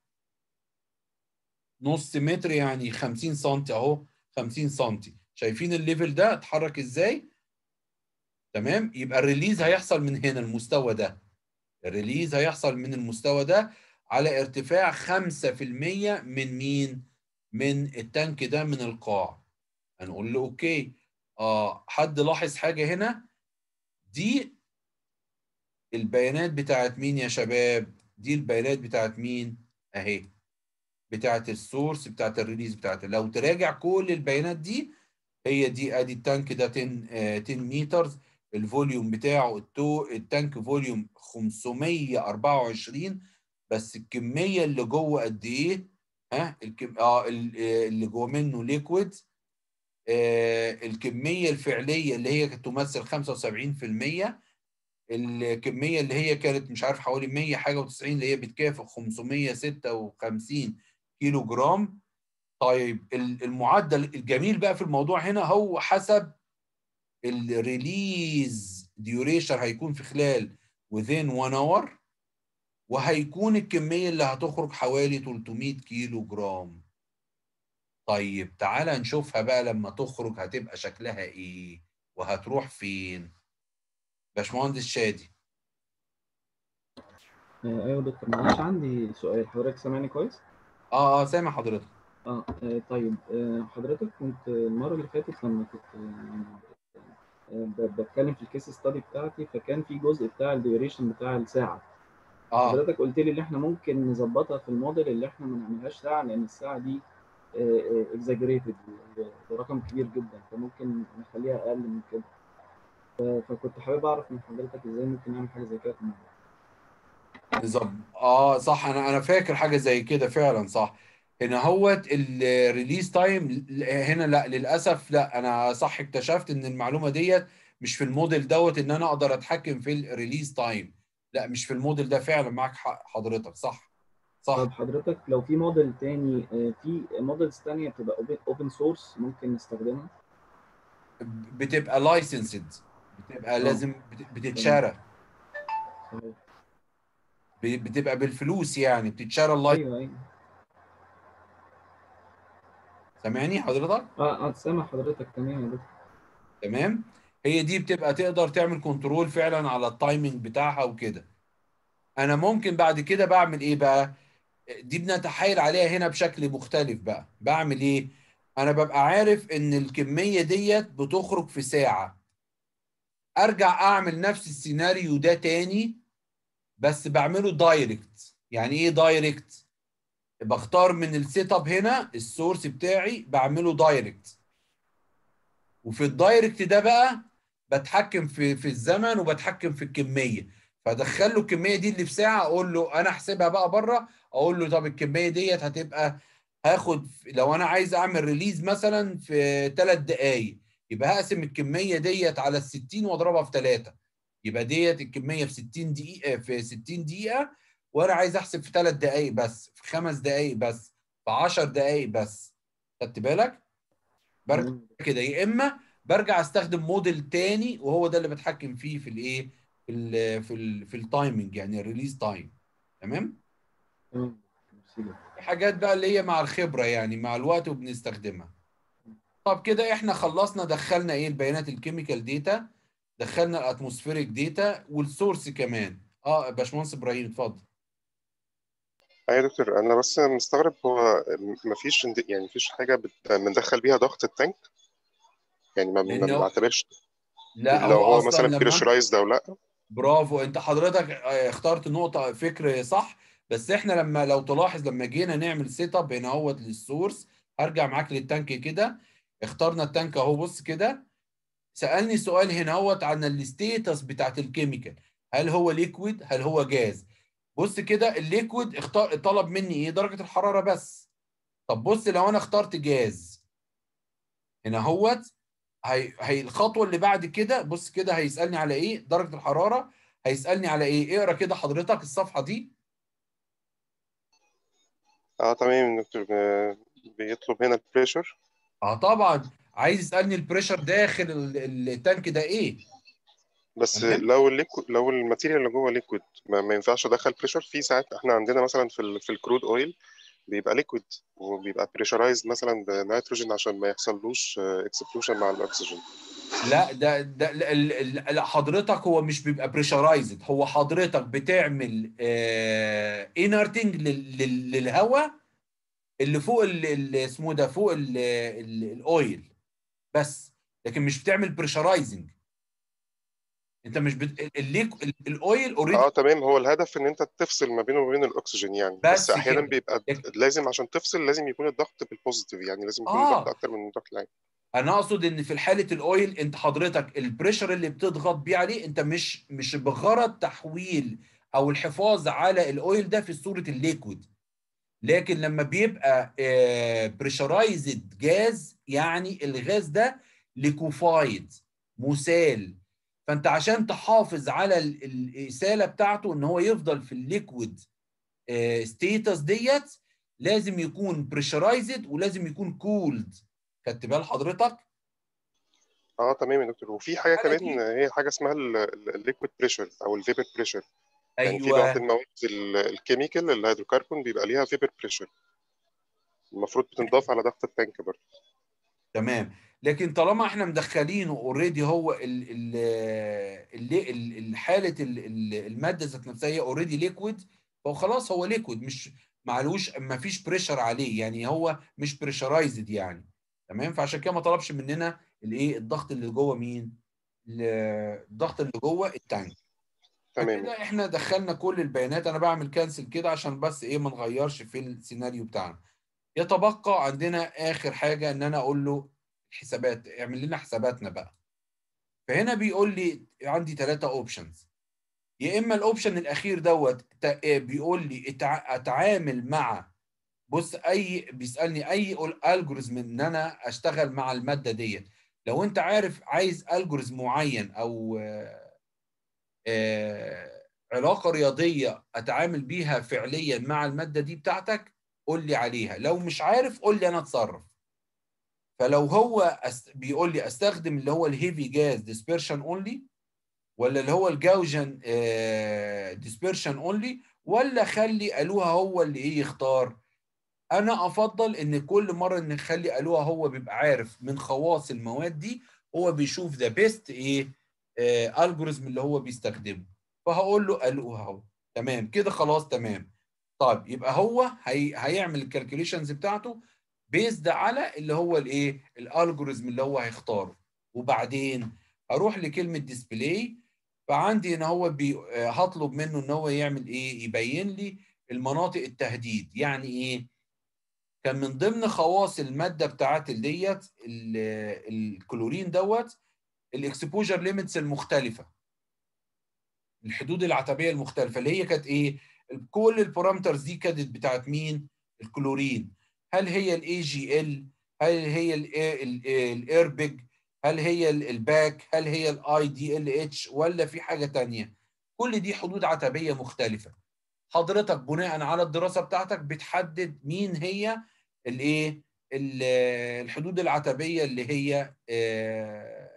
نص متر يعني 50 سم اهو 50 سم شايفين الليفل ده اتحرك ازاي تمام يبقى الريليز هيحصل من هنا المستوى ده الريليز هيحصل من المستوى ده على ارتفاع 5% من مين من التانك ده من القاع هنقول له اوكي اه حد لاحظ حاجه هنا دي البيانات بتاعت مين يا شباب دي البيانات بتاعت مين اهي بتاعت السورس بتاعت الريليز بتاعت لو تراجع كل البيانات دي هي دي ادي التانك ده 10 آه 10 متر الفوليوم بتاعه التو التانك فوليوم 524 بس الكميه اللي جوه قد ايه ها الكم... اه ال- آه، اللي جوه منه ليكويد آه الكميه الفعليه اللي هي كانت تمثل 75% الكميه اللي هي كانت مش عارف حوالي 100 حاجه و90 اللي هي بتكافئ 556 كيلو جرام طيب ال- المعدل الجميل بقى في الموضوع هنا هو حسب الريليز ديوريشن هيكون في خلال within 1 hour وهيكون الكمية اللي هتخرج حوالي 300 كيلو جرام طيب تعالى نشوفها بقى لما تخرج هتبقى شكلها ايه وهتروح فين باشمهندس شادي آه، ايوه يا دكتور معلش عندي سؤال حضرتك سامعني كويس؟ اه اه سامع حضرتك اه آه، طيب آه، حضرتك كنت المرة اللي فاتت لما كنت آه، يعني آه، ب- بتكلم في الكيس ستادي بتاعتي فكان في جزء بتاع الديوريشن بتاع الساعة اه حضرتك قلت لي ان احنا ممكن نظبطها في الموديل اللي احنا ما نعملهاش ساعة لان الساعة دي اكزاجريتد برقم كبير جدا فممكن نخليها اقل من كده ف- فكنت حابب اعرف من حضرتك ازاي ممكن نعمل حاجة زي كده في الموديل بالظبط اه صح انا انا فاكر حاجه زي كده فعلا صح هنا هوت الريليز تايم هنا لا للاسف لا انا صح اكتشفت ان المعلومه ديت مش في الموديل دوت ان انا اقدر اتحكم في الريليز تايم لا مش في الموديل ده فعلا معاك حق حضرتك صح طب صح حضرتك لو في موديل تاني آه، في موديلز تانية بتبقى اوبن سورس ممكن نستخدمها بتبقى لايسنسد بتبقى اه لازم بت- بتتشرى صحيح ب- بتبقى بالفلوس يعني بتتشرى اللايسنس ايوه ايوه سامعني حضرتك اه اه سامع حضرتك تمام يا دكتور تمام هي دي بتبقى تقدر تعمل كنترول فعلا على التايمنج بتاعها وكده انا ممكن بعد كده بعمل ايه بقى دي بنتحايل عليها هنا بشكل مختلف بقى بعمل ايه انا ببقى عارف ان الكمية ديت بتخرج في ساعة ارجع اعمل نفس السيناريو ده تاني بس بعمله دايركت يعني ايه دايركت بختار من السيت اب هنا السورس بتاعي بعمله دايركت وفي الدايركت ده بقى بتحكم في في الزمن وبتحكم في الكميه فادخل له الكميه دي اللي في ساعه اقول له انا احسبها بقى بره اقول له طب الكميه ديت هتبقى هاخد لو انا عايز اعمل ريليز مثلا في ثلاث دقائق يبقى هقسم الكميه ديت على ال 60 واضربها في 3 يبقى ديت الكميه في 60 دقيقه في 60 دقيقه وانا عايز احسب في ثلاث دقائق بس في خمس دقائق بس في 10 دقائق بس خدت بالك؟ برجع تمام كده يا اما برجع استخدم موديل تاني وهو ده اللي بتحكم فيه في الايه في ال في ال في التايمنج يعني الريليز تايم تمام تمام ميرسي جدا. في حاجات بقى اللي هي مع الخبره يعني مع الوقت وبنستخدمها طب كده احنا خلصنا دخلنا ايه البيانات الكيميكال داتا دخلنا الاتموسفيريك داتا والسورس كمان اه باشمهندس ابراهيم اتفضل أيوة يا دكتور أنا بس مستغرب هو مفيش يعني مفيش حاجة بت- بندخل بيها ضغط التانك يعني ما ما لانه بنعتبرش لا لو هو هو اصلا مثلا لما بريشرايزد أو لأ برافو انت حضرتك آه، اخترت نقطة فكر صح بس احنا لما لو تلاحظ لما جينا نعمل سيت اب هنا اهوت للسورس هرجع معاك للتانك كده اخترنا التانك اهو بص كده سألني سؤال هنا اهوت عن الستيتس بتاعت الكيميكال هل هو ليكويد هل هو جاز بص كده الليكويد اختار طلب مني ايه درجة الحرارة بس طب بص لو انا اخترت جاز هنا اهوت هي... هي الخطوه اللي بعد كده بص كده هيسالني على ايه درجه الحراره هيسالني على ايه اقرا كده حضرتك الصفحه دي اه تمام يا دكتور ب- بيطلب هنا البريشر اه طبعا عايز يسالني البريشر داخل ال- التانك ده ايه بس تمام لو الليكويد لو الماتيريال اللي جوه ليكويد ما, ما ينفعش ادخل بريشر في ساعات احنا عندنا مثلا في ال في الكرود اويل بيبقى ليكويد وبيبقى بريشرايزد مثلا بنيتروجين عشان ما يحصلوش اكسبلوشن مع الاكسجين لا ده ده لا ال- ال- لا حضرتك هو مش بيبقى بريشرايزد هو حضرتك بتعمل انرتنج للهواء اللي فوق ال- ال- اسمه ده فوق ال- ال- الاويل بس لكن مش بتعمل بريشرايزنج انت مش بت... الليك ال- الاويل اوريدي اه تمام هو الهدف ان انت تفصل ما بينه وبين الاكسجين يعني بس بس احيانا كده بيبقى لكن لازم عشان تفصل لازم يكون الضغط بالبوزيتيف يعني لازم يكون الضغط اه اكتر من الضغط العادي انا اقصد ان في حاله الاويل انت حضرتك البريشر اللي بتضغط بيه عليه انت مش مش بغرض تحويل او الحفاظ على الاويل ده في صوره الليكويد لكن لما بيبقى بريشرايزد جاز يعني الغاز ده ليكوفايد مسال فانت عشان تحافظ على ال- الاساله بتاعته ان هو يفضل في الليكويد ستيتس ديت لازم يكون بريشرايزد ولازم يكون كولد خدت بال حضرتك اه تمام يا دكتور وفي حاجه الحالة كمان دي- هي حاجه اسمها الليكويد بريشر او الفيبر بريشر يعني في بعض ايوه المواد ال- الكيميكال الهيدروكربون بيبقى ليها فيبر بريشر المفروض بتنضاف على ضغط التانك برضه تمام لكن طالما احنا مدخلينه اوريدي هو ال ال ال ال- ال- حاله ال- ال- الماده ذات نفسها هي اوريدي ليكويد فهو خلاص هو ليكويد مش معلوش ما فيش بريشر عليه يعني هو مش بريشرايزد يعني تمام فعشان كده ما طلبش مننا الايه الضغط اللي جوه مين ال- الضغط اللي جوه التانك تمام فكده احنا دخلنا كل البيانات انا بعمل كانسل كده عشان بس ايه ما نغيرش في السيناريو بتاعنا يتبقى عندنا اخر حاجه ان انا اقول له حسابات اعمل لنا حساباتنا بقى فهنا بيقول لي عندي ثلاثة اوبشنز يا اما الاوبشن الاخير دوت تا- بيقول لي اتع- اتعامل مع بص اي بيسالني اي الجوريزم ان انا اشتغل مع الماده ديت لو انت عارف عايز الجوريزم معين او آه، آه، علاقه رياضيه اتعامل بيها فعليا مع الماده دي بتاعتك قول لي عليها لو مش عارف قول لي انا اتصرف فلو هو أست... بيقول لي استخدم اللي هو الهيفي جاز ديسبيرشن اونلي ولا اللي هو الجوجن ديسبيرشن اونلي ولا خلي الوها هو اللي ايه يختار انا افضل ان كل مره ان نخلي الوها هو بيبقى عارف من خواص المواد دي هو بيشوف ذا بيست ايه الجوريزم اللي هو بيستخدمه فهقول له الوها هو تمام كده خلاص تمام طيب يبقى هو هي... هيعمل الكالكوليشنز بتاعته بيزد على اللي هو الايه الالجوريزم اللي هو هيختاره وبعدين هروح لكلمه ديسبلاي فعندي ان هو بي... آه، هطلب منه ان هو يعمل ايه يبين لي المناطق التهديد يعني ايه كان من ضمن خواص الماده بتاعت ديت ال- الكلورين دوت الاكسبوجر ليميتس المختلفه الحدود العتبيه المختلفه اللي هي كانت ايه كل البارامترز دي كانت بتاعت مين الكلورين هل هي الاي جي ال هل هي الايربيج هل هي ال- الباك هل هي الاي دي ال اتش ولا في حاجه تانية كل دي حدود عتبيه مختلفه حضرتك بناء على الدراسه بتاعتك بتحدد مين هي الايه ال- الحدود العتبيه اللي هي آه،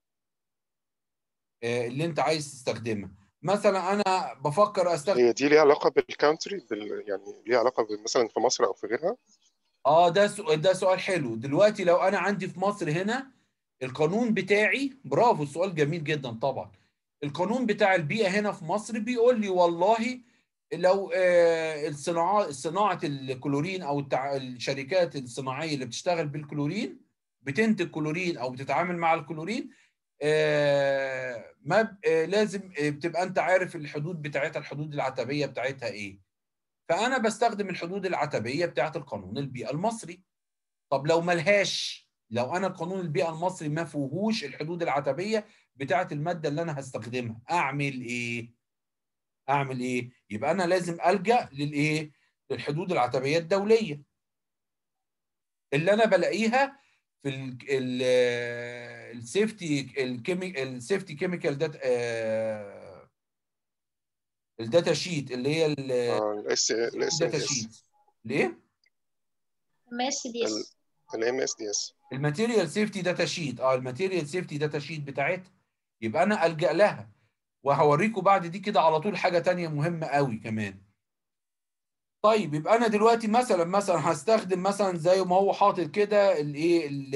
آه، اللي انت عايز تستخدمها مثلا انا بفكر استخدم هي دي ليها علاقه بالكاونتري بال... يعني ليها علاقه ب- مثلا في مصر او في غيرها اه ده سؤال ده سؤال حلو دلوقتي لو انا عندي في مصر هنا القانون بتاعي برافو السؤال جميل جدا طبعا القانون بتاع البيئة هنا في مصر بيقول لي والله لو آه، الصناعة صناعة الكلورين او التع... الشركات الصناعية اللي بتشتغل بالكلورين بتنتج كلورين او بتتعامل مع الكلورين آه، ما ب- آه، لازم آه، بتبقى انت عارف الحدود بتاعتها الحدود العتبية بتاعتها ايه فانا بستخدم الحدود العتبيه بتاعت القانون البيئه المصري طب لو ملهاش لو انا قانون البيئه المصري ما فيهوش الحدود العتبيه بتاعت الماده اللي انا هستخدمها اعمل ايه اعمل ايه يبقى انا لازم الجا للايه للحدود العتبيه الدوليه اللي انا بلاقيها في ال- ال- السيفتي الكيمي السيفتي كيميكال داتا الداتا شيت اللي هي ال- الاس الاس ام الداتا اس شيت ليه ماس دي اس الام اس دي اس الماتيريال سيفتي داتا شيت اه الماتيريال سيفتي داتا شيت بتاعتها يبقى انا الجا لها وهوريكم بعد دي كده على طول حاجه تانية مهمه قوي كمان طيب يبقى انا دلوقتي مثلا مثلا هستخدم مثلا زي ما هو حاطط كده الايه ال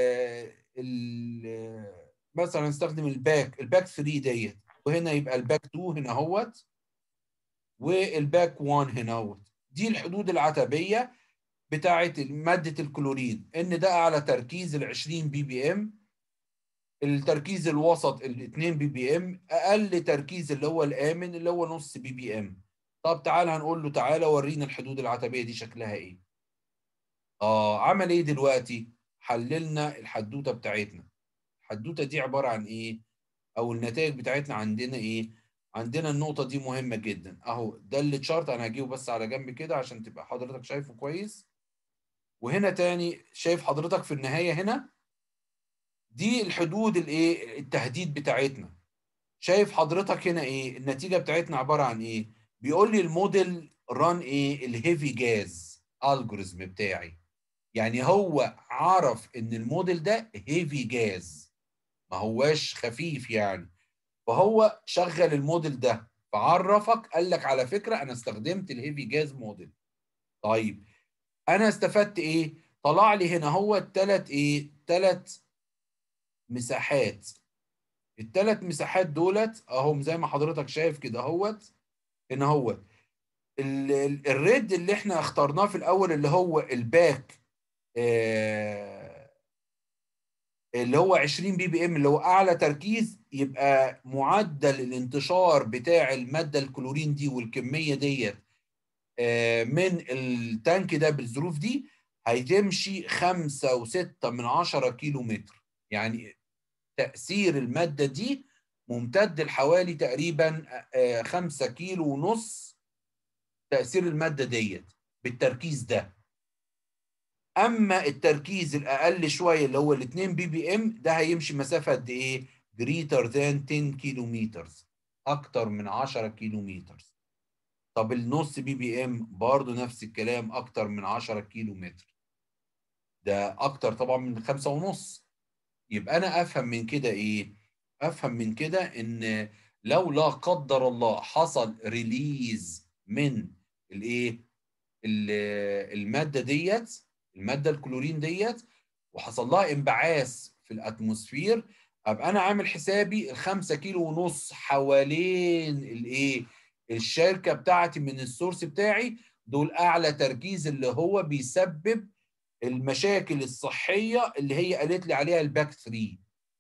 ال مثلا استخدم الباك الباك 3 ديت وهنا يبقى الباك 2 هنا اهوت والباك 1 هنا اهوت دي الحدود العتبيه بتاعه ماده الكلورين ان ده اعلى تركيز ال 20 بي بي ام التركيز الوسط ال 2 بي بي ام اقل تركيز اللي هو الامن اللي هو نص بي بي ام طب تعال هنقول له تعالى ورينا الحدود العتبيه دي شكلها ايه اه عمل ايه دلوقتي حللنا الحدوته بتاعتنا الحدوته دي عباره عن ايه او النتائج بتاعتنا عندنا ايه عندنا النقطة دي مهمة جدا اهو ده اللي تشارت انا هجيبه بس على جنب كده عشان تبقى حضرتك شايفه كويس وهنا تاني شايف حضرتك في النهاية هنا دي الحدود الايه التهديد بتاعتنا شايف حضرتك هنا ايه النتيجة بتاعتنا عبارة عن ايه بيقول لي الموديل ران ايه الهيفي جاز الجوريزم بتاعي يعني هو عرف ان الموديل ده هيفي جاز ما هواش خفيف يعني فهو شغل الموديل ده فعرفك قال لك على فكره انا استخدمت الهيفي جاز موديل طيب انا استفدت ايه طلع لي هنا هو الثلاث ايه ثلاث مساحات الثلاث مساحات دولت اهم زي ما حضرتك شايف كده اهوت هنا هو الريد اللي احنا اخترناه في الاول اللي هو الباك آه اللي هو 20 بي بي ام اللي هو اعلى تركيز يبقى معدل الانتشار بتاع الماده الكلورين دي والكميه ديت آه من التانك ده بالظروف دي هيتمشي 5 و6 من 10 كيلو متر يعني تاثير الماده دي ممتد لحوالي تقريبا 5 كيلو ونص تاثير الماده ديت بالتركيز ده اما التركيز الاقل شويه اللي هو ال 2 بي بي ام ده هيمشي مسافه قد ايه greater than 10 كيلو متر اكتر من 10 كيلو متر طب النص بي بي ام برضه نفس الكلام اكتر من 10 كيلو متر ده اكتر طبعا من خمسة ونص يبقى انا افهم من كده ايه افهم من كده ان لو لا قدر الله حصل ريليز من الايه الماده ديت الماده الكلورين ديت وحصل لها انبعاث في الاتموسفير ابقى انا عامل حسابي الخمسة كيلو ونص حوالين الايه الشركه بتاعتي من السورس بتاعي دول اعلى تركيز اللي هو بيسبب المشاكل الصحيه اللي هي قالت لي عليها الباك 3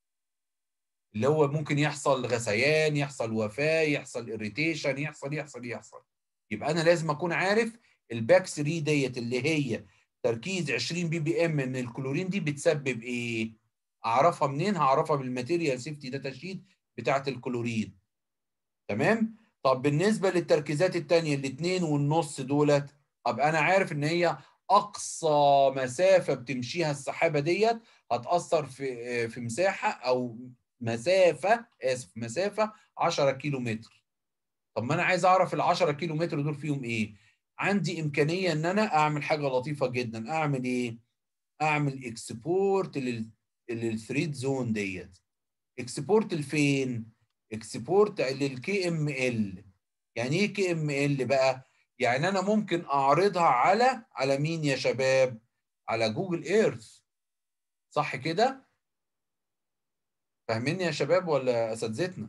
اللي هو ممكن يحصل غثيان يحصل وفاه يحصل اريتيشن يحصل يحصل يحصل يبقى انا لازم اكون عارف الباك 3 ديت اللي هي تركيز 20 بي بي ام من الكلورين دي بتسبب ايه اعرفها منين هعرفها بالماتيريال سيفتي داتا شيت بتاعه الكلورين تمام طب بالنسبه للتركيزات الثانيه الاثنين والنص دولت ابقى انا عارف ان هي اقصى مسافه بتمشيها السحابه ديت هتاثر في في مساحه او مسافه اسف مسافه 10 كيلو متر طب ما انا عايز اعرف ال 10 كيلو متر دول فيهم ايه عندي امكانيه ان انا اعمل حاجه لطيفه جدا اعمل ايه اعمل اكسبورت للثريد زون ديت اكسبورت لفين اكسبورت للكي ام ال يعني ايه كي ام ال بقى يعني انا ممكن اعرضها على على مين يا شباب على جوجل ايرث صح كده فاهميني يا شباب ولا اساتذتنا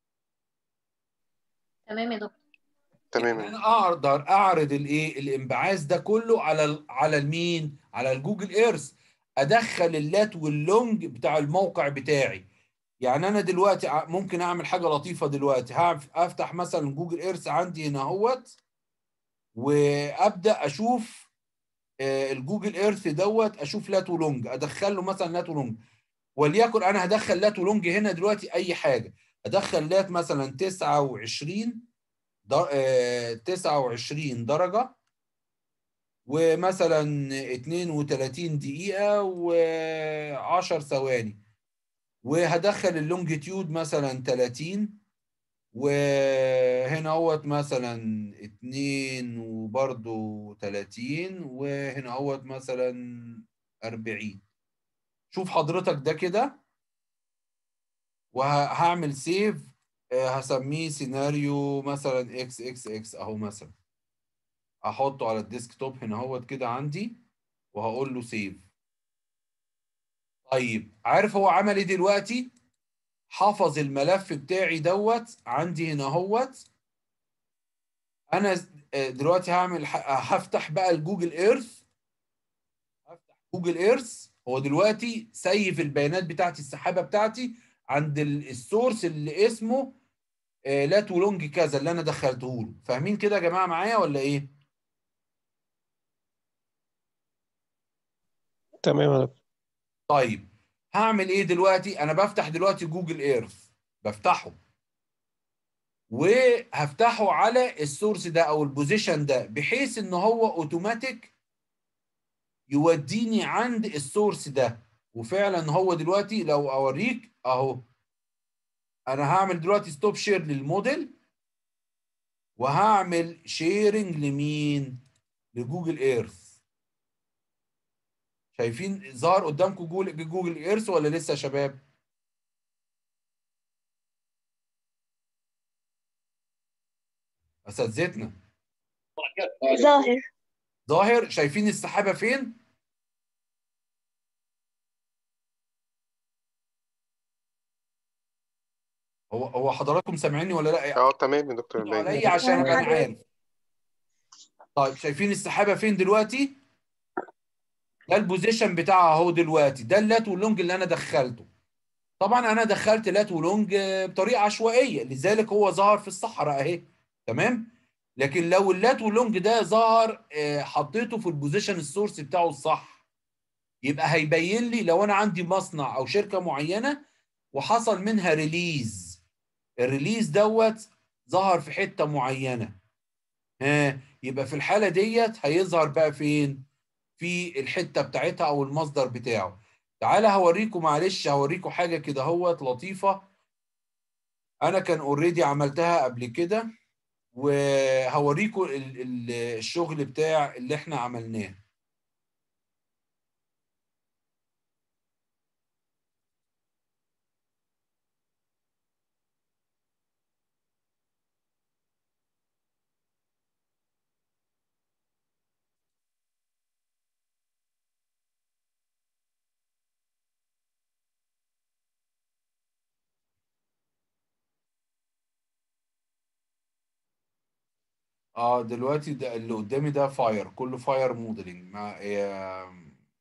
تمام يا دكتور تمام انا اقدر اعرض الايه الانبعاث ده كله على ال على المين على الجوجل ايرث ادخل اللات واللونج بتاع الموقع بتاعي يعني انا دلوقتي ممكن اعمل حاجه لطيفه دلوقتي افتح مثلا جوجل ايرث عندي هنا اهوت وابدا اشوف الجوجل ايرث دوت اشوف لات ولونج ادخل له مثلا لات ولونج وليكن انا هدخل لات ولونج هنا دلوقتي اي حاجه ادخل لات مثلا 29 29 درجة ومثلا 32 دقيقة و10 ثواني وهدخل اللونجيتيود مثلا 30 وهنا اهوت مثلا 2 وبرضو 30 وهنا اهوت مثلا 40 شوف حضرتك ده كده وهعمل سيف هسميه سيناريو مثلا اكس اكس اكس اهو مثلا احطه على الديسك توب هنا اهوت كده عندي وهقول له سيف طيب عارف هو عمل ايه دلوقتي حفظ الملف بتاعي دوت عندي هنا اهوت انا دلوقتي هعمل هفتح بقى الجوجل ايرث هفتح جوجل ايرث هو دلوقتي سيف البيانات بتاعتي السحابه بتاعتي عند السورس اللي اسمه لات ولونج كذا اللي انا دخلته له فاهمين كده يا جماعه معايا ولا ايه تمام يا دكتور طيب هعمل ايه دلوقتي انا بفتح دلوقتي جوجل ايرث بفتحه وهفتحه على السورس ده او البوزيشن ده بحيث ان هو اوتوماتيك يوديني عند السورس ده وفعلا هو دلوقتي لو اوريك اهو انا هعمل دلوقتي ستوب شير للموديل وهعمل شيرنج لمين لجوجل ايرث شايفين ظهر قدامكم جوجل جوجل ايرث ولا لسه يا شباب اساتذتنا ظاهر ظاهر شايفين السحابه فين هو هو حضراتكم سامعيني ولا لا اه تمام يا دكتور ردوا باين عليا عشان ابقى انا عارف طيب شايفين السحابه فين دلوقتي ده البوزيشن بتاعها اهو دلوقتي ده اللات واللونج اللي انا دخلته طبعا انا دخلت لات ولونج آه، بطريقه عشوائيه لذلك هو ظهر في الصحراء اهي تمام لكن لو اللات واللونج ده ظهر آه، حطيته في البوزيشن السورس بتاعه الصح يبقى هيبين لي لو انا عندي مصنع او شركه معينه وحصل منها ريليز الريليز دوت ظهر في حته معينه ها يبقى في الحاله ديت هيظهر بقى فين في الحته بتاعتها او المصدر بتاعه تعالى هوريكم معلش هوريكم حاجه كده اهوت لطيفه انا كان اوريدي عملتها قبل كده وهوريكم ال- ال- الشغل بتاع اللي احنا عملناه اه دلوقتي ده اللي قدامي ده فاير كله فاير موديلنج مع آه،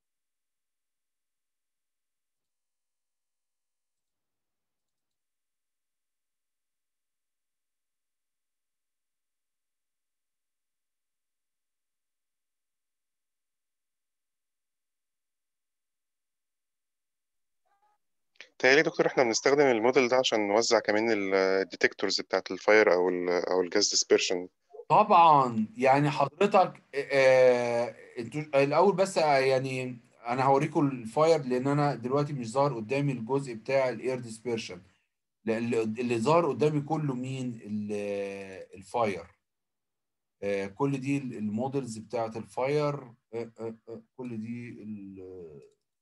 تهيألي يا دكتور احنا بنستخدم الموديل ده عشان نوزع كمان الديتكتورز بتاعت الفاير او ال او الجاز ديسبرشن طبعا يعني حضرتك آه انتوا الاول بس آه، يعني انا هوريكم الفاير لان انا دلوقتي مش ظاهر قدامي الجزء بتاع الاير ديسبيرشن اللي اللي ظاهر قدامي كله مين ال- الفاير آه كل دي المودلز بتاعت الفاير آه آه آه كل دي ال-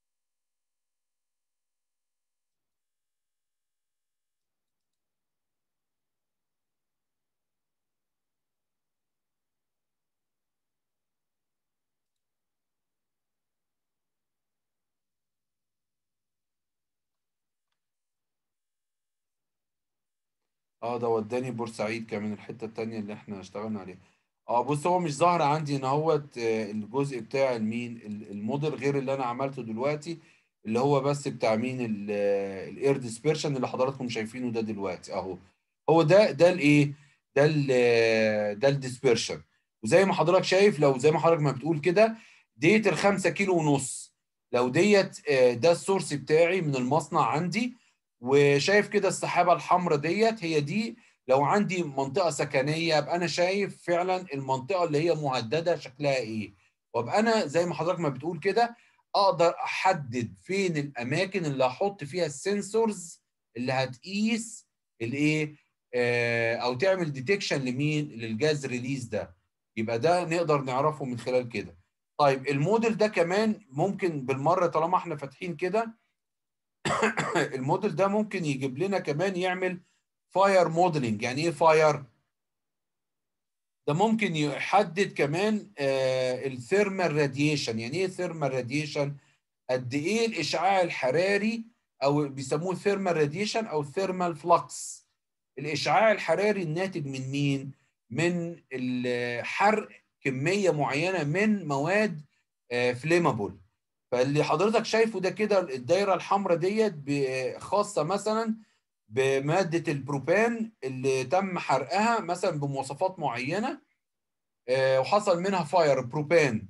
اه ده وداني بورسعيد كمان الحتة التانية اللي احنا اشتغلنا عليها اه بص هو مش ظاهر عندي ان هوت آه، الجزء بتاع المين ال- الموديل غير اللي انا عملته دلوقتي اللي هو بس بتاع مين الاير ديسبيرشن اللي حضراتكم شايفينه ده دلوقتي اهو هو ده ده الايه ده ال ده الديسبيرشن وزي ما حضرتك شايف لو زي ما حضرتك ما بتقول كده ديت الخمسة كيلو ونص لو ديت آه، ده السورس بتاعي من المصنع عندي وشايف كده السحابة الحمراء ديت هي دي لو عندي منطقة سكنية يبقى أنا شايف فعلا المنطقة اللي هي مهددة شكلها إيه وابقى أنا زي ما حضرتك ما بتقول كده أقدر أحدد فين الأماكن اللي هحط فيها السنسورز اللي هتقيس الإيه آه، أو تعمل ديتكشن لمين للجاز ريليز ده يبقى ده نقدر نعرفه من خلال كده طيب الموديل ده كمان ممكن بالمرة طالما احنا فاتحين كده الموديل ده ممكن يجيب لنا كمان يعمل فاير موديلنج يعني ايه فاير ده ممكن يحدد كمان الثيرمال راديشن يعني ايه ثيرمال راديشن قد ايه الاشعاع الحراري او بيسموه ثيرمال راديشن او ثيرمال فلكس الاشعاع الحراري الناتج من مين من الحرق كميه معينه من مواد فليمابل فاللي حضرتك شايفه ده كده الدايره الحمراء ديت ب- خاصه مثلا بماده البروبان اللي تم حرقها مثلا بمواصفات معينه آه، وحصل منها فاير بروبان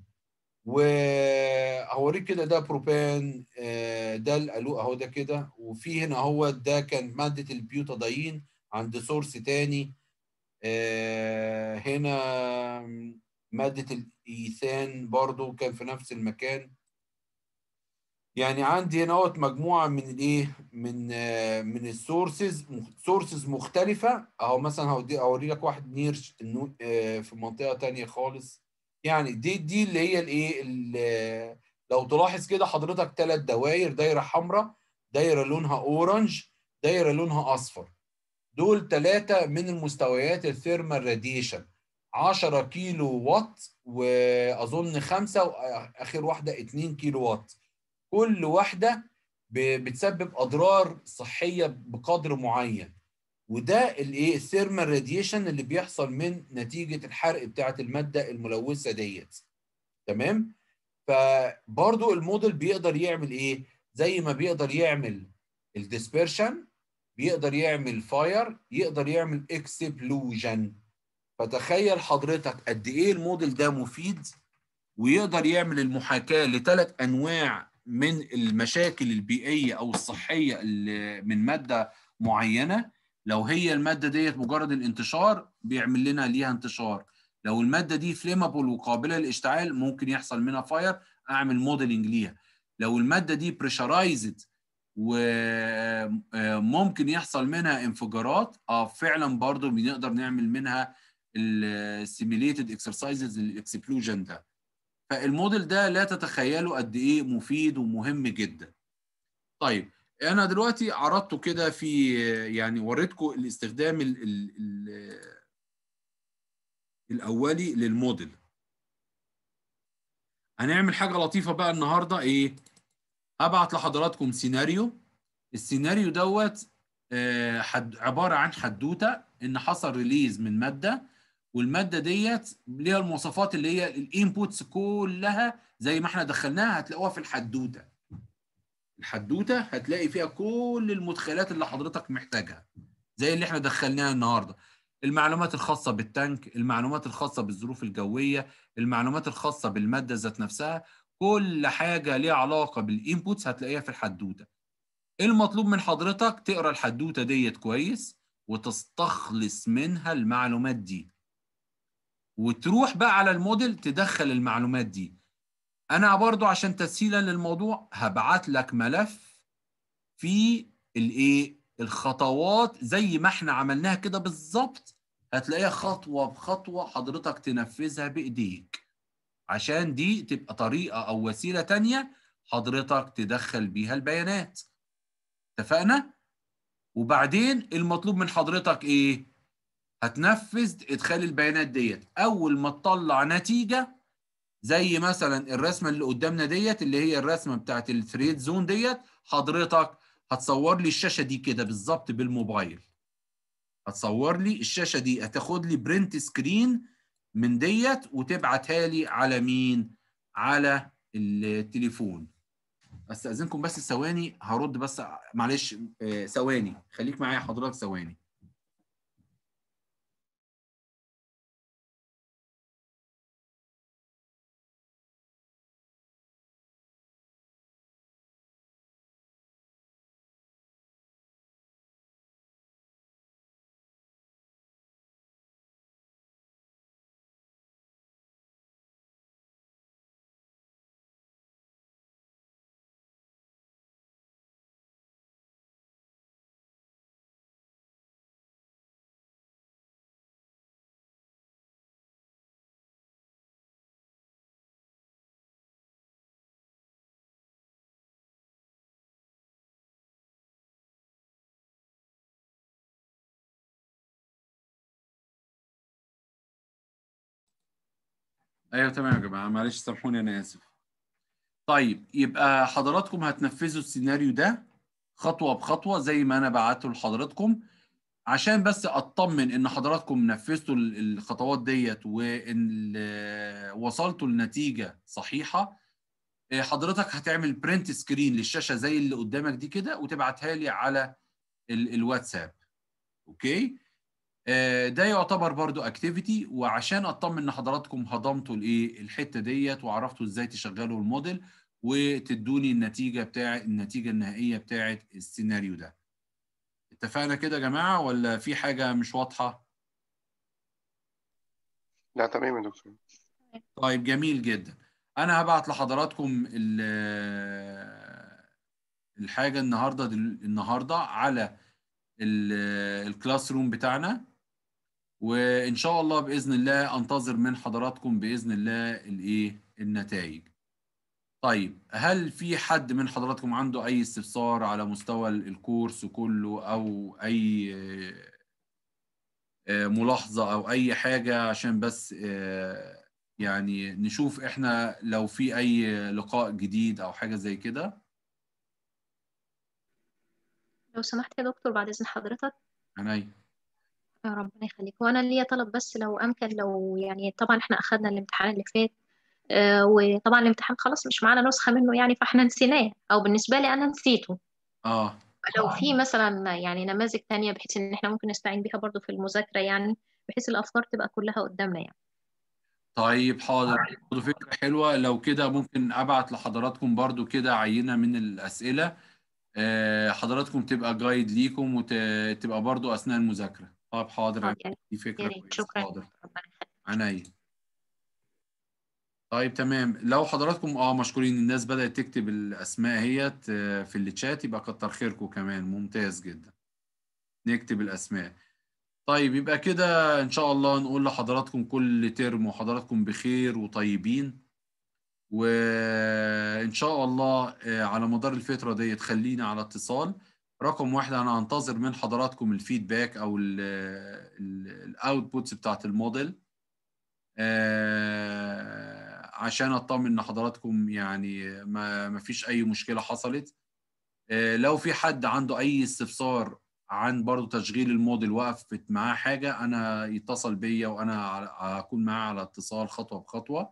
وهوريك كده ده بروبان آه، ده الالو اهو ده كده وفي هنا هو ده كان ماده البيوتادين عند سورس تاني آه، هنا مادة الإيثان برضو كان في نفس المكان يعني عندي هنا اهوت مجموعة من الايه من آه، من السورسز سورسز مختلفة اهو مثلا هودي اوري لك واحد نير النو- آه، في منطقة تانية خالص يعني دي دي اللي هي الايه ال- لو تلاحظ كده حضرتك ثلاث دوائر دايرة حمراء دايرة لونها اورنج دايرة لونها اصفر دول ثلاثة من المستويات الثيرمال راديشن 10 كيلو وات واظن خمسة واخر واحدة 2 كيلو وات كل واحدة ب- بتسبب اضرار صحية بقدر معين وده الايه الثيرمال راديشن اللي بيحصل من نتيجة الحرق بتاعة المادة الملوثة ديت تمام فبرضو الموديل بيقدر يعمل ايه زي ما بيقدر يعمل الديسبرشن بيقدر يعمل فاير يقدر يعمل اكسبلوجن فتخيل حضرتك قد ايه الموديل ده مفيد ويقدر يعمل المحاكاة لثلاث انواع من المشاكل البيئية او الصحية اللي من مادة معينة لو هي المادة ديت مجرد الانتشار بيعمل لنا ليها انتشار لو المادة دي فليمابل وقابلة للاشتعال ممكن يحصل منها فاير اعمل موديلنج ليها لو المادة دي بريشرايزد وممكن يحصل منها انفجارات اه فعلا برضو بنقدر نعمل منها السيميليتد اكسرسايزز للاكسبلوجن ده فالموديل ده لا تتخيلوا قد ايه مفيد ومهم جدا طيب انا دلوقتي عرضته كده في يعني وريتكم الاستخدام ال ال ال الاولي للموديل هنعمل حاجه لطيفه بقى النهارده ايه هبعت لحضراتكم سيناريو السيناريو دوت آه، حد عباره عن حدوته ان حصل ريليز من ماده والماده ديت ليها المواصفات اللي هي الانبوتس كلها زي ما احنا دخلناها هتلاقوها في الحدوته الحدوته هتلاقي فيها كل المدخلات اللي حضرتك محتاجها زي اللي احنا دخلناها النهارده المعلومات الخاصه بالتانك المعلومات الخاصه بالظروف الجويه المعلومات الخاصه بالماده ذات نفسها كل حاجه ليها علاقه بالانبوتس هتلاقيها في الحدوته المطلوب من حضرتك تقرا الحدوته ديت كويس وتستخلص منها المعلومات دي وتروح بقى على الموديل تدخل المعلومات دي انا برضو عشان تسهيلا للموضوع هبعت لك ملف في الايه الخطوات زي ما احنا عملناها كده بالظبط هتلاقيها خطوه بخطوه حضرتك تنفذها بايديك عشان دي تبقى طريقه او وسيله تانية حضرتك تدخل بيها البيانات اتفقنا وبعدين المطلوب من حضرتك ايه هتنفذ ادخال البيانات ديت اول ما تطلع نتيجه زي مثلا الرسمه اللي قدامنا ديت اللي هي الرسمه بتاعت الثريد زون ديت حضرتك هتصور لي الشاشه دي كده بالظبط بالموبايل هتصور لي الشاشه دي هتاخد لي برنت سكرين من ديت وتبعتها لي على مين على التليفون استاذنكم بس ثواني هرد بس معلش آه، ثواني خليك معايا حضرتك ثواني ايوه تمام يا جماعه معلش سامحوني انا اسف طيب يبقى حضراتكم هتنفذوا السيناريو ده خطوه بخطوه زي ما انا بعته لحضراتكم عشان بس اطمن ان حضراتكم نفذتوا ال- الخطوات ديت وان ال- وصلتوا لنتيجه صحيحه إيه، حضرتك هتعمل برنت سكرين للشاشه زي اللي قدامك دي كده وتبعتها لي على ال- الواتساب اوكي آه، ده يعتبر برضو اكتيفيتي وعشان اطمن ان حضراتكم هضمتوا الايه الحته ديت وعرفتوا ازاي تشغلوا الموديل وتدوني النتيجه بتاع النتيجه النهائيه بتاعه السيناريو ده اتفقنا كده يا جماعه ولا في حاجه مش واضحه لا تمام يا دكتور طيب جميل جدا انا هبعت لحضراتكم ال- الحاجه النهارده دل- النهارده على ال- الكلاس روم بتاعنا وان شاء الله باذن الله انتظر من حضراتكم باذن الله الايه النتائج طيب هل في حد من حضراتكم عنده اي استفسار على مستوى الكورس كله او اي آه، ملاحظة او اي حاجة عشان بس آه، يعني نشوف احنا لو في اي لقاء جديد او حاجة زي كده لو سمحت يا دكتور بعد إذن حضرتك عينيا يا ربنا يخليك وانا ليا طلب بس لو امكن لو يعني طبعا احنا اخذنا الامتحان اللي فات آه وطبعا الامتحان خلاص مش معانا نسخة منه يعني فاحنا نسيناه او بالنسبة لي انا نسيته اه لو في مثلا يعني نماذج تانية بحيث ان احنا ممكن نستعين بيها برضو في المذاكرة يعني بحيث الافكار تبقى كلها قدامنا يعني طيب حاضر برضه فكرة حلوة لو كده ممكن ابعت لحضراتكم برضو كده عينة من الاسئلة آه، حضراتكم تبقى جايد ليكم وتبقى برضو اثناء المذاكرة طب حاضر طب يعني دي يا فكرة ريت كويسة شكرا حاضر ربنا يخليك عينيا طيب تمام لو حضراتكم اه مشكورين الناس بدأت تكتب الأسماء اهيت آه، في الشات يبقى كتر خيركم كمان ممتاز جدا نكتب الأسماء طيب يبقى كده إن شاء الله نقول لحضراتكم كل ترم وحضراتكم بخير وطيبين وإن شاء الله آه، على مدار الفترة دي خلينا على اتصال رقم واحد أنا هنتظر من حضراتكم الفيدباك أو الأوتبوتس بتاعت الموديل آه، عشان اطمن ان حضراتكم يعني ما ما فيش اي مشكله حصلت آه، لو في حد عنده اي استفسار عن برضو تشغيل الموديل وقفت معاه حاجه انا يتصل بيا وانا على- هكون معاه على اتصال خطوه بخطوه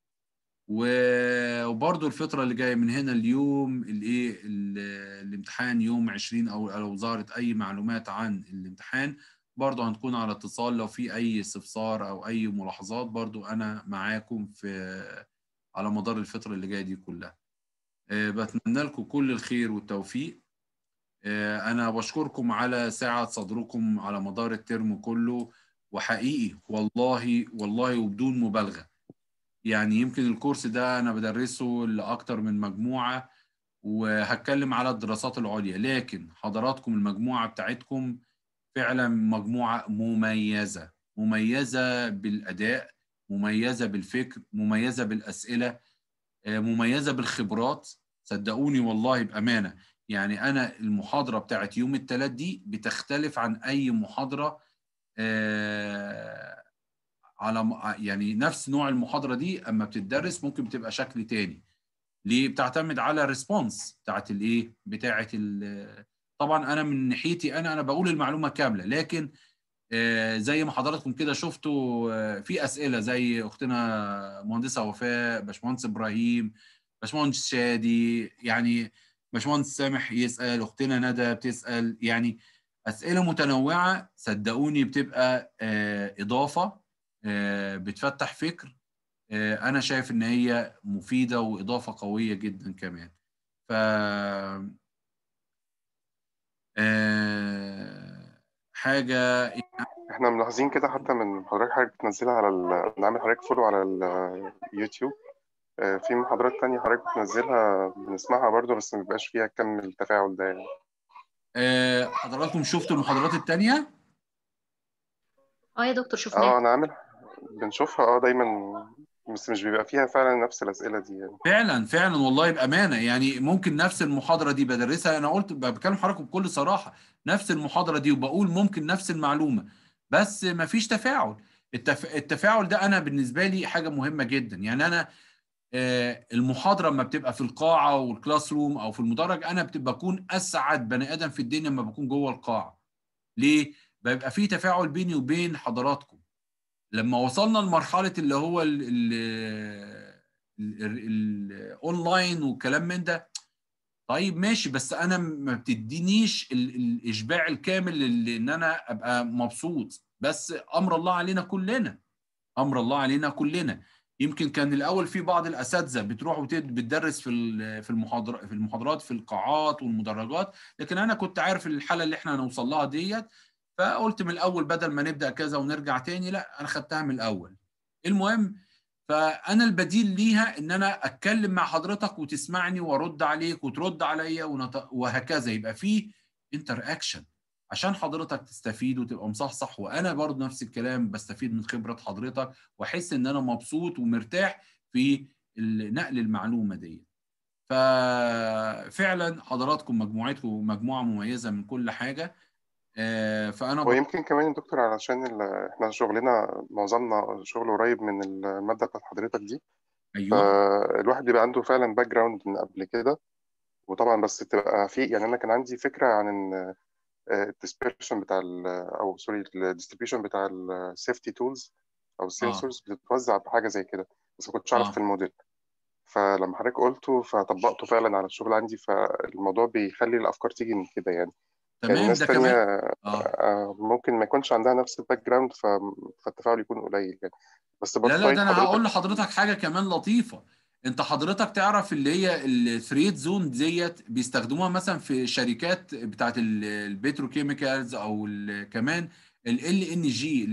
و- وبرضو الفتره اللي جايه من هنا اليوم الايه ال- الامتحان يوم 20 او لو ظهرت اي معلومات عن الامتحان برضو هنكون على اتصال لو في اي استفسار او اي ملاحظات برضو انا معاكم في على مدار الفترة اللي جاية دي كلها آه، بتمنى لكم كل الخير والتوفيق آه، انا بشكركم على سعة صدركم على مدار الترم كله وحقيقي والله والله وبدون مبالغة يعني يمكن الكورس ده انا بدرسه لاكتر من مجموعة وهتكلم على الدراسات العليا لكن حضراتكم المجموعة بتاعتكم فعلا مجموعة مميزة مميزة بالأداء مميزة بالفكر مميزة بالأسئلة آه، مميزة بالخبرات صدقوني والله بأمانة يعني أنا المحاضرة بتاعت يوم الثلاث دي بتختلف عن أي محاضرة آه، على م- يعني نفس نوع المحاضرة دي أما بتدرس ممكن بتبقى شكل تاني ليه بتعتمد على الريسبونس بتاعت الايه بتاعت ال- طبعا انا من ناحيتي انا انا بقول المعلومه كامله لكن آه، زي ما حضراتكم كده شفتوا آه، في اسئله زي اختنا مهندسه وفاء باشمهندس ابراهيم باشمهندس شادي يعني باشمهندس سامح يسال اختنا ندى بتسال يعني اسئله متنوعه صدقوني بتبقى آه، اضافه آه، بتفتح فكر آه، انا شايف ان هي مفيده واضافه قويه جدا كمان ف آه، حاجه احنا ملاحظين كده حتى من حضرتك حضرتك بتنزلها على ال... نعمل حضرتك فولو على اليوتيوب آه، في محاضرات تانية حضرتك بتنزلها بنسمعها برضو بس ما بيبقاش فيها كم التفاعل ده يعني آه، حضراتكم شفتوا المحاضرات التانية اه يا دكتور اه شفناه انا عامل بنشوفها اه دايما بس مش بيبقى فيها فعلا نفس الأسئلة دي يعني فعلا فعلا والله بامانه يعني ممكن نفس المحاضره دي بدرسها انا قلت بكلم حضراتكم بكل صراحه نفس المحاضره دي وبقول ممكن نفس المعلومه بس ما فيش تفاعل التف... التفاعل ده انا بالنسبه لي حاجه مهمه جدا يعني انا آه، المحاضره لما بتبقى في القاعه والكلاس روم او في المدرج انا بتبقى بكون اسعد بني ادم في الدنيا لما بكون جوه القاعه ليه بيبقى في تفاعل بيني وبين حضراتكم لما وصلنا لمرحله اللي هو ال ال ال ال الاونلاين والكلام من ده طيب ماشي بس انا ما بتدينيش ال- الاشباع الكامل اللي ان انا ابقى مبسوط بس امر الله علينا كلنا امر الله علينا كلنا يمكن كان الاول في بعض الاساتذه بتروح وتد- بتدرس في ال- في المحاضرات في المحاضرات في القاعات والمدرجات لكن انا كنت عارف الحاله اللي احنا هنوصل لها ديت فقلت من الاول بدل ما نبدا كذا ونرجع تاني لا انا خدتها من الاول المهم فانا البديل ليها ان انا اتكلم مع حضرتك وتسمعني وارد عليك وترد عليا ونط... وهكذا يبقى في انتر اكشن عشان حضرتك تستفيد وتبقى مصحصح وانا برضه نفس الكلام بستفيد من خبره حضرتك واحس ان انا مبسوط ومرتاح في نقل المعلومه دي ففعلا حضراتكم مجموعتكم مجموعه مميزه من كل حاجه آه، فانا ويمكن كمان يا دكتور علشان ال- احنا شغلنا معظمنا شغل قريب من المادة بتاعت حضرتك دي ايوه فالواحد بيبقى عنده فعلا باك جراوند من قبل كده وطبعا بس تبقى في يعني انا كان عندي فكرة عن ان الديسبرشن بتاع ال او سوري الديستريبيوشن بتاع السيفتي تولز او السنسورز بتتوزع بحاجة زي كده بس ما كنتش آه. اعرف في الموديل فلما حضرتك قلته فطبقته فعلا على الشغل عندي فالموضوع بيخلي الافكار تيجي من كده يعني يعني تمام ناس ده تانية كمان اه آه، ممكن ما يكونش عندها نفس الباك جراوند ف... فالتفاعل يكون قليل يعني بس لا برضه لا رأي ده انا هقول حضرتك لحضرتك حاجه كمان لطيفه انت حضرتك تعرف اللي هي الثريد زون ديت بيستخدموها مثلا في شركات بتاعت ال- البتروكيميكالز او ال- كمان ال ان جي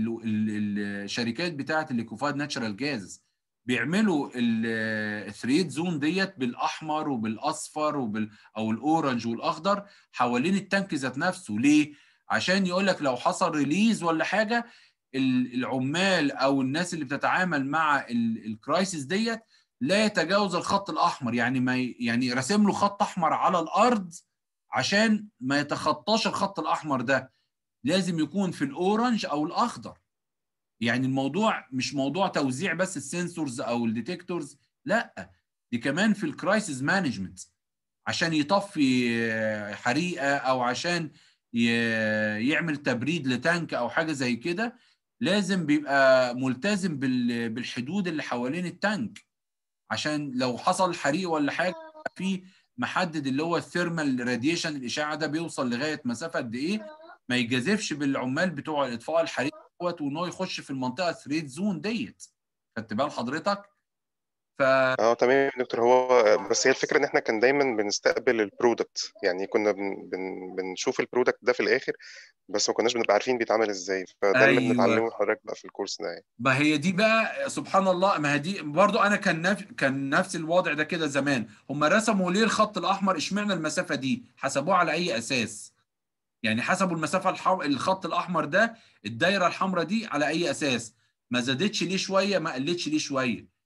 الشركات بتاعت الليكوفايد ناتشرال جاز بيعملوا الثريد زون ديت بالاحمر وبالاصفر وبال او الاورنج والاخضر حوالين التانك ذات نفسه ليه عشان يقول لك لو حصل ريليز ولا حاجه ال- العمال او الناس اللي بتتعامل مع ال- الكرايسيس ديت لا يتجاوز الخط الاحمر يعني ما ي- يعني راسم له خط احمر على الارض عشان ما يتخطاش الخط الاحمر ده لازم يكون في الاورنج او الاخضر يعني الموضوع مش موضوع توزيع بس السنسورز او الديتكتورز لا دي كمان في الكرايسيس مانجمنت عشان يطفي آه، حريقه او عشان ي- يعمل تبريد لتانك او حاجه زي كده لازم بيبقى ملتزم بال- بالحدود اللي حوالين التانك عشان لو حصل حريق ولا حاجه في محدد اللي هو الثيرمال راديشن الاشعه ده بيوصل لغايه مسافه قد ايه ما يجازفش بالعمال بتوع الاطفاء الحريق دوت وان هو يخش في المنطقه الثريد زون ديت خدت بال حضرتك ف اه تمام يا دكتور هو بس هي الفكرة ان احنا كان دايما بنستقبل البرودكت يعني كنا بن... بن... بنشوف البرودكت ده في الاخر بس ما كناش بنبقى عارفين بيتعمل ازاي فده اللي ايوه بنتعلمه من حضرتك بقى في الكورس ده يعني ما هي دي بقى سبحان الله ما هي دي برضو انا كان نف... كان نفس الوضع ده كده زمان هم رسموا ليه الخط الاحمر اشمعنى المسافه دي حسبوها على اي اساس يعني حسبوا المسافه الحم... الخط الاحمر ده الدايره الحمراء دي على اي اساس ما زادتش ليه شويه ما قلتش ليه شويه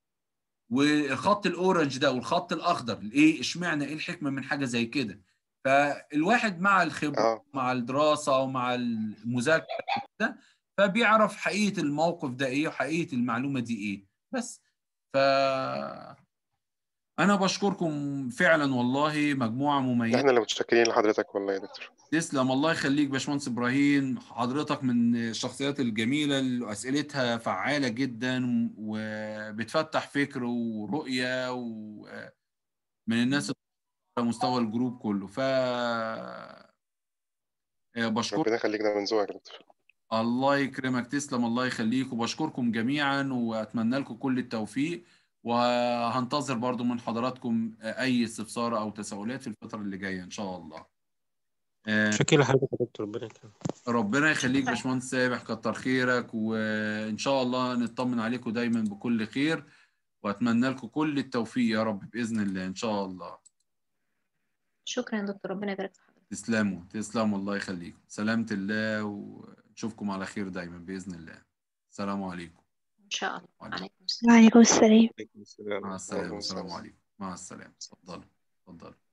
والخط الاورنج ده والخط الاخضر ايه اشمعنى ايه الحكمه من حاجه زي كده فالواحد مع الخبره اه مع الدراسه ومع المذاكره ده فبيعرف حقيقه الموقف ده ايه وحقيقه المعلومه دي ايه بس ف انا بشكركم فعلا والله مجموعه مميزه احنا اللي متشكرين لحضرتك والله يا دكتور تسلم الله يخليك باشمهندس ابراهيم حضرتك من الشخصيات الجميله اللي اسئلتها فعاله جدا وبتفتح فكر ورؤيه ومن الناس على مستوى الجروب كله ف بشكر ربنا يخليك ده من ذوقك يا دكتور الله يكرمك تسلم الله يخليك وبشكركم جميعا واتمنى لكم كل التوفيق وهنتظر برضو من حضراتكم اي استفسار او تساؤلات في الفتره اللي جايه ان شاء الله آه، شكرا لحضرتك يا دكتور ربنا يكرمك ربنا يخليك شكراً. باشمهندس سامح كتر خيرك وان شاء الله نطمن عليكم دايما بكل خير واتمنى لكم كل التوفيق يا رب باذن الله ان شاء الله شكرا يا دكتور ربنا يبارك في حضرتك تسلموا تسلموا الله يخليكم سلامة الله ونشوفكم على خير دايما باذن الله السلام عليكم ان شاء الله وعليكم. عليكم السلام وعليكم السلام عليكم السلام مع السلامه وعليكم السلام السلام. عليكم مع السلامه اتفضلوا اتفضلوا